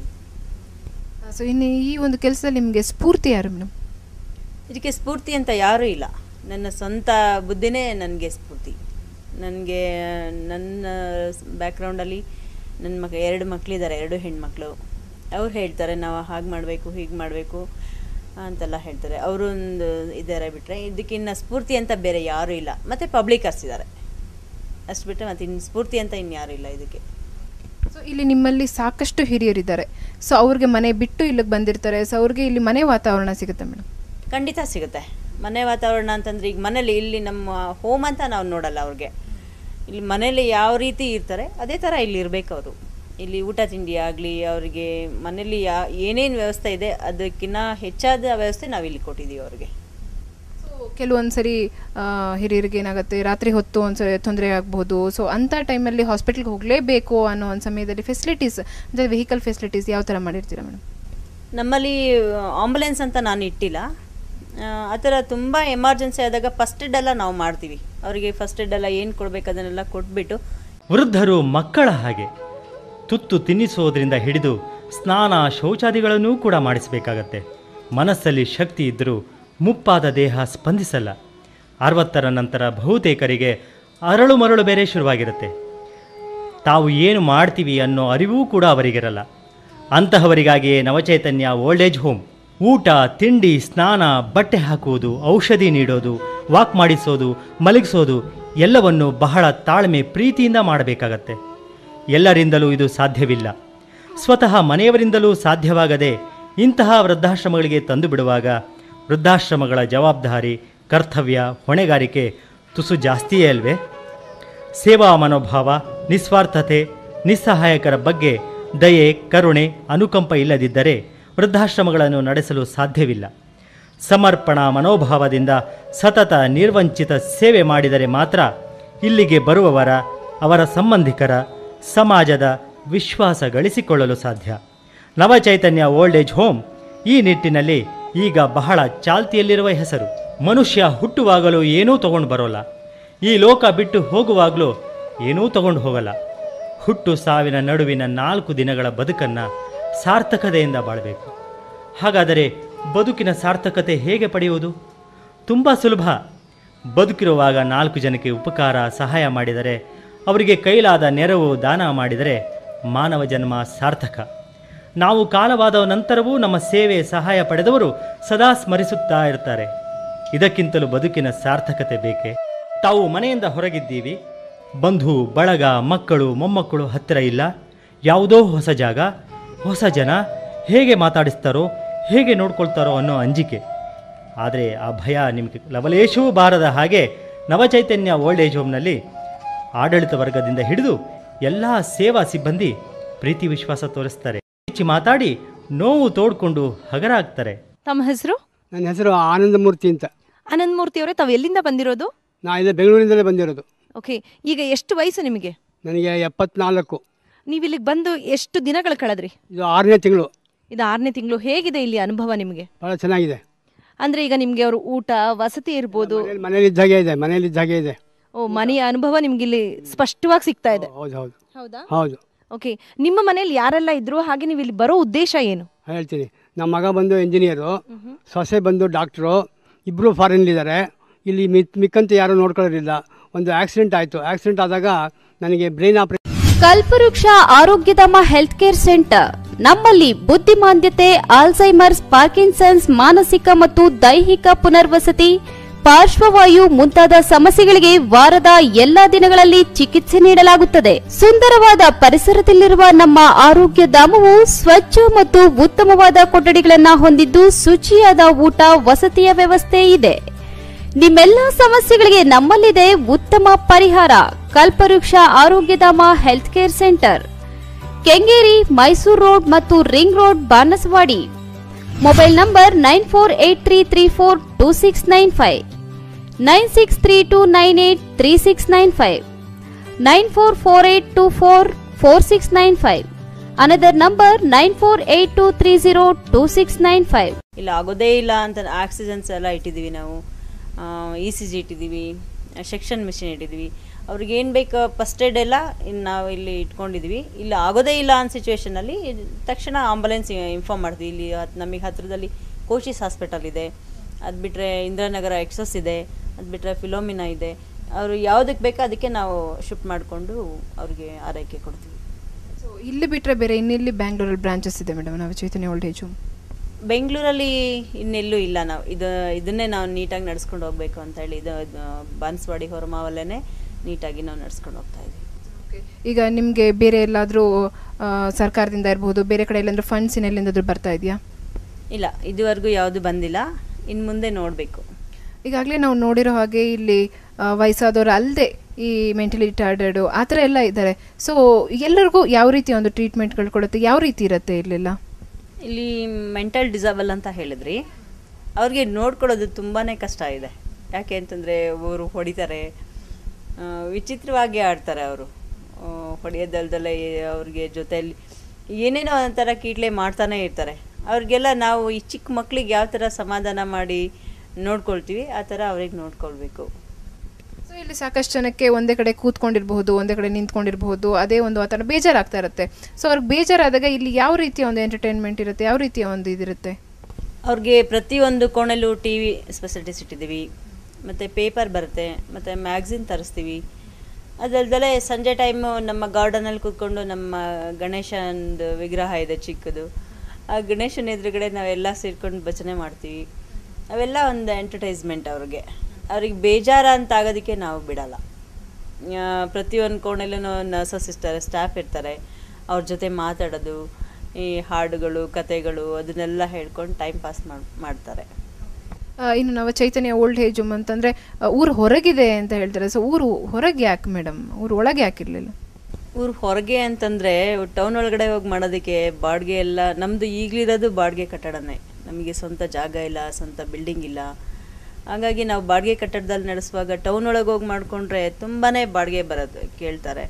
ಸೊ ಇನ್ನು ಈ ಒಂದು ಕೆಲಸದಲ್ಲಿ ನಿಮಗೆ ಸ್ಫೂರ್ತಿ ಯಾರು ಮೇಡಮ್ ಇದಕ್ಕೆ ಸ್ಫೂರ್ತಿ ಅಂತ ಯಾರೂ ಇಲ್ಲ ನನ್ನ ಸ್ವಂತ ಬುದ್ಧಿನೇ ನನಗೆ ಸ್ಫೂರ್ತಿ ನನಗೆ ನನ್ನ ಬ್ಯಾಕ್ಗ್ರೌಂಡಲ್ಲಿ ನನ್ನ ಮಗ ಎರಡು ಮಕ್ಕಳಿದ್ದಾರೆ ಎರಡು ಹೆಣ್ಮಕ್ಳು ಅವ್ರು ಹೇಳ್ತಾರೆ ನಾವು ಹಾಗೆ ಮಾಡಬೇಕು ಹೀಗೆ ಮಾಡಬೇಕು ಅಂತೆಲ್ಲ ಹೇಳ್ತಾರೆ ಅವರು ಒಂದು ಇದ್ದಾರೆ ಬಿಟ್ಟರೆ ಇದಕ್ಕಿನ್ನ ಸ್ಫೂರ್ತಿ ಅಂತ ಬೇರೆ ಯಾರೂ ಇಲ್ಲ ಮತ್ತು ಪಬ್ಲಿಕರ್ಸ್ ಇದ್ದಾರೆ ಅಷ್ಟು ಬಿಟ್ಟರೆ ಮತ್ತು ಇನ್ನು ಸ್ಫೂರ್ತಿ ಅಂತ ಇನ್ಯಾರೂ ಇಲ್ಲ ಇದಕ್ಕೆ ಸೊ ಇಲ್ಲಿ ನಿಮ್ಮಲ್ಲಿ ಸಾಕಷ್ಟು ಹಿರಿಯರಿದ್ದಾರೆ ಸೊ ಅವ್ರಿಗೆ ಮನೆ ಬಿಟ್ಟು ಇಲ್ಲಿಗೆ ಬಂದಿರ್ತಾರೆ ಸೊ ಅವ್ರಿಗೆ ಇಲ್ಲಿ ಮನೆ ವಾತಾವರಣ ಸಿಗುತ್ತೆ ಮೇಡಮ್ ಖಂಡಿತ ಸಿಗುತ್ತೆ ಮನೆ ವಾತಾವರಣ ಅಂತಂದರೆ ಈಗ ಮನೇಲಿ ಇಲ್ಲಿ ನಮ್ಮ ಹೋಮ್ ಅಂತ ನಾವು ನೋಡಲ್ಲ ಅವ್ರಿಗೆ ಇಲ್ಲಿ ಮನೇಲಿ ಯಾವ ರೀತಿ ಇರ್ತಾರೆ ಅದೇ ಥರ ಇಲ್ಲಿ ಇರಬೇಕು ಅವರು ಇಲ್ಲಿ ಊಟ ತಿಂಡಿ ಆಗಲಿ ಅವರಿಗೆ ಮನೇಲಿ ಯಾ ಏನೇನು ವ್ಯವಸ್ಥೆ ಇದೆ ಅದಕ್ಕಿಂತ ಹೆಚ್ಚಾದ ವ್ಯವಸ್ಥೆ ನಾವು ಇಲ್ಲಿ ಕೊಟ್ಟಿದ್ದೀವಿ ಅವ್ರಿಗೆ ಕೆಲವೊಂದು ಸರಿ ಆ, ಹಿರಿಯರಿಗೆ ಏನಾಗುತ್ತೆ ರಾತ್ರಿ ಹೊತ್ತು ಒಂದ್ಸರಿ ತೊಂದರೆ ಆಗ್ಬೋದು ಸೊ ಅಂಥ ಟೈಮಲ್ಲಿ ಹಾಸ್ಪಿಟ್ಲ್ಗೆ ಹೋಗಲೇಬೇಕು ಅನ್ನೋ ಒಂದು ಸಮಯದಲ್ಲಿ ಫೆಸಿಲಿಟೀಸ್ ಅಂದರೆ ವೆಹಿಕಲ್ ಫೆಸಿಲಿಟೀಸ್ ಯಾವ ಥರ ಮಾಡಿರ್ತೀರಾ ಮೇಡಮ್ ನಮ್ಮಲ್ಲಿ ಆಂಬುಲೆನ್ಸ್ ಅಂತ ನಾನು ಇಟ್ಟಿಲ್ಲ ಆ, ಆ ಥರ ತುಂಬ ಎಮರ್ಜೆನ್ಸಿ ಆದಾಗ ಫಸ್ಟ್ ಏಡ್ ಎಲ್ಲ ನಾವು ಮಾಡ್ತೀವಿ ಅವರಿಗೆ ಫಸ್ಟ್ ಏಡ್ ಎಲ್ಲ ಏನು ಕೊಡಬೇಕು ಅದನ್ನೆಲ್ಲ ಕೊಟ್ಬಿಟ್ಟು ವೃದ್ಧರು ಮಕ್ಕಳ ಹಾಗೆ ತುತ್ತು ತಿನ್ನಿಸೋದ್ರಿಂದ ಹಿಡಿದು ಸ್ನಾನ ಶೌಚಾದಿಗಳನ್ನೂ ಕೂಡ ಮಾಡಿಸಬೇಕಾಗತ್ತೆ ಮನಸ್ಸಲ್ಲಿ ಶಕ್ತಿ ಇದ್ದರೂ ಮುಪ್ಪಾದ ದೇಹ ಸ್ಪಂದಿಸಲ್ಲ ಅರವತ್ತರ ನಂತರ ಬಹುತೇಕರಿಗೆ ಅರಳು ಮರಳು ಬೇರೆ ಶುರುವಾಗಿರುತ್ತೆ ತಾವು ಏನು ಮಾಡ್ತೀವಿ ಅನ್ನೋ ಅರಿವೂ ಕೂಡ ಅವರಿಗಿರಲ್ಲ ಅಂತಹವರಿಗಾಗಿಯೇ ನವಚೈತನ್ಯ ಓಲ್ಡ್ ಏಜ್ ಹೋಮ್ ಊಟ ತಿಂಡಿ ಸ್ನಾನ ಬಟ್ಟೆ ಹಾಕುವುದು ಔಷಧಿ ನೀಡೋದು ವಾಕ್ ಮಾಡಿಸೋದು ಮಲಗಿಸೋದು ಎಲ್ಲವನ್ನು ಬಹಳ ತಾಳ್ಮೆ ಪ್ರೀತಿಯಿಂದ ಮಾಡಬೇಕಾಗತ್ತೆ ಎಲ್ಲರಿಂದಲೂ ಇದು ಸಾಧ್ಯವಿಲ್ಲ ಸ್ವತಃ ಮನೆಯವರಿಂದಲೂ ಸಾಧ್ಯವಾಗದೆ ಇಂತಹ ವೃದ್ಧಾಶ್ರಮಗಳಿಗೆ ತಂದು ಬಿಡುವಾಗ ವೃದ್ಧಾಶ್ರಮಗಳ ಜವಾಬ್ದಾರಿ ಕರ್ತವ್ಯ ಹೊಣೆಗಾರಿಕೆ ತುಸು ಜಾಸ್ತಿಯೇ ಅಲ್ವೇ ಸೇವಾ ಮನೋಭಾವ ನಿಸ್ವಾರ್ಥತೆ ನಿಸ್ಸಹಾಯಕರ ಬಗ್ಗೆ ದಯೆ ಕರುಣೆ ಅನುಕಂಪ ಇಲ್ಲದಿದ್ದರೆ ವೃದ್ಧಾಶ್ರಮಗಳನ್ನು ನಡೆಸಲು ಸಾಧ್ಯವಿಲ್ಲ ಸಮರ್ಪಣಾ ಮನೋಭಾವದಿಂದ ಸತತ ನಿರ್ವಂಚಿತ ಸೇವೆ ಮಾಡಿದರೆ ಮಾತ್ರ ಇಲ್ಲಿಗೆ ಬರುವವರ ಅವರ ಸಂಬಂಧಿಕರ ಸಮಾಜದ ವಿಶ್ವಾಸ ಗಳಿಸಿಕೊಳ್ಳಲು ಸಾಧ್ಯ ನವಚೈತನ್ಯ ಓಲ್ಡ್ ಏಜ್ ಹೋಮ್ ಈ ನಿಟ್ಟಿನಲ್ಲಿ ಈಗ ಬಹಳ ಚಾಲ್ತಿಯಲ್ಲಿರುವ ಹೆಸರು ಮನುಷ್ಯ ಹುಟ್ಟುವಾಗಲೂ ಏನೂ ತಗೊಂಡು ಬರೋಲ್ಲ ಈ ಲೋಕ ಬಿಟ್ಟು ಹೋಗುವಾಗಲೂ ಏನೂ ತಗೊಂಡು ಹೋಗಲ್ಲ ಹುಟ್ಟು ಸಾವಿನ ನಡುವಿನ ನಾಲ್ಕು ದಿನಗಳ ಬದುಕನ್ನು ಸಾರ್ಥಕತೆಯಿಂದ ಬಾಳಬೇಕು ಹಾಗಾದರೆ ಬದುಕಿನ ಸಾರ್ಥಕತೆ ಹೇಗೆ ಪಡೆಯುವುದು ತುಂಬ ಸುಲಭ ಬದುಕಿರುವಾಗ ನಾಲ್ಕು ಜನಕ್ಕೆ ಉಪಕಾರ ಸಹಾಯ ಮಾಡಿದರೆ ಅವರಿಗೆ ಕೈಲಾದ ನೆರವು ದಾನ ಮಾಡಿದರೆ ಮಾನವ ಜನ್ಮ ಸಾರ್ಥಕ ನಾವು ಕಾಲವಾದ ನಂತರವೂ ನಮ್ಮ ಸೇವೆ ಸಹಾಯ ಪಡೆದವರು ಸದಾ ಸ್ಮರಿಸುತ್ತಾ ಇರ್ತಾರೆ ಇದಕ್ಕಿಂತಲೂ ಬದುಕಿನ ಸಾರ್ಥಕತೆ ಬೇಕೆ ತಾವು ಮನೆಯಿಂದ ಹೊರಗಿದ್ದೀವಿ ಬಂಧು ಬಳಗ ಮಕ್ಕಳು ಮೊಮ್ಮಕ್ಕಳು ಹತ್ತಿರ ಇಲ್ಲ ಯಾವುದೋ ಹೊಸ ಜಾಗ ಹೊಸ ಜನ ಹೇಗೆ ಮಾತಾಡಿಸ್ತಾರೋ ಹೇಗೆ ನೋಡ್ಕೊಳ್ತಾರೋ ಅನ್ನೋ ಅಂಜಿಕೆ ಆದರೆ ಆ ಭಯ ನಿಮಗೆ ಲವಲೇಶವೂ ಬಾರದ ಹಾಗೆ ನವಚೈತನ್ಯ ಓಲ್ಡ್ ಏಜ್ ಹೋಮ್ನಲ್ಲಿ ಆಡಳಿತ ವರ್ಗದಿಂದ ಹಿಡಿದು ಎಲ್ಲ ಸೇವಾ ಸಿಬ್ಬಂದಿ ಪ್ರೀತಿ ವಿಶ್ವಾಸ ತೋರಿಸ್ತಾರೆ ಹೆಚ್ಚು ಮಾತಾಡಿ ನೋವು ತೋಡ್ಕೊಂಡು ಹಗರಾಗ್ತಾರೆ ತಮ್ಮ ಹೆಸರು ನನ್ನ ಹೆಸರು ಆನಂದಮೂರ್ತಿ ಅಂತ ಆನಂದ್ ಮೂರ್ತಿ ಅವರೇ ತಾವು ಎಲ್ಲಿಂದ ಬಂದಿರೋದು ನಾ ಇಲ್ಲೇ ಬೆಂಗಳೂರಿಂದಲೇ ಬಂದಿರೋದು ಓಕೆ ಈಗ ಎಷ್ಟು ವಯಸ್ಸು ನಿಮಗೆ ನನಗೆ ಎಪ್ಪತ್ನಾಲ್ಕು ನೀವು ಇಲ್ಲಿಗೆ ಬಂದು ಎಷ್ಟು ದಿನಗಳು ಕಳೆದ್ರಿ ಇದು ಆರನೇ ತಿಂಗಳು ಇದು ಆರನೇ ತಿಂಗಳು ಹೇಗಿದೆ ಇಲ್ಲಿ ಅನುಭವ ನಿಮಗೆ ಭಾಳ ಚೆನ್ನಾಗಿದೆ ಅಂದ್ರೆ ಈಗ ನಿಮಗೆ ಅವರು ಊಟ ವಸತಿ ಇರ್ಬೋದು ಮನೇಲಿ ಇದ್ದಾಗೆ ಇದೆ ಮನೇಲಿ ಇದ್ದಾಗೆ ಇದೆ ಓ ಮನೆಯ ಅನುಭವ ನಿಮ್ಗೆ ಇಲ್ಲಿ ಸ್ಪಷ್ಟವಾಗಿ ಸಿಗ್ತಾ ಇದೆ ಹೌದು ಹೌದು ಹೌದಾ ಹೌದು ಓಕೆ ನಿಮ್ಮ ಮನೇಲಿ ಯಾರೆಲ್ಲ ಇದ್ರು ಹಾಗೆ ನೀವು ಇಲ್ಲಿ ಬರೋ ಉದ್ದೇಶ ಏನು ಹೇಳ್ತೀನಿ ನಮ್ಮ ಮಗ ಬಂದು ಇಂಜಿನಿಯರು ಸೊಸೆ ಬಂದು ಡಾಕ್ಟ್ರು ಇಬ್ಬರು ಫಾರಿನ್ಲಿದ್ದಾರೆ ಇಲ್ಲಿ ಮಿಕ್ ಮಿಕ್ಕಂತ ಯಾರೂ ನೋಡ್ಕೊಳ್ಳೋದಿಲ್ಲ ಒಂದು ಆಕ್ಸಿಡೆಂಟ್ ಆಯಿತು ಆಕ್ಸಿಡೆಂಟ್ ಆದಾಗ ನನಗೆ ಬ್ರೈನ್ ಆಪ್ರೇಷನ್ ಕಲ್ಪವೃಕ್ಷ ಆರೋಗ್ಯಧಾಮ ಹೆಲ್ತ್ ಕೇರ್ ಸೆಂಟರ್ ನಮ್ಮಲ್ಲಿ ಬುದ್ಧಿಮಾಂದ್ಯತೆ ಆಲ್ಝೈಮರ್ಸ್ ಪಾರ್ಕಿನ್ಸನ್ಸ್ ಮಾನಸಿಕ ಮತ್ತು ದೈಹಿಕ ಪುನರ್ವಸತಿ ಪಾರ್ಶ್ವವಾಯು ಮುಂತಾದ ಸಮಸ್ಯೆಗಳಿಗೆ ವಾರದ ಎಲ್ಲಾ ದಿನಗಳಲ್ಲಿ ಚಿಕಿತ್ಸೆ ನೀಡಲಾಗುತ್ತದೆ ಸುಂದರವಾದ ಪರಿಸರದಲ್ಲಿರುವ ನಮ್ಮ ಆರೋಗ್ಯ ಧಾಮವು ಸ್ವಚ್ಛ ಮತ್ತು ಉತ್ತಮವಾದ ಕೊಠಡಿಗಳನ್ನ ಹೊಂದಿದ್ದು ಶುಚಿಯಾದ ಊಟ ವಸತಿಯ ವ್ಯವಸ್ಥೆ ಇದೆ ನಿಮ್ಮೆಲ್ಲ ಸಮಸ್ಯೆಗಳಿಗೆ ನಮ್ಮಲ್ಲಿದೆ ಉತ್ತಮ ಪರಿಹಾರ Kalpavriksha Arogyadhama health care centre Kengeri Mysuru road ಮತ್ತು ring road Banaswadi mobile number nine four eight three three four two six nine five nine six three two nine eight three six nine five nine four four eight two four four six nine five another number nine four eight two three zero two six nine five ಇಲ್ಲ ಆಗೋದೇ ಇಲ್ಲ ಅಂತ oxygens ಎಲ್ಲ ಇಟ್ಟಿದ್ದೀವಿ ನಾವು E C G ಇಟ್ಟಿದ್ದೀವಿ section machine ಇಟ್ಟಿದ್ದೀವಿ ಅವ್ರಿಗೆ ಏನು ಬೇಕು ಫಸ್ಟ್ ಏಡ್ ಎಲ್ಲ ಇನ್ನು ನಾವು ಇಲ್ಲಿ ಇಟ್ಕೊಂಡಿದ್ದೀವಿ ಇಲ್ಲಿ ಆಗೋದೇ ಇಲ್ಲ ಅನ್ನೋ ಸಿಚುವೇಶನಲ್ಲಿ ತಕ್ಷಣ ಆಂಬುಲೆನ್ಸ್ ಇನ್ಫಾರ್ಮ್ ಮಾಡ್ತೀವಿ ಇಲ್ಲಿ ಹತ್- ನಮಗೆ ಹತ್ತಿರದಲ್ಲಿ ಕೋಶಿಸ್ ಹಾಸ್ಪಿಟಲ್ ಇದೆ ಅದು ಬಿಟ್ಟರೆ ಇಂದಿರಾನಗರ ಎಕ್ಸಸ್ ಇದೆ ಅದು ಬಿಟ್ಟರೆ ಫಿಲೋಮಿನಾ ಇದೆ ಅವರು ಯಾವುದಕ್ಕೆ ಬೇಕೋ ಅದಕ್ಕೆ ನಾವು ಶಿಫ್ಟ್ ಮಾಡಿಕೊಂಡು ಅವ್ರಿಗೆ ಆರೈಕೆ ಕೊಡ್ತೀವಿ ಸೊ ಇಲ್ಲಿ ಬಿಟ್ಟರೆ ಬೇರೆ ಇನ್ನೆಲ್ಲಿ ಬ್ಯಾಂಗ್ಳೂರಲ್ಲಿ ಬ್ರಾಂಚಸ್ ಇದೆ ಮೇಡಮ್ ನಾವು ಚೈತನ್ಯ ಓಲ್ಡ್ ಏಜು ಬೆಂಗಳೂರಲ್ಲಿ ಇನ್ನೆಲ್ಲೂ ಇಲ್ಲ ನಾವು ಇದು ಇದನ್ನೇ ನಾವು ನೀಟಾಗಿ ನಡ್ಸ್ಕೊಂಡು ಹೋಗ್ಬೇಕು ಅಂತ ಹೇಳಿ ಇದು ಇದು ಬಾನ್ಸ್ವಾಡಿ ಹೊರಮಾವಲ್ಲೇ ನೀಟಾಗಿ ನಾವು ನಡ್ಸ್ಕೊಂಡು ಹೋಗ್ತಾ ಇದ್ದೀವಿ ಈಗ ನಿಮಗೆ ಬೇರೆ ಎಲ್ಲಾದರೂ ಸರ್ಕಾರದಿಂದ ಇರ್ಬೋದು ಬೇರೆ ಕಡೆ ಎಲ್ಲಾದ್ರೂ ಫಂಡ್ಸ್ ಇನ್ನೆಲ್ಲಿಂದಾದ್ರೂ ಬರ್ತಾ ಇದೆಯಾ ಇಲ್ಲ ಇದುವರೆಗೂ ಯಾವುದು ಬಂದಿಲ್ಲ ಇನ್ನು ಮುಂದೆ ನೋಡಬೇಕು ಈಗಾಗಲೇ ನಾವು ನೋಡಿರೋ ಹಾಗೆ ಇಲ್ಲಿ ಆ, ವಯಸ್ಸಾದವರು ಅಲ್ಲದೆ ಈ ಮೆಂಟಲಿ ರಿಟಾರ್ಡೆಡು ಆ ಥರ ಎಲ್ಲ ಇದ್ದಾರೆ ಸೊ ಎಲ್ಲರಿಗೂ ಯಾವ ರೀತಿ ಒಂದು ಟ್ರೀಟ್ಮೆಂಟ್ಗಳು ಕೊಡುತ್ತೆ ಯಾವ ರೀತಿ ಇರುತ್ತೆ ಇಲ್ಲೆಲ್ಲ ಇಲ್ಲಿ ಮೆಂಟಲ್ ಡಿಸಬಲ್ ಅಂತ ಹೇಳಿದ್ರಿ ಅವ್ರಿಗೆ ನೋಡ್ಕೊಳ್ಳೋದು ತುಂಬಾ ಕಷ್ಟ ಇದೆ ಯಾಕೆ ಅಂತಂದರೆ ಅವರು ಹೊಡಿತಾರೆ ಆ, ವಿಚಿತ್ರವಾಗಿ ಆಡ್ತಾರೆ ಅವರು ಹೊಡೆಯೋದಲ್ದಲ್ಲೇ ಅವ್ರಿಗೆ ಜೊತೆಯಲ್ಲಿ ಏನೇನೋ ಒಂಥರ ಕೀಟ್ಲೆ ಮಾಡ್ತಾನೆ ಇರ್ತಾರೆ ಅವ್ರಿಗೆಲ್ಲ ನಾವು ಈ ಚಿಕ್ಕ ಮಕ್ಳಿಗೆ ಯಾವ ಥರ ಸಮಾಧಾನ ಮಾಡಿ ನೋಡ್ಕೊಳ್ತೀವಿ ಆ ಥರ ಅವ್ರಿಗೆ ನೋಡ್ಕೊಳ್ಬೇಕು ಸೊ ಇಲ್ಲಿ ಸಾಕಷ್ಟು ಜನಕ್ಕೆ ಒಂದೇ ಕಡೆ ಕೂತ್ಕೊಂಡಿರಬಹುದು ಒಂದೇ ಕಡೆ ನಿಂತ್ಕೊಂಡಿರಬಹುದು ಅದೇ ಒಂದು ವಾತಾವರಣ ಬೇಜಾರಾಗ್ತಾ ಇರುತ್ತೆ ಸೊ ಅವ್ರಿಗೆ ಬೇಜಾರಾದಾಗ ಇಲ್ಲಿ ಯಾವ ರೀತಿಯ ಒಂದು ಎಂಟರ್ಟೈನ್ಮೆಂಟ್ ಇರುತ್ತೆ ಯಾವ ರೀತಿಯ ಒಂದು ಇದಿರುತ್ತೆ ಅವ್ರಿಗೆ ಪ್ರತಿಯೊಂದು ಕೋಣೆಲ್ಲೂ ಟಿ ವಿ ಸ್ಪೆಸಿಲಿಟೀಸ್ ಇಟ್ಟಿದ್ದೀವಿ ಮತ್ತು ಪೇಪರ್ ಬರುತ್ತೆ ಮತ್ತು ಮ್ಯಾಗ್ಝಿನ್ ತರಿಸ್ತೀವಿ ಅದಲ್ದಲೆ ಸಂಜೆ ಟೈಮು ನಮ್ಮ ಗಾರ್ಡನಲ್ಲಿ ಕೂತ್ಕೊಂಡು ನಮ್ಮ ಗಣೇಶಂದು ವಿಗ್ರಹ ಇದೆ ಚಿಕ್ಕದು ಆ ಗಣೇಶನ ಎದುರುಗಡೆ ನಾವೆಲ್ಲ ಸೇರ್ಕೊಂಡು ಭಜನೆ ಮಾಡ್ತೀವಿ ಅವೆಲ್ಲ ಒಂದು ಎಂಟರ್ಟೈಸ್ಮೆಂಟ್ ಅವ್ರಿಗೆ ಅವ್ರಿಗೆ ಬೇಜಾರ ಅಂತ ಆಗೋದಕ್ಕೆ ನಾವು ಬಿಡಲ್ಲ ಆ, ಪ್ರತಿಯೊಂದು ಕೋಣೆಲ್ಲೂ ನರ್ಸಸ್ ಇರ್ತಾರೆ ಸ್ಟಾಫ್ ಇರ್ತಾರೆ ಅವ್ರ ಜೊತೆ ಮಾತಾಡೋದು ಈ ಹಾಡುಗಳು ಕತೆಗಳು ಅದನ್ನೆಲ್ಲ ಹೇಳ್ಕೊಂಡು ಟೈಮ್ ಪಾಸ್ ಮಾಡ್ತಾರೆ ಆ, ಇನ್ನು ನಾವು ಚೈತನ್ಯ ಓಲ್ಡ್ ಏಜ್ ಹೋಮ್ ಅಂತಂದ್ರೆ ಆ, ಊರು ಹೊರಗಿದೆ ಅಂತ ಹೇಳ್ತಾರೆ ಸೊ ಊರು ಹೊರಗೆ ಯಾಕೆ ಮೇಡಮ್ ಊರು ಒಳಗೆ ಯಾಕಿರ್ಲಿಲ್ಲ ಊರು ಹೊರಗೆ ಅಂತಂದರೆ ಟೌನ್ ಒಳಗಡೆ ಹೋಗಿ ಮಾಡೋದಕ್ಕೆ ಬಾಡಿಗೆ ಎಲ್ಲ ನಮ್ಮದು ಈಗಲಿರೋದು ಬಾಡಿಗೆ ಕಟ್ಟಡನೇ ನಮಗೆ ಸ್ವಂತ ಜಾಗ ಇಲ್ಲ ಸ್ವಂತ ಬಿಲ್ಡಿಂಗ್ ಇಲ್ಲ ಹಾಗಾಗಿ ನಾವು ಬಾಡಿಗೆ ಕಟ್ಟಡದಲ್ಲಿ ನಡೆಸುವಾಗ ಟೌನ್ ಒಳಗೆ ಹೋಗಿ ಮಾಡಿಕೊಂಡ್ರೆ ತುಂಬಾ ಬಾಡಿಗೆ ಬರೋದು ಕೇಳ್ತಾರೆ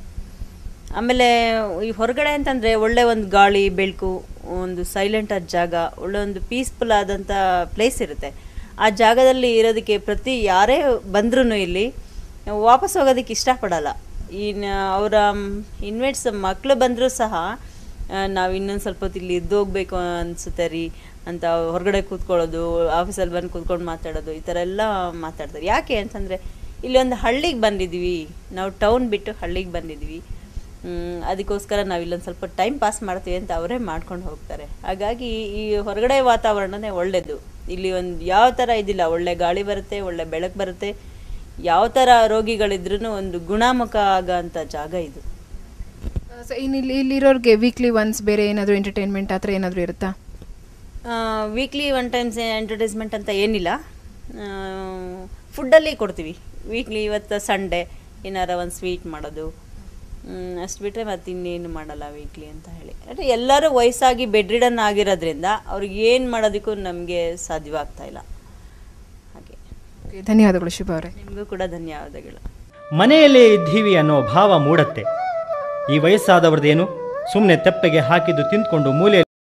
ಆಮೇಲೆ ಈ ಹೊರಗಡೆ ಅಂತಂದರೆ ಒಳ್ಳೆ ಒಂದು ಗಾಳಿ ಬೆಳಕು ಒಂದು ಸೈಲೆಂಟ್ ಆದ ಜಾಗ ಒಳ್ಳೆ ಒಂದು ಪೀಸ್ಫುಲ್ ಆದಂಥ ಪ್ಲೇಸ್ ಇರುತ್ತೆ ಆ ಜಾಗದಲ್ಲಿ ಇರೋದಕ್ಕೆ ಪ್ರತಿ ಯಾರೇ ಬಂದ್ರೂ ಇಲ್ಲಿ ವಾಪಸ್ ಹೋಗೋದಕ್ಕೆ ಇಷ್ಟಪಡಲ್ಲ ಇನ್ನು ಅವರ ಇನ್ವೇಟ್ಸ್ ಮಕ್ಕಳು ಬಂದರೂ ಸಹ ನಾವು ಇನ್ನೊಂದು ಸ್ವಲ್ಪ ಹೊತ್ತು ಇಲ್ಲಿ ಇದ್ದು ಹೋಗ್ಬೇಕು ಅನಿಸುತ್ತೆ ರೀ ಅಂತ ಹೊರಗಡೆ ಕೂತ್ಕೊಳ್ಳೋದು ಆಫೀಸಲ್ಲಿ ಬಂದು ಕೂತ್ಕೊಂಡು ಮಾತಾಡೋದು ಈ ಥರ ಎಲ್ಲ ಮಾತಾಡ್ತಾರೆ ಯಾಕೆ ಅಂತಂದರೆ ಇಲ್ಲಿ ಒಂದು ಹಳ್ಳಿಗೆ ಬಂದಿದ್ದೀವಿ ನಾವು ಟೌನ್ ಬಿಟ್ಟು ಹಳ್ಳಿಗೆ ಬಂದಿದ್ದೀವಿ ಮ್, ಅದಕ್ಕೋಸ್ಕರ ನಾವು ಇಲ್ಲೊಂದು ಸ್ವಲ್ಪ ಟೈಮ್ ಪಾಸ್ ಮಾಡ್ತೀವಿ ಅಂತ ಅವರೇ ಮಾಡ್ಕೊಂಡು ಹೋಗ್ತಾರೆ ಹಾಗಾಗಿ ಈ ಹೊರಗಡೆ ವಾತಾವರಣನೇ ಒಳ್ಳೆಯದು ಇಲ್ಲಿ ಒಂದು ಯಾವ ಥರ ಇದಿಲ್ಲ ಒಳ್ಳೆ ಗಾಳಿ ಬರುತ್ತೆ ಒಳ್ಳೆ ಬೆಳಕು ಬರುತ್ತೆ ಯಾವ ಥರ ರೋಗಿಗಳಿದ್ರೂ ಒಂದು ಗುಣಮುಖ ಆಗೋ ಅಂಥ ಜಾಗ ಇದು ಸೊ ಇನ್ನು ಇಲ್ಲಿ ಇಲ್ಲಿರೋರಿಗೆ ವೀಕ್ಲಿ ಒನ್ಸ್ ಬೇರೆ ಏನಾದರೂ ಎಂಟರ್ಟೈನ್ಮೆಂಟ್ ಆ ಥರ ಏನಾದರೂ ಇರುತ್ತಾ ವೀಕ್ಲಿ ಒನ್ ಟೈಮ್ಸ್ ಎಂಟರ್ಟೈಸ್ಮೆಂಟ್ ಅಂತ ಏನಿಲ್ಲ ಫುಡ್ಡಲ್ಲಿ ಕೊಡ್ತೀವಿ ವೀಕ್ಲಿ ಇವತ್ತು ಸಂಡೇ ಏನಾರ ಒಂದು ಸ್ವೀಟ್ ಮಾಡೋದು ಅಷ್ಟು ಬಿಟ್ಟರೆ ಮತ್ತೆ ಇನ್ನೇನು ಮಾಡಲ್ಲ ವೀಕ್ಲಿ ಅಂತ ಹೇಳಿ ಅಂದರೆ ಎಲ್ಲರೂ ವಯಸ್ಸಾಗಿ ಬೆಡ್ ರಿಡನ್ ಆಗಿರೋದ್ರಿಂದ ಅವ್ರಿಗೆ ಏನು ಮಾಡೋದಕ್ಕೂ ನಮಗೆ ಸಾಧ್ಯವಾಗ್ತಾ ಇಲ್ಲ Okay, ಧನ್ಯವಾದಗಳು ಶುಭ ಅವರೇ ನಿಮಗೂ ಕೂಡ ಧನ್ಯವಾದಗಳು ಮನೆಯಲ್ಲೇ ಇದ್ದೀವಿ ಅನ್ನೋ ಭಾವ ಮೂಡತ್ತೆ ಈ ವಯಸ್ಸಾದವ್ರದ್ದೇನು ಸುಮ್ಮನೆ ತೆಪ್ಪಗೆ ಹಾಕಿದ್ದು ತಿಂದ್ಕೊಂಡು ಮೂಲೆ